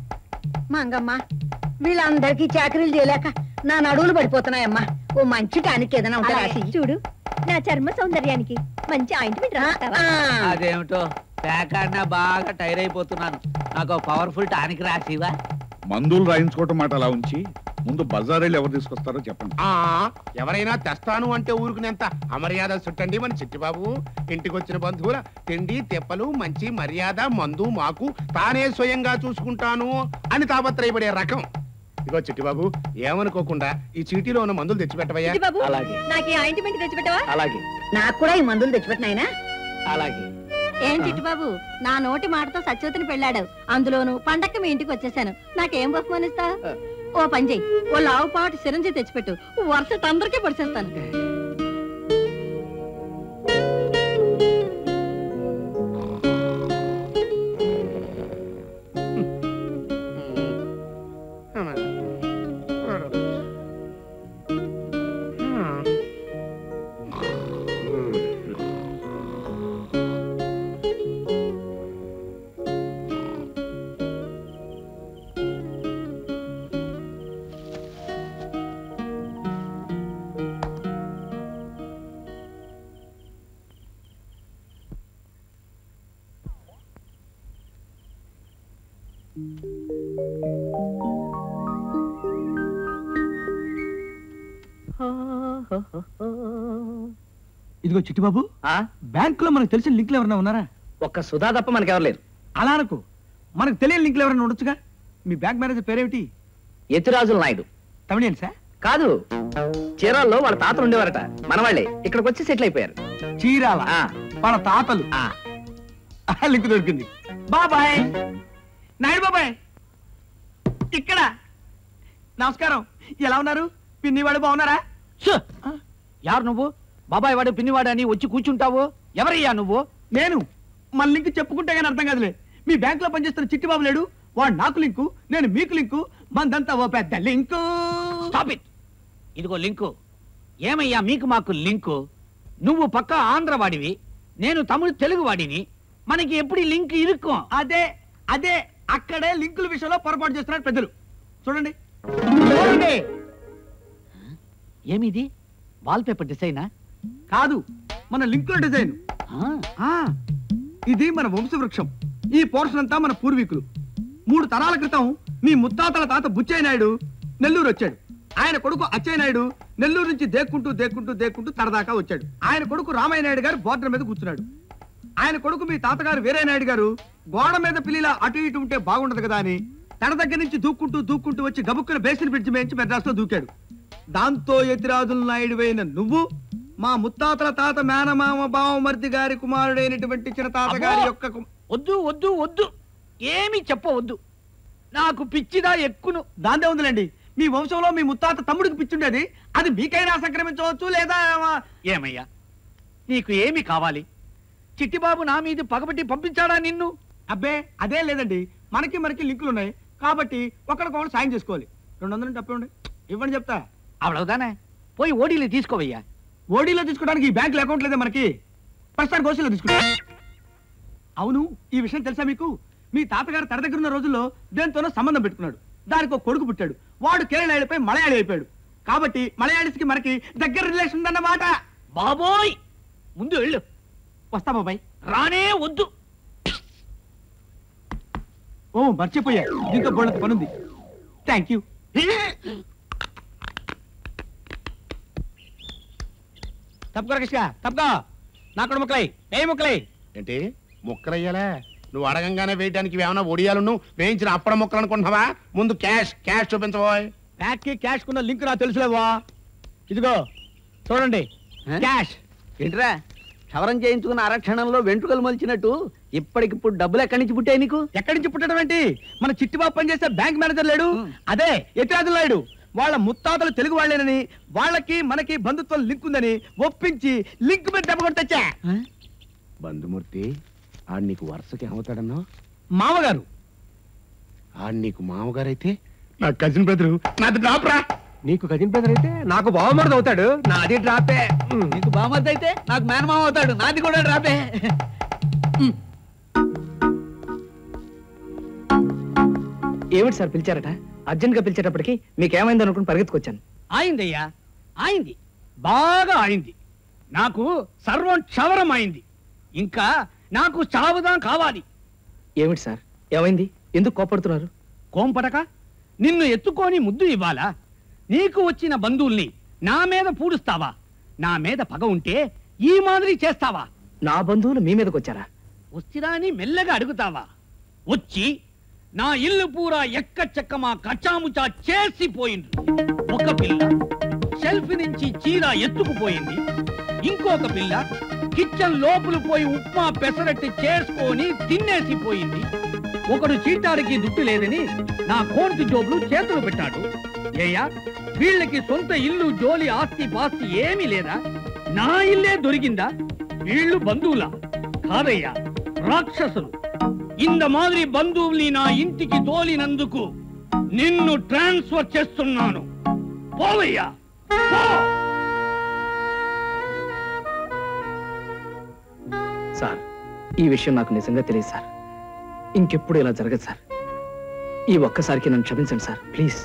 S3: మంగమ్మ వీళ్ళందరికీ చాకరీలు చేయలేక నా నడువులు పడిపోతున్నాయమ్మా ఓ మంచి టానిక్ ఏదైనా ఉంటే రాసి
S6: చూడు నా చర్మ సౌందర్యానికి మంచి ఆయింట్మెంట్ రాస్తావా
S12: అదేమిటో ప్యాకాడినా బాగా టైర్ అయిపోతున్నాను నాకు పవర్ఫుల్ టానిక్ రాసివా
S9: మందులు రాయించుకోవటం మాట అలా ఉంచి ముందు బజారెళ్ళి ఎవరు తీసుకొస్తారో చెప్పండి
S7: ఆ ఎవరైనా తెస్తాను అంటే ఊరుకునేంత అమర్యాద చుట్టండి మన చిట్టిబాబు ఇంటికి వచ్చిన బంధువుల తిండి తెప్పలు మంచి మర్యాద మందు మాకు తానే స్వయంగా చూసుకుంటాను అని తాపత్రయపడే రకం ఇగో చిట్టిబాబు ఏమనుకోకుండా ఈ చీటీలో ఉన్న మందులు తెచ్చిపెట్టవయ్యా
S6: బాబు నాకు ఈ ఆయింట్మెంట్ తెచ్చిపెట్టవా
S1: అలాగే
S3: నాకు కూడా ఈ మందులు తెచ్చిపెట్టినాయనా
S1: అలాగే
S15: ఏం చిట్టుబాబు నా నోటి మాటతో సత్యవతిని పెళ్ళాడు అందులోను పండక్కి మీ ఇంటికి వచ్చేసాను నాకేం బహుమానిస్తా ఓ పని చెయ్యి ఓ లావు పాటు సిరంజి తెచ్చిపెట్టు వరుస అందరికీ పొడిచేస్తాను
S18: ఇదిగో చిట్టిబాబు బ్యాంక్ లో మనకు తెలిసిన లింకులు ఎవరైనా ఉన్నారా
S1: ఒక్క సుధా తప్ప మనకెవరు లేరు
S18: అలా అనుకో మనకు తెలియని లింకులు ఎవరైనా ఉండొచ్చుగా మీ బ్యాంక్ మేనేజర్ పేరేమిటి
S1: ఎతిరాజుల నాయుడు
S18: తమిళియన్ సార్
S1: కాదు చీరాల్లో వాళ్ళ తాతలు ఉండేవారట మన వాళ్ళే ఇక్కడికి వచ్చి సెటిల్ అయిపోయారు
S18: చీరాల వాళ్ళ తాతలు లింక్ దొరికింది బాబాయ్ నాయుడు బాబాయ్ ఇక్కడ నమస్కారం ఎలా ఉన్నారు పిన్నివాడు బాగున్నారా
S5: యారు నువ్వు బాబాయ్ వాడు పిన్నివాడు అని వచ్చి కూర్చుంటావు ఎవరయ్యా నువ్వు
S18: నేను మన లింక్ చెప్పుకుంటే కానీ అర్థం కాదులే మీ బ్యాంక్ లో పనిచేస్తున్న చిట్టిబాబు లేడు వాడు నాకు లింకు నేను మీకు లింకు మందంతా ఓ పెద్ద లింకు
S5: స్టాప్ ఇట్ ఇదిగో లింకు ఏమయ్యా మీకు మాకు లింకు నువ్వు పక్క ఆంధ్ర వాడివి నేను తమిళ తెలుగు వాడిని మనకి ఎప్పుడు ఈ లింక్ ఇరుక్కం
S18: అదే అదే అక్కడే లింకుల విషయంలో పొరపాటు చేస్తున్నారు పెద్దలు చూడండి
S5: ఏమిది వాల్ పేపర్ డిజైనా
S18: కాదు మన లింకుల డిజైన్ ఆ, ఇది మన వంశవృక్షం ఈ పోర్షన్ అంతా మన పూర్వీకులు మూడు తరాల క్రితం మీ ముత్తాతల తాత బుచ్చయ్య నాయుడు నెల్లూరు వచ్చాడు ఆయన కొడుకు అచ్చయ్య నాయుడు నెల్లూరు నుంచి దేక్కుంటూ దేక్కుంటూ దేక్కుంటూ తరదాకా వచ్చాడు ఆయన కొడుకు రామయ్య నాయుడు గారు బోర్డర్ మీద కూర్చున్నాడు ఆయన కొడుకు మీ తాతగారు వీరయ్య నాయుడు గారు గోడ మీద పిల్లిలా అటు ఇటు ఉంటే బాగుండదు కదా అని తన దగ్గర నుంచి దూక్కుంటూ దూక్కుంటూ వచ్చి గబుక్కున బేసిన్ బ్రిడ్జ్ మేంచి మెడ్రాస్లో దూకాడు దాంతో ఎతిరాజుల నాయుడు అయిన నువ్వు మా ముత్తాతల తాత మేనమామ బావమర్ది గారి కుమారుడైనటువంటి చిన్న తాతగారి
S5: అబ్బో!
S18: యొక్క కు-
S5: వద్దు వద్దు వద్దు ఏమి చెప్పవద్దు నాకు పిచ్చిదా ఎక్కును
S18: దాందే ఉందిలేండి మీ వంశంలో మీ ముత్తాత తమ్ముడికి పిచ్చుండేది అది మీకైనా సంక్రమించవచ్చు లేదా
S5: ఏమయ్యా నీకు ఏమి కావాలి చిట్టిబాబు నా మీద పగబట్టి పంపించాడా నిన్ను
S18: అబ్బే అదే లేదండి మనకి మనకి లింకులు ఉన్నాయి కాబట్టి ఒకరికొకరు సాయం చేసుకోవాలి రెండు వందలు తప్పే ఉండే ఇవ్వండి చెప్తా
S5: అవడవుదానే పోయి ఓడీలు తీసుకోవయ్యా
S18: ఓడీలో తీసుకోవడానికి ఈ బ్యాంకులో అకౌంట్ లేదా మనకి ప్రస్తుతానికి గోసులో తీసుకుంటా అవును ఈ విషయం తెలుసా మీకు మీ తాతగారు తన దగ్గర ఉన్న రోజుల్లో దేంతోనో సంబంధం పెట్టుకున్నాడు దానికి ఒక కొడుకు పుట్టాడు వాడు కేరళ మలయాళి అయిపోయాడు కాబట్టి మలయాళీస్కి మనకి దగ్గర రిలేషన్ ఉందన్నమాట
S5: బాబోయ్ ముందు వెళ్ళు
S18: వస్తా బాబాయ్
S5: రానే వద్దు
S18: ఓ మర్చిపోయా దీంతో బోళ్ళంత పనుంది థ్యాంక్ యూ
S5: తప్పుకో కృష్ణ తప్పుకో నా కూడా ముక్కలై ఏ ముక్కలై
S7: ఏంటి ముక్కలయ్యాలా నువ్వు అడగంగానే వేయడానికి ఏమైనా ఒడియాలను వేయించిన అప్పడ ముక్కలు అనుకుంటున్నావా ముందు క్యాష్ క్యాష్ చూపించబోయ్
S5: బ్యాక్ కి క్యాష్ కున్న లింక్ నాకు తెలుసులేవా ఇదిగో చూడండి క్యాష్
S1: ఏంట్రా క్షవరం చేయించుకున్న అరక్షణంలో వెంట్రుకలు మొలిచినట్టు ఇప్పటికిప్పుడు డబ్బులు ఎక్కడి నుంచి పుట్టాయి నీకు
S18: ఎక్కడి నుంచి పుట్టడం ఏంటి మన చిట్టిబాబు పనిచేసే బ్యాంక్ మేనేజర్ లేడు అదే ఎత్రాజులు లేడు వాళ్ళ ముత్తాతలు తెలుగు వాళ్ళేనని వాళ్ళకి మనకి బంధుత్వం లింక్ ఉందని ఒప్పించి లింక్ మీద దెబ్బ కొట్టచ్చా
S7: బంధుమూర్తి ఆడు నీకు వరుసకి ఏమవుతాడన్నా
S18: మామగారు
S7: ఆడు నీకు మామగారైతే నా కజిన్ బ్రదరు నాది డ్రాప్ రా
S18: నీకు కజిన్ బ్రదర్ అయితే నాకు బావమరది అవుతాడు నాది డ్రాపే
S12: నీకు బామర్ది అయితే నాకు మేనమామ అవుతాడు నాది కూడా డ్రాపే
S1: ఏమిటి సార్ పిలిచారట అర్జెంట్ గా పిలిచేటప్పటికి మీకేమైంది అనుకుని పరిగెత్తుకొచ్చాను
S5: ఆయిందయ్యా ఆయింది బాగా ఆయింది నాకు సర్వం క్షవరం అయింది ఇంకా నాకు చావుదాం కావాలి
S1: ఏమిటి సార్ ఏమైంది ఎందుకు కోపడుతున్నారు
S5: కోంపటక నిన్ను ఎత్తుకొని ముద్దు ఇవ్వాలా నీకు వచ్చిన బంధువుల్ని నా మీద పూడుస్తావా నా మీద పగ ఉంటే ఈ మాదిరి చేస్తావా
S1: నా బంధువులు మీ మీదకి వచ్చారా
S5: వచ్చిరా అని మెల్లగా అడుగుతావా వచ్చి నా ఇల్లు పూరా ఎక్కచెక్కమా కచ్చాముచా చేసిపోయింది ఒక పిల్ల షెల్ఫ్ నుంచి చీర ఎత్తుకుపోయింది ఇంకొక పిల్ల కిచెన్ లోపల పోయి ఉప్మా పెసరట్టి చేసుకొని తినేసిపోయింది ఒకడు చీటారికి దుట్టు లేదని నా కోర్టు జోబులు చేతులు పెట్టాడు ఏయా వీళ్ళకి సొంత ఇల్లు జోలి ఆస్తి పాస్తి ఏమీ లేదా నా ఇల్లే దొరికిందా వీళ్ళు బంధువులా కాదయ్యా రాక్షసులు ఇంత మాదిరి బంధువుల్ని నా ఇంటికి తోలినందుకు నిన్ను ట్రాన్స్ఫర్ చేస్తున్నాను పోవయ్యా పో
S1: సార్ ఈ విషయం నాకు నిజంగా తెలియదు సార్ ఇంకెప్పుడు ఇలా జరగదు సార్ ఈ ఒక్కసారికి నన్ను క్షమించండి సార్ ప్లీజ్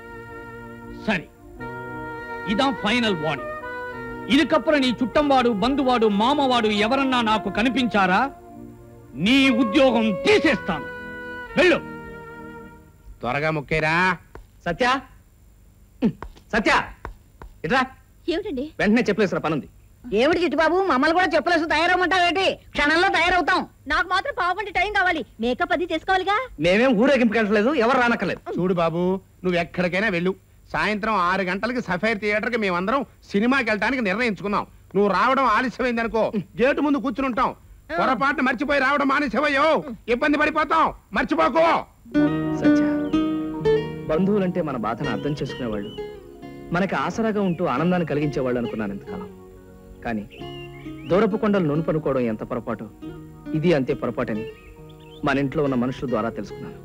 S5: సరే ఇదా ఫైనల్ వార్నింగ్ ఇదికప్పుడు నీ చుట్టంవాడు బంధువాడు మామవాడు ఎవరన్నా నాకు కనిపించారా నీ ఉద్యోగం తీసేస్తాను వెళ్ళు
S7: త్వరగా ముక్కేరా
S1: సత్య సత్య ఇట్రా
S6: ఏమిటండి
S1: వెంటనే చెప్పలేసిన పనుంది
S3: ఏమిటి చిట్టుబాబు మమ్మల్ని కూడా చెప్పలేసి తయారవమంటావేంటి క్షణంలో తయారవుతాం
S6: నాకు మాత్రం పావుగంట టైం కావాలి మేకప్ అది చేసుకోవాలిగా
S1: మేమేం ఊరేగింపుకెళ్ళలేదు ఎవరు రానక్కర్లేదు
S7: చూడు బాబు నువ్వు ఎక్కడికైనా వెళ్ళు సాయంత్రం ఆరు గంటలకి సఫైర్ థియేటర్కి మేమందరం సినిమాకి వెళ్ళడానికి నిర్ణయించుకున్నాం నువ్వు రావడం ఆలస్యమైంది అనుకో గేటు ముందు కూర్చుని ఉంటాం పొరపాటున మర్చిపోయి రావడం మానేసేవయ్యో ఇబ్బంది పడిపోతాం మర్చిపోకు
S1: సత్య బంధువులంటే మన బాధను అర్థం చేసుకునేవాళ్ళు మనకి ఆసరాగా ఉంటూ ఆనందాన్ని కలిగించేవాళ్ళు అనుకున్నాను ఎంతకాలం కానీ దూరపు కొండలు నూనె పనుకోవడం ఎంత పొరపాటు ఇది అంతే పొరపాటని మన ఇంట్లో ఉన్న మనుషుల ద్వారా తెలుసుకున్నాను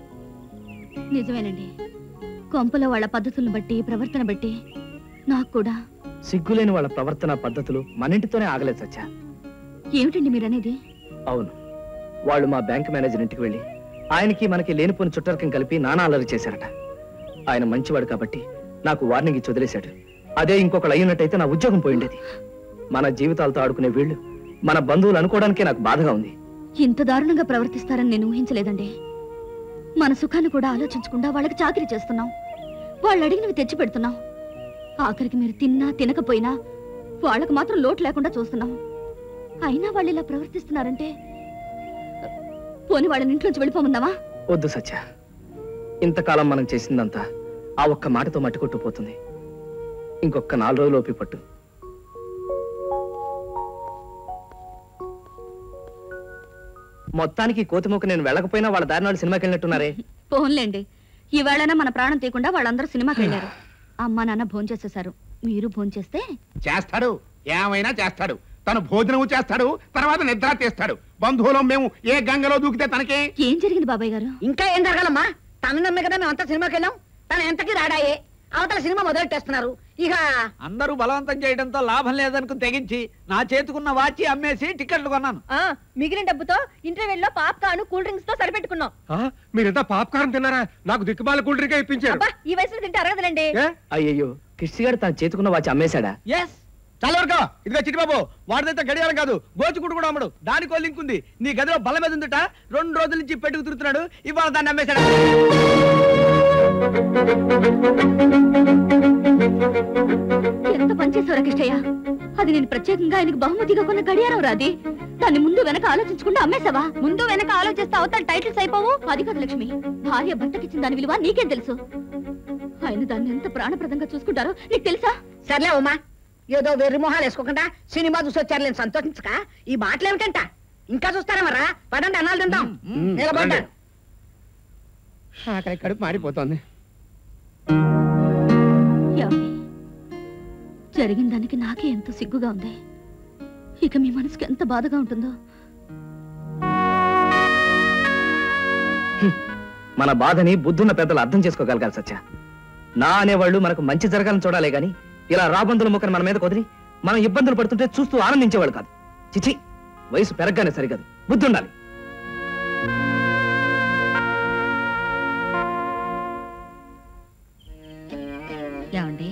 S6: నిజమేనండి కొంపలో వాళ్ళ పద్ధతులను బట్టి ప్రవర్తన బట్టి నాకు కూడా
S1: సిగ్గులేని వాళ్ళ ప్రవర్తన పద్ధతులు మన ఇంటితోనే ఆగలేదు సత్య
S6: ఏమిటండి మీరనేది
S1: అవును వాళ్ళు మా బ్యాంక్ మేనేజర్ ఇంటికి వెళ్ళి ఆయనకి మనకి లేనిపోని చుట్టరికం కలిపి నానా అల్లరి చేశారట ఆయన మంచివాడు కాబట్టి నాకు వార్నింగ్ ఇచ్చి వదిలేశాడు అదే ఇంకొకళ్ళు అయ్యున్నట్టయితే నా ఉద్యోగం పోయిండేది మన జీవితాలతో ఆడుకునే వీళ్ళు మన బంధువులు అనుకోవడానికే నాకు బాధగా ఉంది
S6: ఇంత దారుణంగా ప్రవర్తిస్తారని నేను ఊహించలేదండి మన సుఖాన్ని కూడా ఆలోచించకుండా వాళ్ళకి చాకరీ చేస్తున్నాం వాళ్ళు అడిగినవి తెచ్చి పెడుతున్నాం ఆఖరికి మీరు తిన్నా తినకపోయినా వాళ్ళకి మాత్రం లోటు లేకుండా చూస్తున్నాం అయినా వాళ్ళు ఇలా ప్రవర్తిస్తున్నారంటే పోని వాళ్ళని ఇంట్లోంచి వెళ్ళిపోమందామా
S1: వద్దు సత్య ఇంతకాలం మనం చేసిందంతా ఆ ఒక్క మాటతో మట్టుకొట్టుపోతుంది ఇంకొక నాలుగు రోజులు ఓపి పట్టు మొత్తానికి కోతిమూక నేను వెళ్ళకపోయినా వాళ్ళ దారినాడు సినిమాకి వెళ్ళినట్టున్నారే
S6: పోన్లేండి ఈవేళైనా మన ప్రాణం తీయకుండా వాళ్ళందరూ సినిమాకి వెళ్ళారు అమ్మా నాన్న భోంచేసేశారు మీరు భోంచేస్తే
S7: చేస్తాడు ఏమైనా చేస్తాడు తను భోజనము చేస్తాడు తర్వాత నిద్ర తీస్తాడు బంధువులం మేము ఏ గంగలో దూకితే తనకే
S6: ఏం జరిగింది బాబాయ్ గారు
S3: ఇంకా ఏం జరగాలమ్మా తను నమ్మే కదా మేమంతా సినిమాకి వెళ్ళాం తను ఎంతకి రాడాయే అవతల సినిమా మొదలెట్టేస్తున్నారు ఇక
S12: అందరూ బలవంతం చేయడంతో లాభం లేదనుకుని తెగించి నా చేతుకున్న వాచి అమ్మేసి టికెట్లు కొన్నాను
S6: మిగిలిన డబ్బుతో ఇంటర్వెల్ లో పాప్కార్న్ కూల్ డ్రింక్స్ తో సరిపెట్టుకున్నాం
S19: మీరెంత పాప్కార్న్ తిన్నారా నాకు దిక్కుమాల కూల్ డ్రింక్ ఇప్పించారు
S6: అబ్బా ఈ వయసులో తింటే అరగదులండి
S1: అయ్యయ్యో కృష్ణ గారు తన చేతుకున్న వాచి అమ్మేశాడా
S12: ఎస్
S18: చాలా వరకు ఇదిగో చిట్టిబాబు వాడిదైతే గడియారం కాదు గోచుకుడు కూడా అమ్మడు దానికో లింక్ ఉంది నీ గదిలో బల్ల మీద ఉందట రెండు రోజుల నుంచి పెట్టుకు తిరుగుతున్నాడు ఇవాళ దాన్ని అమ్మేశాడు
S14: ఎంత పనిచేశావు కిష్టయ్య అది నేను ప్రత్యేకంగా ఆయనకు బహుమతిగా కొన్న గడియారం రాది దాన్ని ముందు వెనక ఆలోచించకుండా అమ్మేశావా ముందు వెనక ఆలోచిస్తే అవతల టైటిల్స్ అయిపోవు అది కదా లక్ష్మి భార్య భర్తకిచ్చిన దాని విలువ నీకేం తెలుసు ఆయన దాన్ని ఎంత ప్రాణప్రదంగా చూసుకుంటారో నీకు తెలుసా
S3: సర్లే ఉమా ఏదో వెర్రి మొహాలు వేసుకోకుండా సినిమా చూసి వచ్చారు నేను సంతోషించక ఈ మాటలు ఏమిటంట ఇంకా చూస్తారా మరా పదండి అన్నాలు తిందాం నిలబడ్డారు
S19: ఆకలి కడుపు మారిపోతుంది
S14: ఏమండి? జరిగిన దానికి నాకే ఎంతో సిగ్గుగా ఉంది ఇక మీ మనసుకి ఎంత బాధగా ఉంటుందో
S1: మన బాధని బుద్ధున్న పెద్దలు అర్థం చేసుకోగలగాలి సత్య నా అనేవాళ్ళు మనకు మంచి జరగాలని చూడాలే గాని ఇలా రాబందుల ముఖని మన మీద కుదిరి మనం ఇబ్బందులు పడుతుంటే చూస్తూ ఆనందించేవాళ్ళు కాదు చిచి వయసు పెరగగానే సరికాదు బుద్ధి ఉండాలి
S11: ఏమండి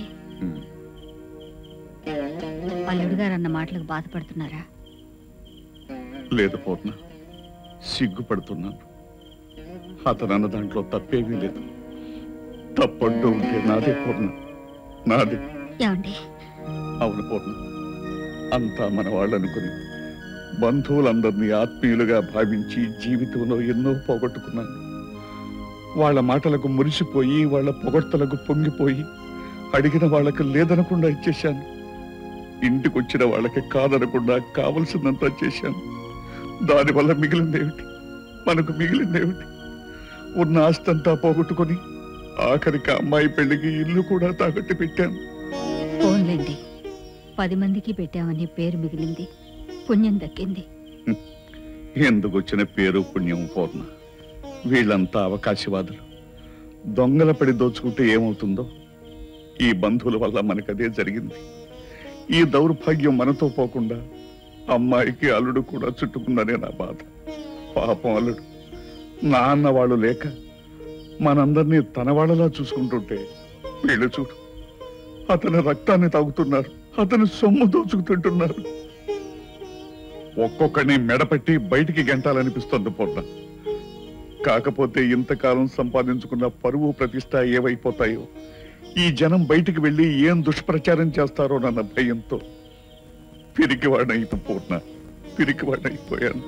S11: అల్లుడు గారు అన్న మాటలకు బాధపడుతున్నారా
S9: లేదు పూర్ణ సిగ్గుపడుతున్నాను అతను అన్న దాంట్లో తప్పేమీ లేదు తప్పంటూ ఉంటే నాదే పూర్ణ నాదే
S11: ఏమండి
S9: అవును పూర్ణ అంతా మన వాళ్ళనుకుని బంధువులందరినీ ఆత్మీయులుగా భావించి జీవితంలో ఎన్నో పోగొట్టుకున్నాను వాళ్ళ మాటలకు మురిసిపోయి వాళ్ళ పొగడ్తలకు పొంగిపోయి అడిగిన వాళ్ళకు లేదనకుండా ఇచ్చేశాను ఇంటికొచ్చిన వాళ్ళకి కాదనకుండా కావలసిందంతా చేశాను దానివల్ల మిగిలిందేమిటి మనకు మిగిలిందేమిటి ఉన్న ఆస్తంతా పోగొట్టుకొని ఆఖరికి అమ్మాయి పెళ్లికి ఇల్లు కూడా తాకట్టు పెట్టాను
S11: ఫోన్లేండి పది మందికి పెట్టామని పేరు మిగిలింది పుణ్యం దక్కింది
S9: ఎందుకు వచ్చిన పేరు పుణ్యం పూర్ణ వీళ్ళంతా అవకాశవాదులు దొంగల పడి దోచుకుంటే ఏమవుతుందో ఈ బంధువుల వల్ల మనకదే జరిగింది ఈ దౌర్భాగ్యం మనతో పోకుండా అమ్మాయికి అల్లుడు కూడా చుట్టుకుందనే నా బాధ పాపం అల్లుడు నాన్న వాళ్ళు లేక మనందరినీ తన వాళ్ళలా చూసుకుంటుంటే వీళ్ళు చూడు అతని రక్తాన్ని తాగుతున్నారు అతని సొమ్ము దోచుకుతుంటున్నారు ఒక్కొక్కడిని మెడపెట్టి బయటికి గెంటాలనిపిస్తుంది పూర్ణ కాకపోతే ఇంతకాలం సంపాదించుకున్న పరువు ప్రతిష్ట ఏవైపోతాయో ఈ జనం బయటికి వెళ్ళి ఏం దుష్ప్రచారం చేస్తారో నన్న భయంతో పిరికివాడైపు పూర్ణ పిరికివాడైపోయాను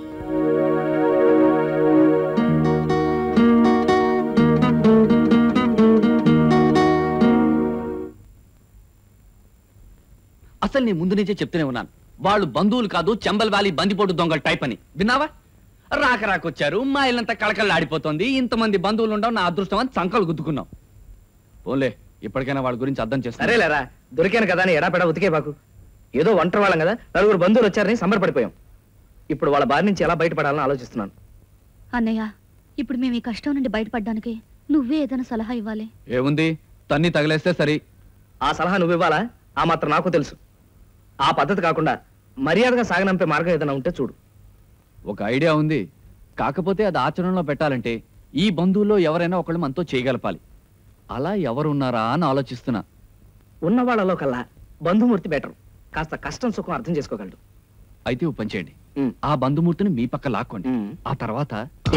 S2: అసలు నేను ముందు నుంచే చెప్తూనే ఉన్నాను వాళ్ళు బంధువులు కాదు చెంబల్ వ్యాలీ బందిపోటు దొంగల టైప్ అని విన్నావా రాక రాకొచ్చారు మా ఇల్లంతా కళకళ ఆడిపోతుంది ఇంతమంది బంధువులు ఉండవు నా అదృష్టం అని సంకలు గుద్దుకున్నాం పోలే ఇప్పటికైనా వాళ్ళ గురించి అర్థం చేస్తా
S1: సరేలేరా దొరికాను కదా అని ఎడాపెడా ఉతికే బాకు ఏదో ఒంటరి వాళ్ళం కదా నలుగురు బంధువులు వచ్చారని సంబరపడిపోయాం ఇప్పుడు వాళ్ళ బారి నుంచి ఎలా బయటపడాలని ఆలోచిస్తున్నాను
S14: అన్నయ్య ఇప్పుడు మేము ఈ కష్టం నుండి బయటపడడానికి నువ్వే ఏదైనా సలహా ఇవ్వాలి
S2: ఏముంది తన్ని తగిలేస్తే సరి
S1: ఆ సలహా నువ్వు ఇవ్వాలా ఆ మాత్రం నాకు తెలుసు ఆ పద్ధతి కాకుండా మర్యాదగా సాగనంపే మార్గం ఏదైనా ఉంటే చూడు
S2: ఒక ఐడియా ఉంది కాకపోతే అది ఆచరణలో పెట్టాలంటే ఈ బంధువుల్లో ఎవరైనా ఒకళ్ళు మనతో చేయగలపాలి అలా ఎవరున్నారా అని ఆలోచిస్తున్నా
S1: ఉన్న వాళ్ళలో కల్లా బంధుమూర్తి బెటర్ కాస్త కష్టం సుఖం అర్థం చేసుకోగలడు
S2: అయితే ఓ పని చేయండి ఆ బంధుమూర్తిని మీ పక్క లాక్కోండి ఆ తర్వాత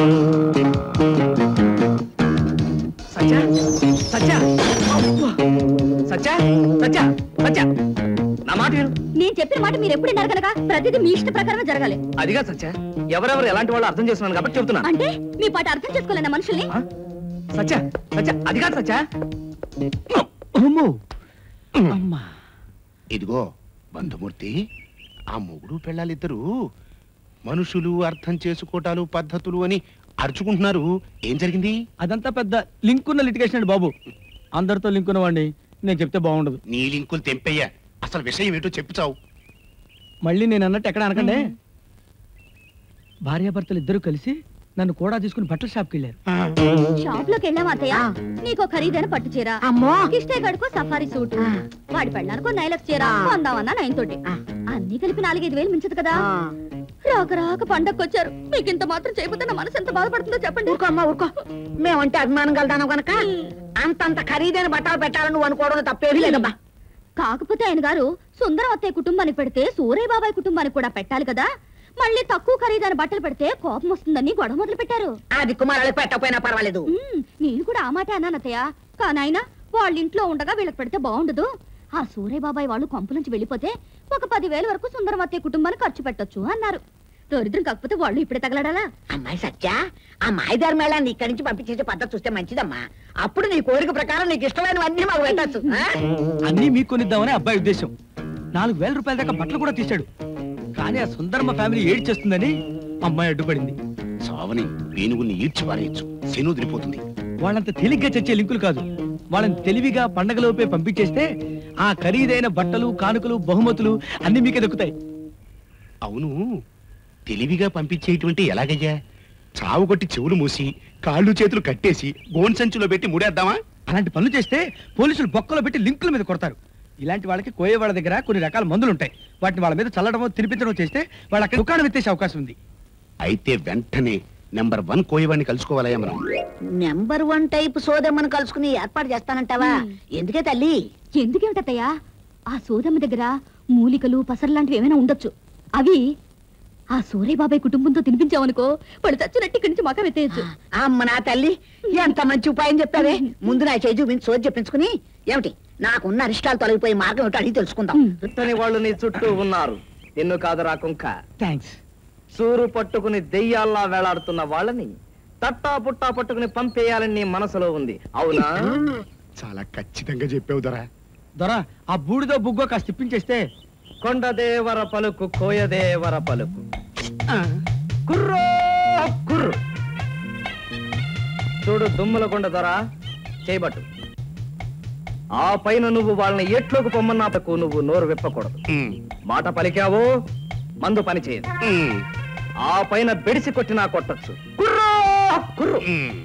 S1: సత్య సత్య అబ్బా! సత్య సత్య సత్య నా మాట విను
S14: నేను చెప్పిన మాట మీరు ఎప్పుడు విన్నారు కనుక ప్రతిదీ మీ ఇష్ట ప్రకారమే జరగాలి
S1: అదిగా సత్య ఎవరెవరు ఎలాంటి వాళ్ళు అర్థం చేస్తున్నాను కాబట్టి చెప్తున్నాను
S14: అంటే మీ పాట అర్థం చేసుకోలేన మనుషుల్ని
S1: సత్య సత్య అది కాదు సత్య
S7: ఇదిగో బంధుమూర్తి ఆ మొగుడు పెళ్ళాలిద్దరూ మనుషులు అర్థం చేసుకోటాలు పద్ధతులు అని అరుచుకుంటున్నారు ఏం జరిగింది
S18: అదంతా పెద్ద లింక్ ఉన్న లిటిగేషన్ అండి బాబు అందరితో లింక్ ఉన్నవాడిని నేను చెప్తే బాగుండదు
S7: నీ లింకులు తెంపయ్యా అసలు విషయం ఏంటో చెప్పుచావు
S18: మళ్ళీ నేను అన్నట్టు ఎక్కడ అనకండి భార్యాభర్తలు ఇద్దరు కలిసి నన్ను కూడా తీసుకుని బట్టల షాప్కి వెళ్ళారు
S6: షాప్ లోకి వెళ్ళాం అత్తయ్య నీకో ఖరీదైన పట్టు చీర
S3: అమ్మో
S6: కిష్టే గడుకో సఫారీ సూట్ వాడి పెళ్ళానికో నైలక్స్ చీర కొందామన్నా నైన్ తోటి అన్ని కలిపి నాలుగైదు వేలు మించదు కదా రాక రాక పండక్కొచ్చారు మీకు ఇంత మాత్రం చేయకపోతే నా మనసు ఎంత బాధపడుతుందో చెప్పండి
S3: ఊరుకో అమ్మా ఊరుకో మేమంటే అభిమానం కలదాను గనక అంతంత ఖరీదైన బట్టలు పెట్టాలని నువ్వు అనుకోవడం తప్పేమీ లేదమ్మా
S6: కాకపోతే ఆయన గారు సుందరం అత్తయ్య కుటుంబానికి పెడితే సూరయ్య బాబాయ్ కుటుంబానికి కూడా పెట్టాలి కదా మళ్ళీ తక్కువ ఖరీదైన బట్టలు పెడితే కోపం వస్తుందని గొడవ మొదలు పెట్టారు
S3: ఆ దిక్కుమాలకు పెట్టకపోయినా పర్వాలేదు
S6: ఉమ్, నేను కూడా ఆ మాట అన్నాను అత్తయ్య కానాయన వాళ్ళ ఇంట్లో ఉండగా వీళ్ళకి పెడితే బాగుండదు ఆ సూరయ్య బాబాయ్ వాళ్ళు కొంపు నుంచి వెళ్ళిపోతే ఒక పదివేల వరకు సుందరం అత్తయ్య కుటుంబానికి ఖర్చు పెట్టొచ్చు అన్నారు దరిద్రం కాకపోతే వాళ్ళు ఇప్పుడే తగలడాలా
S3: అమ్మాయి సత్య ఆ మాయదారి మేళాన్ని ఇక్కడి నుంచి పంపించేసే పద్ధతి చూస్తే మంచిదమ్మా అప్పుడు నీ కోరిక ప్రకారం నీకు ఇష్టమైనవన్నీ మాకు పెట్టచ్చు
S18: అన్నీ మీకు కొనిద్దామని అబ్బాయి ఉద్దేశం నాలుగు వేల రూపాయల దాకా బట్టలు కూడా తీశాడు కానీ ఆ సుందరమ్మ ఫ్యామిలీ ఏడ్ చేస్తుందని అమ్మాయి అడ్డుపడింది
S7: సావని వేణుగుని ఈడ్చి పారేయచ్చు శని వదిలిపోతుంది
S18: వాళ్ళంత తేలిగ్గా చచ్చే లింకులు కాదు వాళ్ళని తెలివిగా పండగలోపే పంపించేస్తే ఆ ఖరీదైన బట్టలు కానుకలు బహుమతులు అన్ని మీకే దక్కుతాయి
S7: అవును తెలివిగా పంపించేటువంటి ఎలాగయ్యా చావు కొట్టి చెవులు మూసి కాళ్ళు చేతులు కట్టేసి గోన్ సంచిలో పెట్టి ముడేద్దామా
S18: అలాంటి పనులు చేస్తే పోలీసులు బొక్కలో పెట్టి లింకుల మీద కొడతారు ఇలాంటి వాళ్ళకి కోయే వాళ్ళ దగ్గర కొన్ని రకాల మందులు ఉంటాయి వాటిని వాళ్ళ మీద చల్లడమో తినిపించడం చేస్తే వాళ్ళ అక్కడ దుకాణం ఎత్తేసే అవకాశం ఉంది
S7: అయితే వెంటనే నెంబర్ వన్ కోయవాడిని కలుసుకోవాలయ్యా మనం
S3: నెంబర్ వన్ టైప్ సోదమ్మను కలుసుకుని ఏర్పాటు చేస్తానంటావా ఎందుకే తల్లి
S6: ఎందుకేమిటత్తయ్యా ఆ సోదమ్మ దగ్గర మూలికలు పసరు లాంటివి ఏమైనా ఉండొచ్చు అవి ఆ సూరయ్య బాబాయ్ కుటుంబంతో తినిపించావనుకో వాళ్ళు చచ్చినట్టు ఇక్కడి నుంచి మకం ఎత్తేయచ్చు
S3: అమ్మ నా తల్లి ఎంత మంచి ఉపాయం చెప్తావే ముందు నా చేయి చూపించి సోది చెప్పించుకుని ఏమిటి నాకున్న అరిష్టాలు తొలగిపోయే మార్గం ఏమిటో అడిగి తెలుసుకుందాం
S1: చుట్టని వాళ్ళు నీ చుట్టూ ఉన్నారు నిన్ను కాదురా కుంక
S18: థ్యాంక్స్
S1: సూరు పట్టుకుని దెయ్యాల్లా వేలాడుతున్న వాళ్ళని తట్టా పుట్టా పట్టుకుని పంపేయాలని నీ మనసులో ఉంది అవునా
S7: చాలా ఖచ్చితంగా చెప్పావు దొరా
S18: దొరా ఆ బూడిదో బుగ్గో కాస్త తిప్పించేస్తే
S1: కొండదేవర పలుకు కోయదేవర పలుకు కుర్రో కుర్రు చూడు దుమ్ముల కొండ ధర చేయబట్టు ఆ పైన నువ్వు వాళ్ళని ఎట్లోకి పొమ్మన్నాపకు నువ్వు నోరు విప్పకూడదు మాట పలికావు మందు పని చేయదు ఆ పైన బెడిసి కొట్టినా కొట్టచ్చు కుర్రో కుర్రు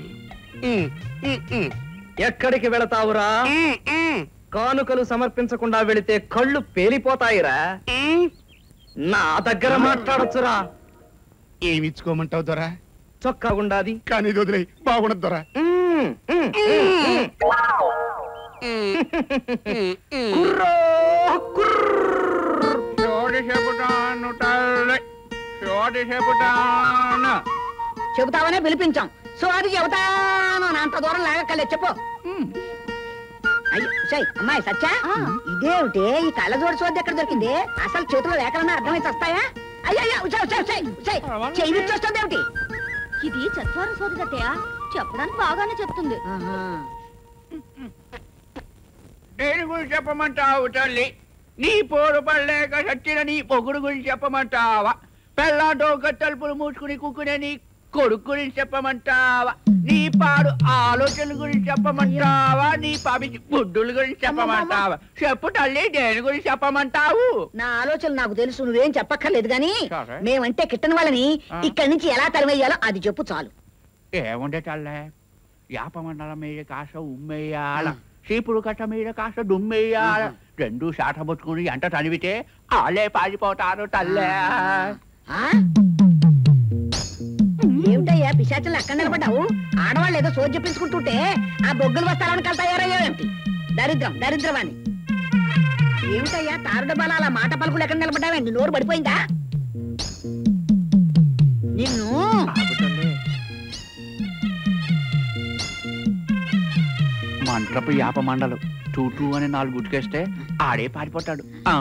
S1: ఎక్కడికి వెళతావురా కానుకలు సమర్పించకుండా వెళితే కళ్ళు పేలిపోతాయిరా నా దగ్గర మాట్లాడొచ్చురా
S7: ఏమి ఇచ్చుకోమంటావు దొరా
S1: చొక్కా ఉండాది
S7: కానీ ఇది వదిలే బాగుండదు దొరా
S1: కుర్రో
S3: చెబుతావనే పిలిపించాం సో అది చెబుతాను అని అంత దూరం లాగక్కర్లే చెప్పు అయ్యో సై అమ్మాయి సచ్చా ఇదేమిటి ఈ కళ్ళ జోడు సోది ఎక్కడ దొరికింది అసలు చేతిలో లేకలన్నా అర్థమై వస్తాయా అయ్యో అయ్యో ఉషా ఉషా ఉషా ఉషా చెయ్యి చూస్తుంది ఏమిటి
S6: ఇది చత్వారం సోది అత్తయ్య చెప్పడానికి బాగానే చెప్తుంది
S12: దేని గురించి చెప్పమంటావు తల్లి నీ పోరు పడలేక సచ్చిన నీ పొగుడు గురించి చెప్పమంటావా పెళ్ళాంటో తలుపులు మూసుకుని కుక్కునే నీ కొడుకు గురించి చెప్పమంటావా నీ పాడు ఆలోచనల గురించి చెప్పమంటావా నీ పవి బుడ్డుల గురించి చెప్పమంటావా చెప్పు తల్లి దేని గురించి చెప్పమంటావు
S3: నా ఆలోచన నాకు తెలుసు నువ్వేం చెప్పక్కర్లేదు గాని
S12: సరే.
S3: మేమంటే కిట్టని వాళ్ళని
S12: ఆ.
S3: ఇక్కడి నుంచి ఎలా తరిమేయాలో అది చెప్పు చాలు
S12: ఏముండే తల్లే యాపమండలం మీద కాస ఉమ్మేయాల చీపుడు కట్ట మీద కాస దుమ్మేయాల రెండు శాట పట్టుకుని ఎంట తడివితే ఆలే పారిపోతారు తల్లే
S3: ఏమిటయ్యా పిశాచలు అక్కడ నిలబడ్డావు ఆడవాళ్ళు ఏదో సోది చెప్పించుకుంటుంటే ఆ బొగ్గులు వస్తారని కలితాయారయ్యో ఏమిటి దరిద్రం దరిద్రం అని ఏమిటయ్యా తారు డబ్బాల అలా మాట పలుకులు ఎక్కడ నిలబడ్డావండి నోరు పడిపోయిందా నిన్ను
S12: మంటపు యాప మండలు టూ టూ అని నాలుగు గుట్టుకేస్తే ఆడే పారిపోతాడు ఆ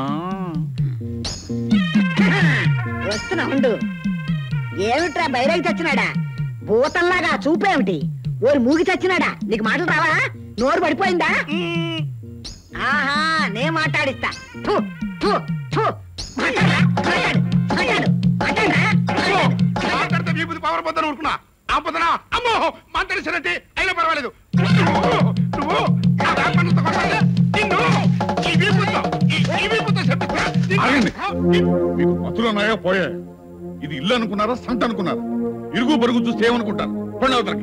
S3: వస్తున్నా ఉండు ఏమిట్రా బైరాగి చచ్చినాడా భూతంలాగా చూపేమిటి ఓరి మూగి చచ్చినాడా నీకు మాటలు రావా నోరు పడిపోయిందా ఆహా నే మాట్లాడిస్తా థు, థు, థు. మాట్లాడరా, మాట్లాడు, మాట్లాడు, మాట్లాడరా, మాట్లాడు.
S7: మాట్లాడితే వీపుది పవర్ పొద్దున ఊరుకున్నా ఆపదనా అమ్మో మాట్లాడేసినట్టు అయినా పర్వాలేదు నువ్వు నువ్వు నా వ్యాపారంతో కొట్టాలి. నిన్ను ఈ వీపుతో ఈ- ఈ వీపుతో చెప్పిస్తున్నా. నిన్ను-
S9: ఆగండి. మీకు మతులు ఉన్నాయో పోయే ఇది ఇల్లు అనుకున్నారా సంత అనుకున్నారా ఇరుగు పొరుగు చూస్తే ఏమనుకుంటారు పండు అవతలకి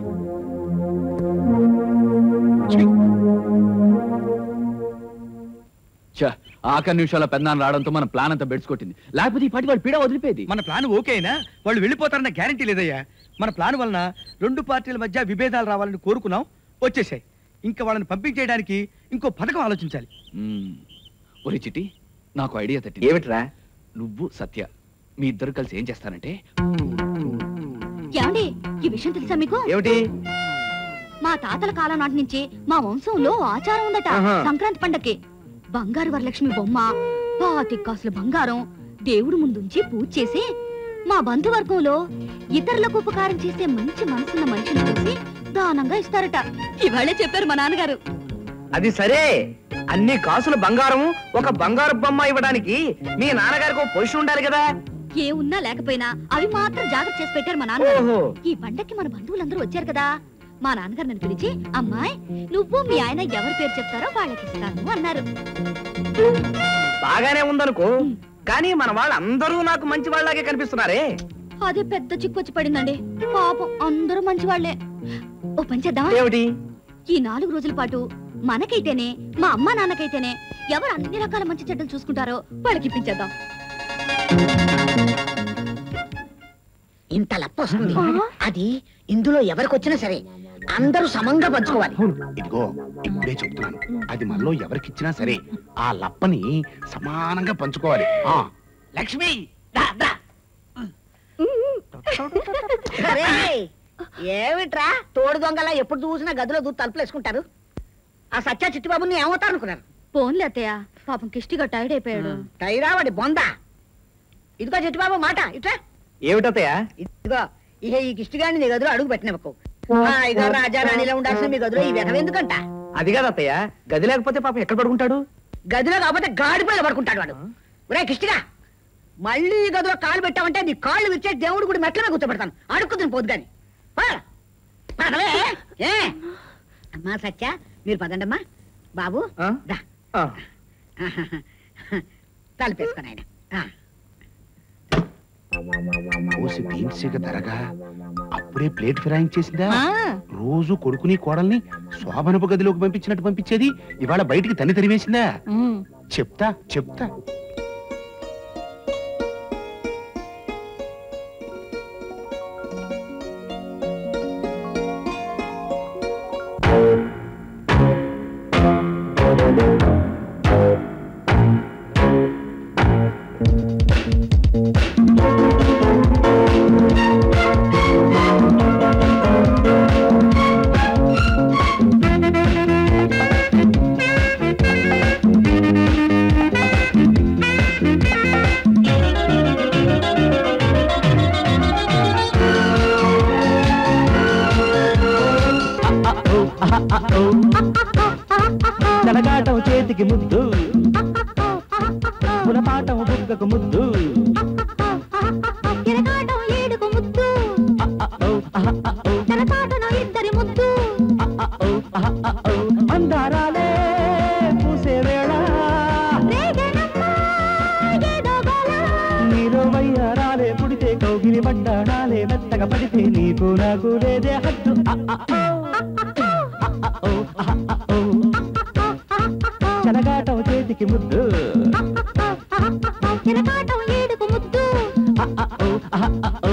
S2: ఛ, ఆఖరి నిమిషాల పెద్దనాన్న రావడంతో మన ప్లాన్ అంతా బెడ్స్ కొట్టింది లేకపోతే ఈ పాటి వాడు పీడ వదిలిపోయేది
S18: మన ప్లాన్ ఓకే అయినా వాళ్ళు వెళ్ళిపోతారన్న గ్యారంటీ లేదయ్యా మన ప్లాన్ వలన రెండు పార్టీల మధ్య విభేదాలు రావాలని కోరుకున్నాం వచ్చేసాయి ఇంకా వాళ్ళని పంపించేయడానికి ఇంకో పథకం ఆలోచించాలి
S2: మ్మ్. ఒరే చిట్టి నాకు ఐడియా తట్టి
S1: ఏమిట్రా
S2: నువ్వు సత్య మీ ఇద్దరు కలిసి ఏం చేస్తారంటే
S14: ఏమండి ఈ విషయం తెలుసా మీకు
S1: ఏమిటి
S14: మా తాతల కాలం నాటి నుంచి మా వంశంలో ఆచారం ఉందట
S1: ఆహా.
S14: సంక్రాంతి పండక్కి బంగారు వరలక్ష్మి బొమ్మ పాతిక కాసుల బంగారం దేవుడు ముందుంచి పూజ చేసి మా బంధువర్గంలో ఇతరులకు ఉపకారం చేసే మంచి మనసున్న మనిషిని చూసి దానంగా ఇస్తారట ఇవాళే చెప్పారు మా నాన్నగారు
S1: అది సరే అన్ని కాసుల బంగారం ఒక బంగారు బొమ్మ ఇవ్వడానికి మీ నాన్నగారికి ఒక పొజిషన్ ఉండాలి కదా
S14: ఏ ఉన్నా లేకపోయినా అవి మాత్రం జాగ్రత్త చేసి పెట్టారు మా నాన్నగారు
S1: ఓహో.
S14: ఈ పండక్కి మన బంధువులందరూ వచ్చారు కదా మా నాన్నగారు నన్ను పిలిచి అమ్మాయి నువ్వు మీ ఆయన ఎవరి పేరు చెప్తారో వాళ్ళకి ఇస్తాను అన్నారు
S1: బాగానే ఉందనుకో కానీ మన వాళ్ళందరూ నాకు మంచి వాళ్ళలాగే కనిపిస్తున్నారే
S14: అదే పెద్ద చిక్కు వచ్చి పడిందండి పాపం అందరూ మంచి వాళ్లే ఓ పని చేద్దామా
S1: ఏమిటి
S14: ఈ నాలుగు రోజుల పాటు మనకైతేనే మా అమ్మ నాన్నకైతేనే ఎవరు అన్ని రకాల మంచి చెడ్డలు చూసుకుంటారో వాళ్ళకి ఇప్పించేద్దాం
S3: ఇంత లప్ప వస్తుంది అది ఇందులో ఎవరికి వచ్చినా సరే అందరూ సమంగా పంచుకోవాలి
S7: ఇదిగో ఇప్పుడే చెప్తున్నాను అది మనలో ఎవరికిచ్చినా సరే ఆ లప్పని సమానంగా పంచుకోవాలి ఆ లక్ష్మి
S3: అరే, ఏమిట్రా తోడు దొంగలా ఎప్పుడు చూసినా గదిలో దూరు తలుపులు వేసుకుంటారు ఆ సత్య చిట్టిబాబుని ఏమవుతారు అనుకున్నారు
S14: పోన్లే అత్తయ్య పాపం కిష్టిగా టైర్డ్ అయిపోయాడు
S3: టైరావాడి బొంద ఇదిగో చిట్టిబాబు మాట ఇట్లా
S1: ఏమిటతయ్యా
S3: ఇదిగో ఇక ఈ కిష్టిగాని నీ గదిలో అడుగు పెట్టినవకు ఇక రాజా రాణిలో ఉండాల్సిన మీ గదిలో ఈ వ్యధం ఎందుకంట
S1: అది కాదు అత్తయ్య గది లేకపోతే పాపం ఎక్కడ పడుకుంటాడు
S3: గదిలో కాకపోతే గాడిపైన పడుకుంటాడు వాడు ఒరే కిష్టిగా మళ్ళీ ఈ గదిలో కాలు పెట్టావంటే నీ కాళ్ళు విచ్చే దేవుడు కూడా మెట్ల మీద కూర్చోబెడతాను అడుక్కుతుంది పోదు గాని పద. పదవే. ఏ అమ్మా సత్య మీరు పదండమ్మా బాబు దా తలుపేసుకొని ఆయన ఆ.
S7: కోసి బీన్సీగ ధరగా అప్పుడే ప్లేట్ ఫిరాయించేసిందా
S3: ఆ.
S7: రోజు కొడుకుని కోడల్ని శోభనపు గదిలోకి పంపించినట్టు పంపించేది ఇవాళ బయటికి తన్ని తరివేసిందా చెప్తా చెప్తా
S10: తలగాటం చేతికి ముద్దు పులపాటం బుగ్గకు ముద్దు
S8: కిరకాటం ఏడుకు ముద్దు తెరచాటున ఇద్దరి ముద్దు
S10: అందారాలే పూసే వేళ నీలో వయ్యారాలే పుడితే కౌగిలి పడ్డాడాలే మెత్తగా పడితే నీకు నాకు లేదే హద్దు ఆ, ఆ, ఓ. ఆ, ఆ, ఓ, ఆ, ఆ, ఓ. చలగాటం చేతికి ముద్దు
S8: కిరకాటం ఏడుకు ముద్దు
S10: ఆ, ఆ, ఓ, ఆ, ఆ, ఓ.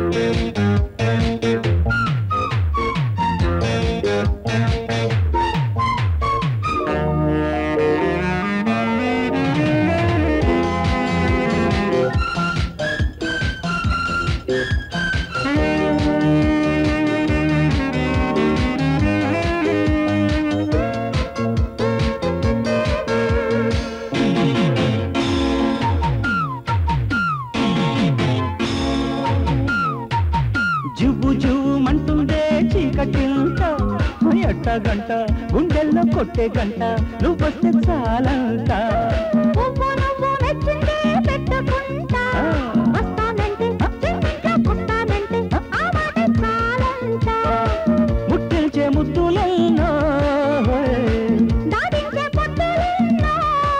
S10: జుబు జుమంటుండే చీకటింట ఎట్ట గంట గుండెల్లో కొట్టే గంట నువ్వొస్తే చాలంట
S8: పువ్వు నువ్వు మెచ్చిందే పెట్టుకుంటా వస్తానంటే చెంగిట్లో పుట్టానంటే ఆ మాట చాలంట
S10: ముట్టిల్చే ముద్దులెన్నో
S8: దాటించే పొద్దులెన్నో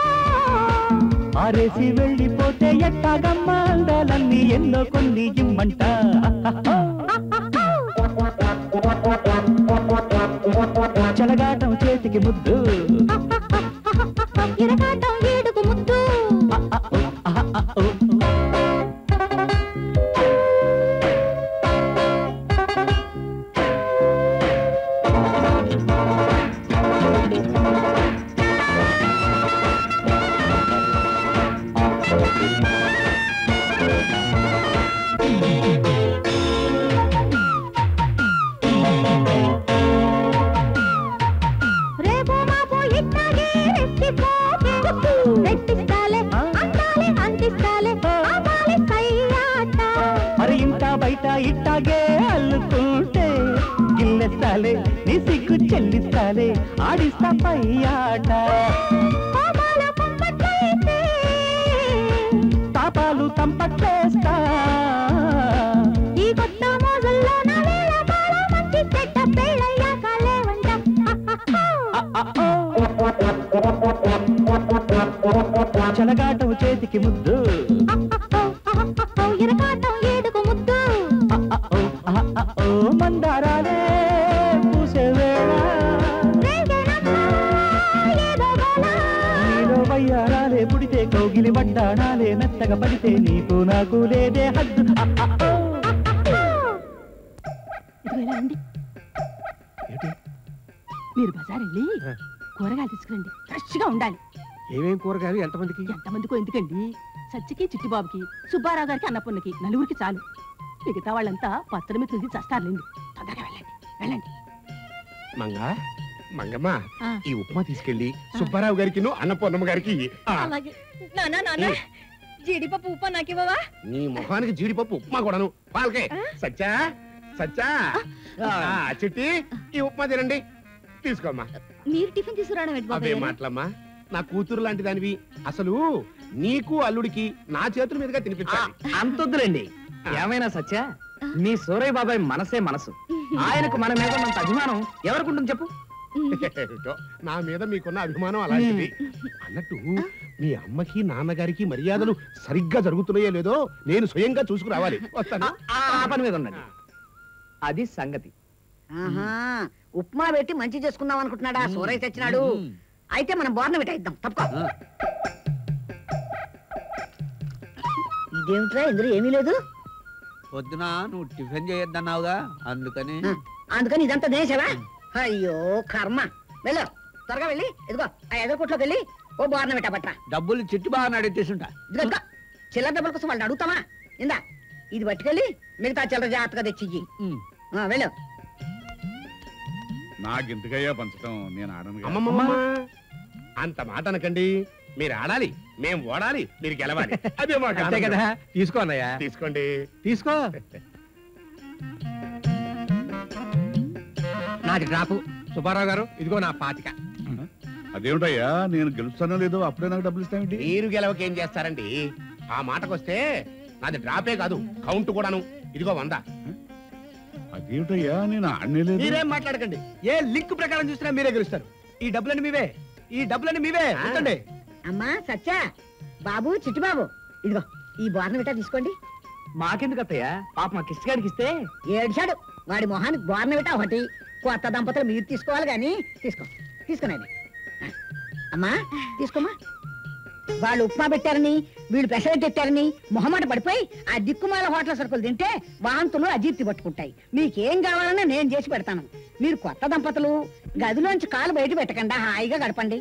S10: ఆరేసి వెళ్ళిపోతే ఎట్టాగమ్మా అందాలన్నీ ఎన్నో కొన్ని ఇమ్మంట
S8: ఆ
S10: బయట ఇట్టాగే అల్లుకుంటే గిల్లెస్తాలే నీ సిగ్గు చెల్లిస్తాలే ఆడిస్తా పై ఆట పాపాలు తంపట్లేస్తా
S8: ఈ కొత్త మోజుల్లో నా వేళ బాల మంచి చెడ్డ పెళ్ళయ్యాక లేవంట
S10: చెలగాటం చేతికి ముద్దు
S8: ఎరకాటం ఏడుకు ముద్దు
S10: ఓ మందారాలే పూసే వేళ నీలో వయ్యారాలే పుడితే కౌగిలి వడ్డాణాలే మెత్తగా పడితే నీకు నాకు లేదే హద్దు ఆ, ఆ, ఓ.
S13: ఇదిగో ఇలా రండి మీరు బజార్ వెళ్ళి కూరగాయలు తీసుకురండి ఫ్రెష్ గా ఉండాలి
S19: ఏమేం కూరగాయలు ఎంతమందికి
S13: ఎంతమందికో ఎందుకండి సచ్చికి చిట్టిబాబుకి సుబ్బారావు గారికి అన్నపూర్ణకి నలుగురికి చాలు మిగతా వాళ్ళంతా పత్రం మీద తుది చస్తారులేండి తొందరగా వెళ్ళండి వెళ్ళండి
S7: మంగ మంగమ్మ
S13: ఆ.
S7: ఈ ఉప్మా తీసుకెళ్ళి సుబ్బారావు గారికి అన్నపూర్ణమ్మ గారికి ఆ,
S6: అలాగే నాన్న నాన్న జీడిపప్పు ఉప్మా నాకివ్వవా
S7: నీ ముఖానికి జీడిపప్పు ఉప్మా కూడాను పాలకే సచ్చా సచ్చా ఆ, చిట్టి ఈ ఉప్మా తినండి తీసుకోమ్మా
S6: మీరు టిఫిన్ తీసుకురావడం ఏంటి
S7: అవే
S6: బాబాయ్ గారు?
S7: మాటలమ్మా నా కూతురు లాంటి దానివి అసలు నీకు అల్లుడికి నా చేతుల మీదుగా తినిపించాలి
S1: అంతొద్దులేండి ఏమైనా సత్య మీ సూరయ్య బాబాయ్ మనసే మనసు ఆయనకు మన మీద ఉన్నంత అభిమానం ఎవరికుంటుంది చెప్పు
S7: ఏమిటో, నా మీద మీకున్న అభిమానం అలాంటిది అన్నట్టు మీ అమ్మకి నాన్నగారికి మర్యాదలు సరిగ్గా జరుగుతున్నాయో లేదో నేను స్వయంగా చూసుకురావాలి వస్తాను
S1: ఆ ఆ పని మీద ఉండండి అది సంగతి
S3: ఆహా ఉప్మా పెట్టి మంచి చేసుకుందాం అనుకుంటున్నాడా సూరయ్య తెచ్చినాడు అయితే మనం బోర్న పెట్టేద్దాం తప్పుకో ఇదేమిట్రా ఇందులో ఏమీ లేదు
S12: పొద్దున నువ్వు టిఫిన్ చేయొద్దన్నావుగా అందుకని
S3: అందుకని ఇదంతా దేశవా అయ్యో కర్మ వెళ్ళు త్వరగా వెళ్ళి ఇదిగో ఆ ఎదురుకోట్లోకి వెళ్ళి ఓ బోర్న పెట్టా పట్రా
S12: డబ్బులు చిట్టు బాగా నడిచేసుంటా
S3: ఇదిగో ఇదిగో. చిల్లర డబ్బుల కోసం వాళ్ళని అడుగుతామా ఇందా ఇది పట్టుకెళ్ళి మిగతా చిల్లర జాగ్రత్తగా తెచ్చి వెళ్ళు
S9: నాకెందుకయ్యా పంచడం నేను ఆడను
S7: అమ్మమ్మమ్మ అంత మాట అనకండి మీరు ఆడాలి మేము ఓడాలి మీరు గెలవాలి అదే మాకు
S19: అంతే కదా తీసుకో అన్నయ్య
S7: తీసుకోండి
S19: తీసుకో నాది డ్రాపు సుబ్బారావు గారు ఇదిగో నా పాతిక
S9: అదేమిటయ్యా నేను గెలుస్తానో లేదో అప్పుడే నాకు డబ్బులు ఇస్తామేంటి
S7: మీరు గెలవకి ఏం చేస్తారండి ఆ మాటకొస్తే నాది డ్రాపే కాదు కౌంట్ కూడాను ఇదిగో వంద
S9: అదేమిటయ్యా నేను ఆడనే లేదు
S18: మీరేం మాట్లాడకండి ఏ లింక్ ప్రకారం చూసినా మీరే గెలుస్తారు ఈ డబ్బులన్నీ మీవే ఈ డబ్బులన్నీ మీవే ఉంచండి
S3: అమ్మా సత్య బాబు చిట్టుబాబు ఇదిగో ఈ బోర్న పెట్టా తీసుకోండి
S1: మాకెందుకు అత్తయ్య పాప మా కిష్టి గారికి ఇస్తే
S3: ఏడ్చాడు వాడి మొహానికి బోర్న పెట్టా ఒకటి కొత్త దంపతులు మీరు తీసుకోవాలి కానీ తీసుకో తీసుకునేది అమ్మా తీసుకోమా వాళ్ళు ఉప్మా పెట్టారని వీళ్ళు పెసరెట్ పెట్టారని మొహమాట పడిపోయి ఆ దిక్కుమాల హోటల్ సరుకులు తింటే వాంతులు అజీర్తి పట్టుకుంటాయి మీకేం కావాలన్నా నేను చేసి పెడతాను మీరు కొత్త దంపతులు గదిలోంచి కాలు బయట పెట్టకుండా హాయిగా గడపండి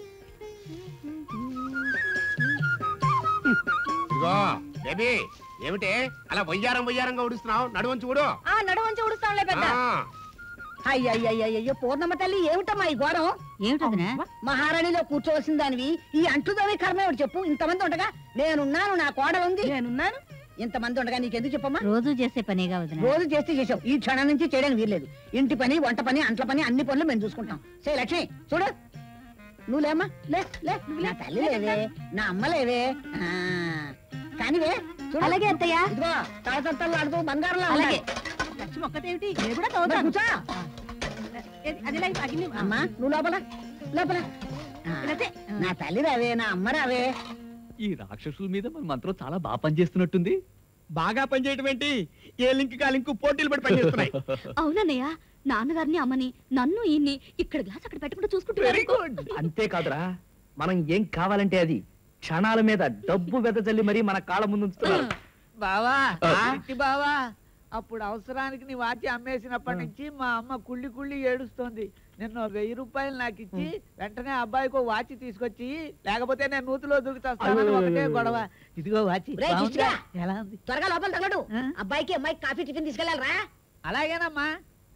S7: ఇదిగో బేబీ ఏమిటే అలా వయ్యారం వయ్యారంగా ఉడుస్తున్నావు నడువంచి చూడు
S6: ఆ నడువంచి ఉడుస్తాంలే పెద్ద
S3: అయ్యయ్యయ్యో పూర్ణమ్మ తల్లి ఏమిటమ్మా ఈ ఘోరం
S11: ఏమిటదినా
S3: మహారాణిలో కూర్చోవలసిన దానివి ఈ అంటుదవి కర్మ ఏమిటి చెప్పు ఇంతమంది ఉండగా నేనున్నాను నా కోడలు ఉంది
S13: నేనున్నాను
S3: ఇంతమంది ఉండగా నీకెందుకు చెప్పమ్మా
S11: రోజు చేసే పనేగా వదిన
S3: రోజు చేస్తే చేసావు ఈ క్షణం నుంచి చేయడానికి వీల్లేదు ఇంటి పని వంట పని అంట్ల పని అన్ని పనులు మేము చూసుకుంటాం సే లక్ష్మి చూడు నువ్వు లేమ్మా లే లే నా తల్లి లేవే నా అమ్మ లేవే ఆ, కానివే చూడు
S6: అలాగే అత్తయ్య.
S3: ఇదిగో తాళసంతలు ఆడుతూ బంగారంలో
S6: అలాగే.
S13: లక్ష్మి ఒక్కటేమిటి నేను కూడా
S3: మరి
S13: తోతాను
S3: కూర్చో.
S13: ఏది, అది లైఫ్ అగ్ని
S3: అమ్మా నువ్వు లోపల లోపల ఆ,
S13: ఇలాగే.
S3: నా తల్లి రావే నా అమ్మ రావే
S2: ఈ రాక్షసుల మీద మన మంత్రం చాలా బాగా పనిచేస్తున్నట్టుంది
S18: బాగా పనిచేయటం ఏంటి ఏ లింక్ కా లింక్ పోటీలు పడి పనిచేస్తున్నాయి
S6: అవునన్నయ్య నాన్నగారిని అమ్మని నన్ను ఈయన్ని ఇక్కడ గ్లాస్ అక్కడ పెట్టకుండా చూసుకుంటున్నారు
S1: అంతేకాదురా మనం ఏం కావాలంటే అది క్షణాల మీద డబ్బు వెదజల్లి మరీ మన కాళ్ళ ముందు ఉంచుతున్నారు
S12: బావా
S1: ఆ.
S12: ఇంటి బావా అప్పుడు అవసరానికి నీ వాచి అమ్మేసినప్పటి నుంచి మా అమ్మ కుళ్ళి కుళ్ళి ఏడుస్తోంది నిన్న వెయ్యి రూపాయలు నాకు ఇచ్చి వెంటనే అబ్బాయికి ఓ వాచి తీసుకొచ్చి లేకపోతే నేను నూతిలో దూకుతాస్తానని ఒకటే గొడవ ఇదిగో వాచి
S3: రేయ్
S12: బాగుందా?
S3: చిచ్చిగా,
S12: ఎలా ఉంది
S3: త్వరగా లోపల తగలడు అబ్బాయికి అమ్మాయికి కాఫీ టిఫిన్ తీసుకెళ్ళాలరా
S12: అలాగేనమ్మా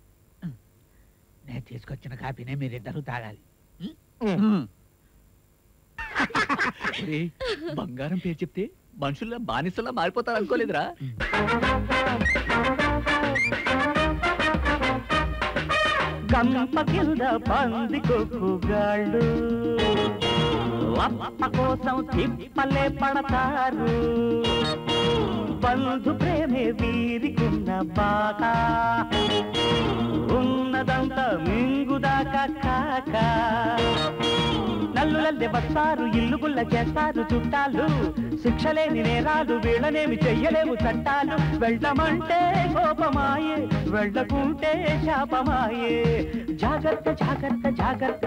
S12: నేను తీసుకొచ్చిన కాఫీనే మీరిద్దరూ తాగాలి
S2: ఒరేయ్, బంగారం పేరు చెప్తే మనుషుల్లో బానిసలా మారిపోతారు అనుకోలేదురా
S10: గంప కింద పంది కొక్కుగాళ్ళు అప్ప కోసం తిప్పలే పడతారు బంధు ప్రేమే వీరికున్న బాట ఉన్నదంతా మింగుదాకా కాక నల్లులల్లె వస్తారు ఇల్లు గుల్ల చేస్తారు చుట్టాలు శిక్షలేని నేరాలు వీళ్ళనేమి చెయ్యలేవు చట్టాలు వెళ్ళమంటే కోపమాయే వెళ్ళకుంటే శాపమాయే జాగ్రత్త జాగ్రత్త జాగ్రత్త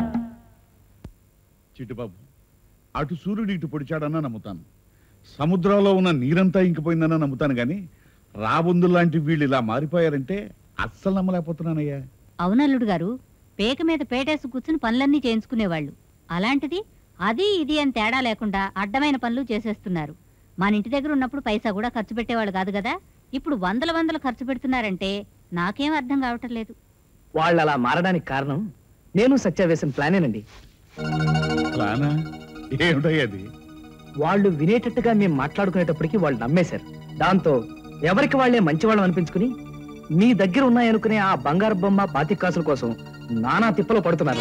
S9: చిట్టుబాబు అటు సూర్యుడు ఇటు పొడిచాడన్నా నమ్ముతాను సముద్రంలో ఉన్న నీరంతా ఇంకిపోయిందన్నా నమ్ముతాను కానీ రాబొందులాంటి వీళ్ళు ఇలా మారిపోయారంటే అస్సలు నమ్మలేకపోతున్నానయ్యా
S11: అవునల్లుడు గారు పేక మీద పేటేసి కూర్చుని పనులన్నీ చేయించుకునేవాళ్ళు అలాంటిది అది ఇది అని తేడా లేకుండా అడ్డమైన పనులు చేసేస్తున్నారు మన ఇంటి దగ్గర ఉన్నప్పుడు పైసా కూడా ఖర్చు పెట్టేవాళ్ళు కాదు కదా ఇప్పుడు వందల వందలు ఖర్చు పెడుతున్నారంటే నాకేం అర్థం కావటం లేదు
S1: వాళ్ళు అలా మారడానికి కారణం నేను సత్య వేసిన ప్లానేనండి
S9: ప్లానా ఏమిటయ్యా అది
S1: వాళ్ళు వినేటట్టుగా మేము మాట్లాడుకునేటప్పటికి వాళ్ళు నమ్మేశారు దాంతో ఎవరికి వాళ్ళే మంచివాళ్ళం అనిపించుకుని మీ దగ్గర ఉన్నాయనుకునే ఆ బంగారు బొమ్మ పాతి కాసుల కోసం నానా తిప్పలు పడుతున్నారు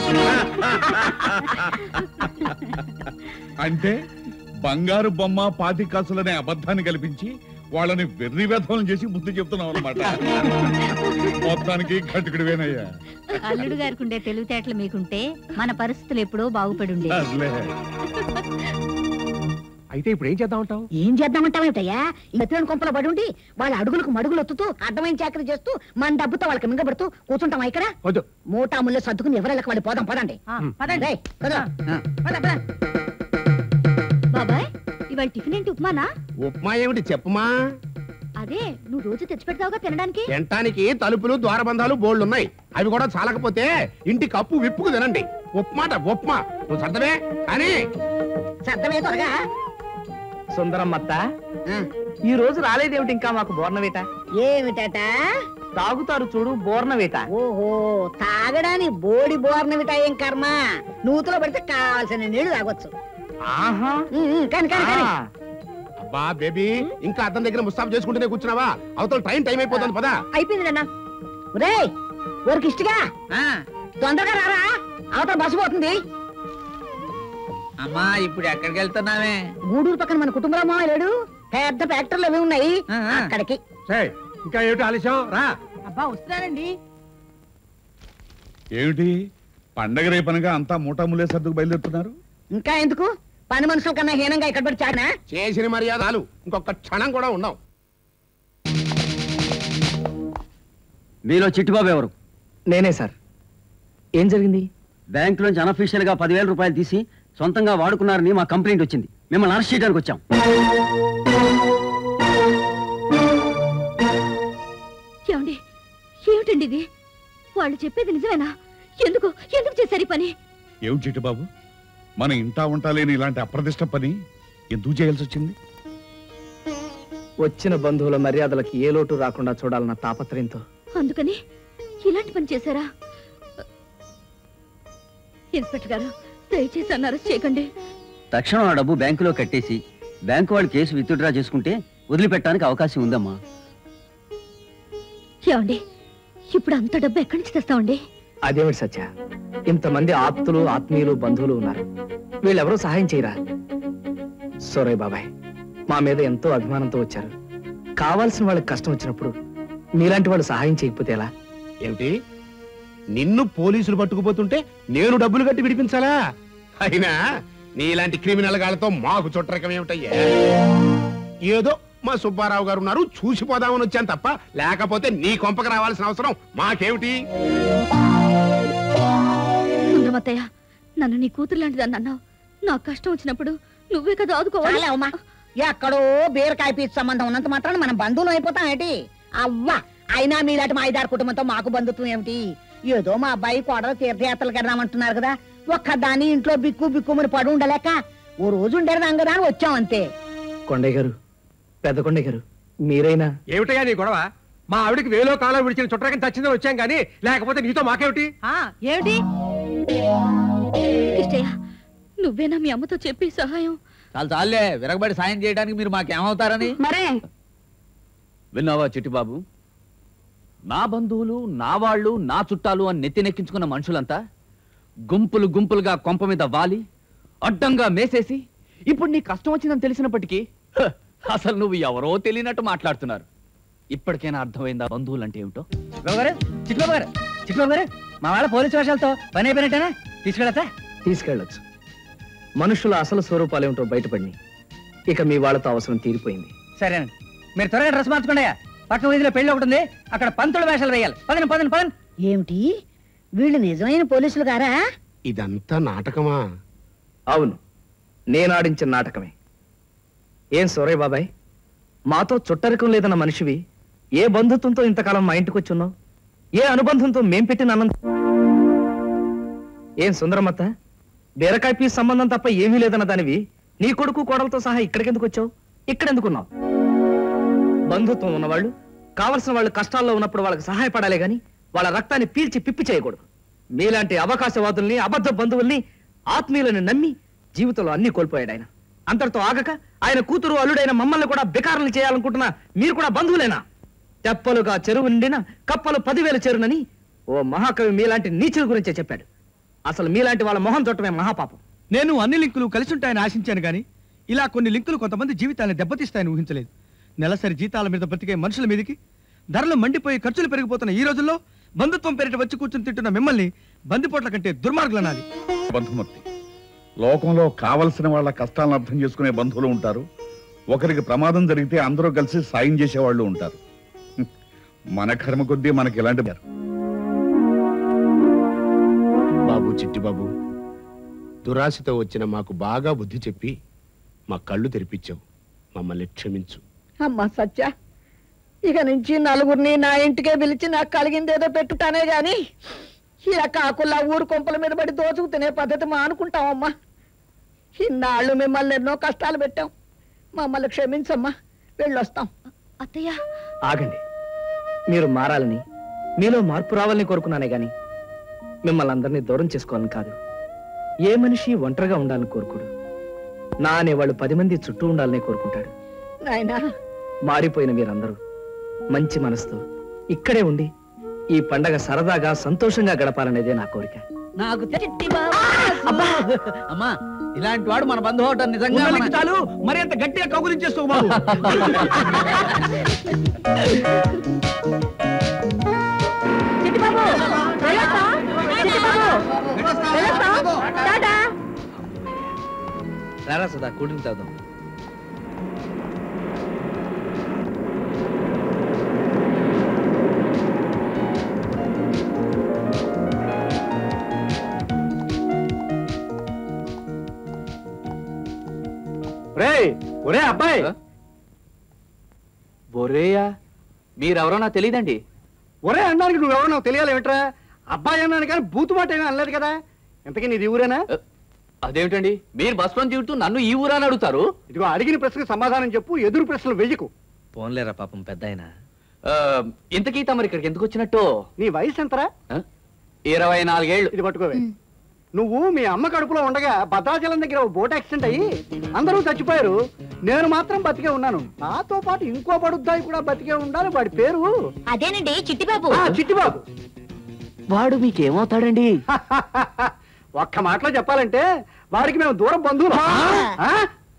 S9: అంటే బంగారు బొమ్మ పాతి కాసులనే అబద్ధాన్ని కల్పించి వాళ్ళని వెర్రి వ్యధం చేసి బుద్ధి చెప్తున్నావు అనమాట మొత్తానికి గట్టుకుడివేనయ్యా
S11: అల్లుడు గారికి ఉండే తెలివితేటలు మీకుంటే మన పరిస్థితులు ఎప్పుడో బాగుపడి ఉండేవి
S9: అసలే
S19: అయితే ఇప్పుడు ఏం చేద్దాం అంటావు
S3: ఏం చేద్దామంటావేటయ్యా ఎత్తులని కొంపలో పడి ఉండి వాళ్ళ అడుగులకు మడుగులు ఒత్తుతూ అడ్డమైన చాకరీ చేస్తూ మన డబ్బుతో వాళ్ళకి మింగబెడుతూ కూర్చుంటామా ఇక్కడ
S19: వద్దు
S3: మూటా ముళ్ళు సర్దుకుని ఎవరెళ్ళకి వాళ్ళు పోదాం పదండి
S13: పదండి.
S3: రేయ్, కుదరు. పద, పద.
S6: బాబాయ్ ఇవాళ టిఫిన్ ఏంటి ఉప్మానా
S7: ఉప్మా ఏమిటి చెప్పమా
S6: అదే నువ్వు రోజు తెచ్చి పెడతావుగా తినడానికి
S7: తినటానికి తలుపులు ద్వారబంధాలు బోల్డ్ ఉన్నాయి అవి కూడా చాలకపోతే ఇంటి కప్పు విప్పుకు తినండి ఉప్మాట ఉప్మా నువ్వు సర్దవే కానీ
S3: సర్దమే త్వరగా
S1: సుందరమ్మత్త ఈ రోజు రాలేదేమిటి ఇంకా మాకు బోర్నవేట
S3: ఏమిటట
S1: తాగుతారు చూడు బోర్నవేట
S3: ఓహో తాగడానికి బోడి బోర్నవిట ఏం కర్మ నూతులో పడితే కావాల్సిన నీళ్లు తాగొచ్చు
S1: ఆహా
S3: ఉమ్, ఉమ్, కానీ కానీ కానీ
S7: అబ్బా బేబీ ఇంకా అతని దగ్గర ముస్తాబు చేసుకుంటూనే కూర్చున్నావా అవతల ట్రైన్ టైం అయిపోతుంది పదా
S3: అయిపోయింది నాన్న రే ఊరికి ఇష్టగా తొందరగా రారా అవతల బస్సు పోతుంది
S12: అమ్మా ఇప్పుడు ఎక్కడికి వెళ్తున్నావే
S3: గూడూరు పక్కన మన కుటుంబరామా లేడు పెద్ద ఫ్యాక్టరీలు అవి ఉన్నాయి అక్కడికి
S19: ఇంకా ఏమిటి ఆలస్యం రా
S13: అబ్బా వస్తున్నానండి
S9: ఏమిటి పండగ రేపనగా అంతా మూటాములే సర్దుకు బయలుదేరుతున్నారు
S3: ఇంకా ఎందుకు పని మనుషుల కన్నా హీనంగా ఇక్కడ పెట్టి చాడినా
S7: చేసిన మర్యాదలు ఇంకొక క్షణం కూడా ఉండవు
S4: మీలో చిట్టుబాబు ఎవరు
S1: నేనే సార్ ఏం జరిగింది
S4: బ్యాంకులోంచి అనఫీషియల్ గా పదివేల రూపాయలు తీసి సొంతంగా వాడుకున్నారని మా కంప్లైంట్ వచ్చింది మిమ్మల్ని అరెస్ట్ చేయడానికి వచ్చాం
S6: ఏమండి ఏమిటండి ఇది వాళ్ళు చెప్పేది నిజమేనా ఎందుకు ఎందుకు చేశారు ఈ పని
S9: ఏమిటి చిట్టుబాబు మన ఇంటా ఉంటా లేని ఇలాంటి అప్రదిష్ట పని ఎందుకు చేయాల్సి వచ్చింది
S1: వచ్చిన బంధువుల మర్యాదలకి ఏ లోటు రాకుండా చూడాలన్న తాపత్రయంతో
S6: అందుకని ఇలాంటి పని చేశారా ఇన్స్పెక్టర్ గారు దయచేసి అన్న అరెస్ట్ చేయకండి
S4: తక్షణం ఆ డబ్బు బ్యాంకులో కట్టేసి బ్యాంకు వాళ్ళు కేసు విత్డ్రా చేసుకుంటే వదిలిపెట్టడానికి అవకాశం ఉందమ్మా
S6: ఏమండి ఇప్పుడు అంత డబ్బు ఎక్కడి నుంచి తెస్తామండి
S1: అదేమిటి సత్య ఇంతమంది ఆప్తులు ఆత్మీయులు బంధువులు ఉన్నారు వీళ్ళెవరూ సహాయం చేయరా సోరయ్ బాబాయ్ మా మీద ఎంతో అభిమానంతో వచ్చారు కావాల్సిన వాళ్ళకి కష్టం వచ్చినప్పుడు మీలాంటి వాళ్ళు సహాయం చేయకపోతే ఎలా
S7: ఏమిటి నిన్ను పోలీసులు పట్టుకుపోతుంటే నేను డబ్బులు కట్టి విడిపించాలా అయినా నీలాంటి క్రిమినల్ గాళ్ళతో మాకు చుట్టరకం ఏమిటయ్యా ఏదో మా సుబ్బారావు గారు ఉన్నారు చూసిపోదామని వచ్చాను తప్ప లేకపోతే నీ కొంపకి రావాల్సిన అవసరం మాకేమిటి
S6: సుందరమత్తయ్య నన్ను నీ కూతురు లాంటిదని అన్నావు నాకు కష్టం వచ్చినప్పుడు నువ్వే కదా ఆదుకోవాలి
S3: చాలే అమ్మా ఎక్కడో బీరకాయ పీచు సంబంధం ఉన్నంత మాత్రాన మనం బంధువులు అయిపోతాం ఏంటి అవ్వా అయినా మీలాంటి మా ఐదారు కుటుంబంతో మాకు బంధుత్వం ఏమిటి ఏదో మా అబ్బాయి కోడలు తీర్థయాత్రలకు వెళ్దామంటున్నారు కదా ఒక్కదాని ఇంట్లో బిక్కు బిక్కుమని పడి ఉండలేక ఓ రోజు ఉండేదాం కదా అని వచ్చాం అంతే
S1: కొండయ్య గారు పెద్ద కొండయ్య గారు మీరైనా
S19: ఏమిటయ్యా నీ గొడవ మా ఆవిడకి వేలో కాలం విడిచిన చుట్టరకం చచ్చిందని వచ్చాం కానీ లేకపోతే నీతో మాకేమిటి
S6: ఏమిటి కిష్టయ్య నువ్వేనా మీ అమ్మతో చెప్పి సహాయం
S2: చాలు చాలే విరగబడి సాయం చేయడానికి మీరు మాకేమవుతారని
S3: మరే
S2: విన్నావా చిట్టిబాబు నా బంధువులు నా వాళ్ళు నా చుట్టాలు అని నెత్తినెక్కించుకున్న మనుషులంతా గుంపులు గుంపులుగా కొంప మీద వాలి అడ్డంగా మేసేసి ఇప్పుడు నీ కష్టం వచ్చిందని తెలిసినప్పటికీ హ, అసలు నువ్వు ఎవరో తెలియనట్టు మాట్లాడుతున్నారు ఇప్పటికైనా అర్థమైందా బంధువులు అంటే ఏమిటో
S16: బాబు గారు చిట్టుబాబు గారు చిట్టుబాబు గారు మా వాళ్ళ పోలీసు వేషాలతో పని అయిపోయినట్టేనా తీసుకెళ్ళతా
S1: తీసుకెళ్ళొచ్చు మనుషుల అసలు స్వరూపాలు ఏమిటో బయటపడి ఇక మీ వాళ్ళతో అవసరం తీరిపోయింది
S16: సరేనండి మీరు త్వరగా డ్రెస్ మార్చుకోండి పక్క వీధిలో పెళ్లి ఒకటి ఉంది అక్కడ పంతుల వేషాలు వేయాలి పదండి పదండి పదండి
S3: ఏమిటి వీళ్ళు నిజమైన పోలీసులు గారా
S7: ఇదంతా నాటకమా
S1: అవును నేను ఆడించిన నాటకమే ఏం సూరయ్య బాబాయ్ మాతో చుట్టరికం లేదన్న మనిషివి ఏ బంధుత్వంతో ఇంతకాలం మా ఇంటికి వచ్చున్నావు ఏ అనుబంధంతో మేం పెట్టిన అన్నం ఏం సుందరమత్త బీరకాయ పీస్ సంబంధం తప్ప ఏమీ లేదన్న దానివి నీ కొడుకు కోడలతో సహా ఇక్కడికెందుకు వచ్చావు ఇక్కడెందుకున్నావు బంధుత్వం ఉన్నవాళ్ళు కావలసిన వాళ్ళు కష్టాల్లో ఉన్నప్పుడు వాళ్ళకి సహాయపడాలి గాని వాళ్ళ రక్తాన్ని పీల్చి పిప్పి చేయకూడదు మీలాంటి అవకాశవాదుల్ని అబద్ధ బంధువుల్ని ఆత్మీయులను నమ్మి జీవితంలో అన్ని కోల్పోయాడు ఆయన అంతటితో ఆగక ఆయన కూతురు అల్లుడైన మమ్మల్ని కూడా బికారులు చేయాలనుకుంటున్నా మీరు కూడా బంధువులేనా తెప్పలుగా చెరువు నిండిన కప్పలు పదివేలు చెరునని ఓ మహాకవి మీలాంటి నీచుల గురించే చెప్పాడు అసలు మీలాంటి వాళ్ళ మొహం చుట్టమే మహాపాపం
S18: నేను అన్ని లింకులు కలిసి ఉంటాయని ఆశించాను కానీ ఇలా కొన్ని లింకులు కొంతమంది జీవితాన్ని దెబ్బతీస్తాయని ఊహించలేదు నెలసరి జీతాల మీద బ్రతికే మనుషుల మీదకి ధరలు మండిపోయి ఖర్చులు పెరిగిపోతున్న ఈ రోజుల్లో బంధుత్వం పేరిట వచ్చి కూర్చుని తింటున్న మిమ్మల్ని బందిపోట్ల కంటే దుర్మార్గులనాలి
S9: బంధుమూర్తి లోకంలో కావలసిన వాళ్ళ కష్టాలను అర్థం చేసుకునే బంధువులు ఉంటారు ఒకరికి ప్రమాదం జరిగితే అందరూ కలిసి సాయం చేసేవాళ్ళు ఉంటారు హ్మ్. మన కర్మ కొద్దీ మనకి ఇలాంటి
S7: బాబు చిట్టి బాబు దురాశతో వచ్చిన మాకు బాగా బుద్ధి చెప్పి మా కళ్ళు తెరిపించావు మమ్మల్ని క్షమించు
S3: అమ్మా సత్య ఇక నుంచి నలుగురిని నా ఇంటికే పిలిచి నాకు కలిగిందేదో పెట్టుటానే గాని ఇలా కాకుల్లా ఊరు కొంపల మీద పడి దోచుకు తినే పద్ధతి మానుకుంటామమ్మా ఇన్నాళ్ళు మిమ్మల్ని ఎన్నో కష్టాలు పెట్టాం మమ్మల్ని క్షమించమ్మా వెళ్ళొస్తాం
S6: అత్తయ్య
S1: ఆగండి మీరు మారాలని మీలో మార్పు రావాలని కోరుకున్నానే గాని మిమ్మల్ని అందరినీ దూరం చేసుకోవాలని కాదు ఏ మనిషి ఒంటరిగా ఉండాలని కోరుకోడు నా అనేవాళ్ళు పది మంది చుట్టూ ఉండాలని కోరుకుంటాడు
S3: నాయనా
S1: మారిపోయిన మీరందరూ మంచి మనసుతో ఇక్కడే ఉండి ఈ పండగ సరదాగా సంతోషంగా గడపాలనేదే నా కోరిక
S16: నాకు చిట్టి అమ్మా ఇలాంటి వాడు మన బంధువు అవటం నిజంగా
S18: ఉన్న
S16: మన-
S18: లింక్ చాలు మరి అంత గట్టిగా కౌగులించేస్తావు బాబు
S6: చిట్టిబాబు వెళ్ళొస్తా? చిట్టిబాబు వెళ్ళొస్తా? టాటా
S1: రారా సదా కూల్ డ్రింక్ తాగుదాం
S18: రే ఒరే అబ్బాయి
S2: ఒరేయా మీరెవరో నాకు తెలియదండి
S18: ఒరే అనడానికి నువ్వెవరో నాకు తెలియాలి ఏమిట్రా అబ్బాయి అన్నాను కానీ బూతు మాట ఏమీ అనలేదు కదా ఇంతకీ నీది ఊరేనా
S2: అదేమిటండి మీరు బస్ లో తిరుగుతూ నన్ను ఈ ఊరా అని అడుగుతారు
S18: ఇదిగో అడిగిన ప్రశ్నకు సమాధానం చెప్పు ఎదురు ప్రశ్నలు వెయ్యకు
S1: పోన్లేరా పాపం పెద్ద ఆయన
S2: ఆ, ఇంతకీ తమరు ఇక్కడికి ఎందుకు వచ్చినట్టు
S18: నీ వయసు ఎంతరా
S2: ఆ? ఇరవై నాలుగేళ్లు
S18: ఇది పట్టుకోవే నువ్వు మీ అమ్మ కడుపులో ఉండగా భద్రాచలం దగ్గర ఓ బోట్ యాక్సిడెంట్ అయ్యి అందరూ చచ్చిపోయారు నేను మాత్రం బతికే ఉన్నాను నాతో పాటు ఇంకో బడుద్దాయి కూడా బతికే ఉండాలి వాడి పేరు
S6: అదేనండి చిట్టిబాబు
S18: ఆ, చిట్టిబాబు
S2: వాడు మీకేమవుతాడండి
S18: ఒక్క మాటలో చెప్పాలంటే వాడికి మేము దూరం బంధువులు ఆ?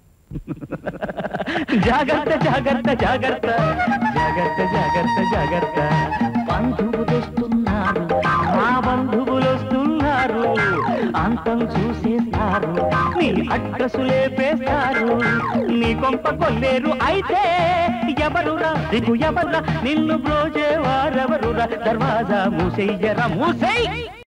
S10: జాగ్రత్త జాగ్రత్త జాగ్రత్త జాగ్రత్త జాగ్రత్త జాగ్రత్త బంధువులు వస్తున్నారు మా బంధువులు వస్తున్నారు అంతం చూసేస్తారు నీ అడ్రస్ లేపేస్తారు నీ కొంప కొల్లేరు అయితే ఎవరురా దిగు ఎవరురా నిన్ను బ్రోజే వారెవరురా దర్వాజా మూసెయ్యరా మూసెయ్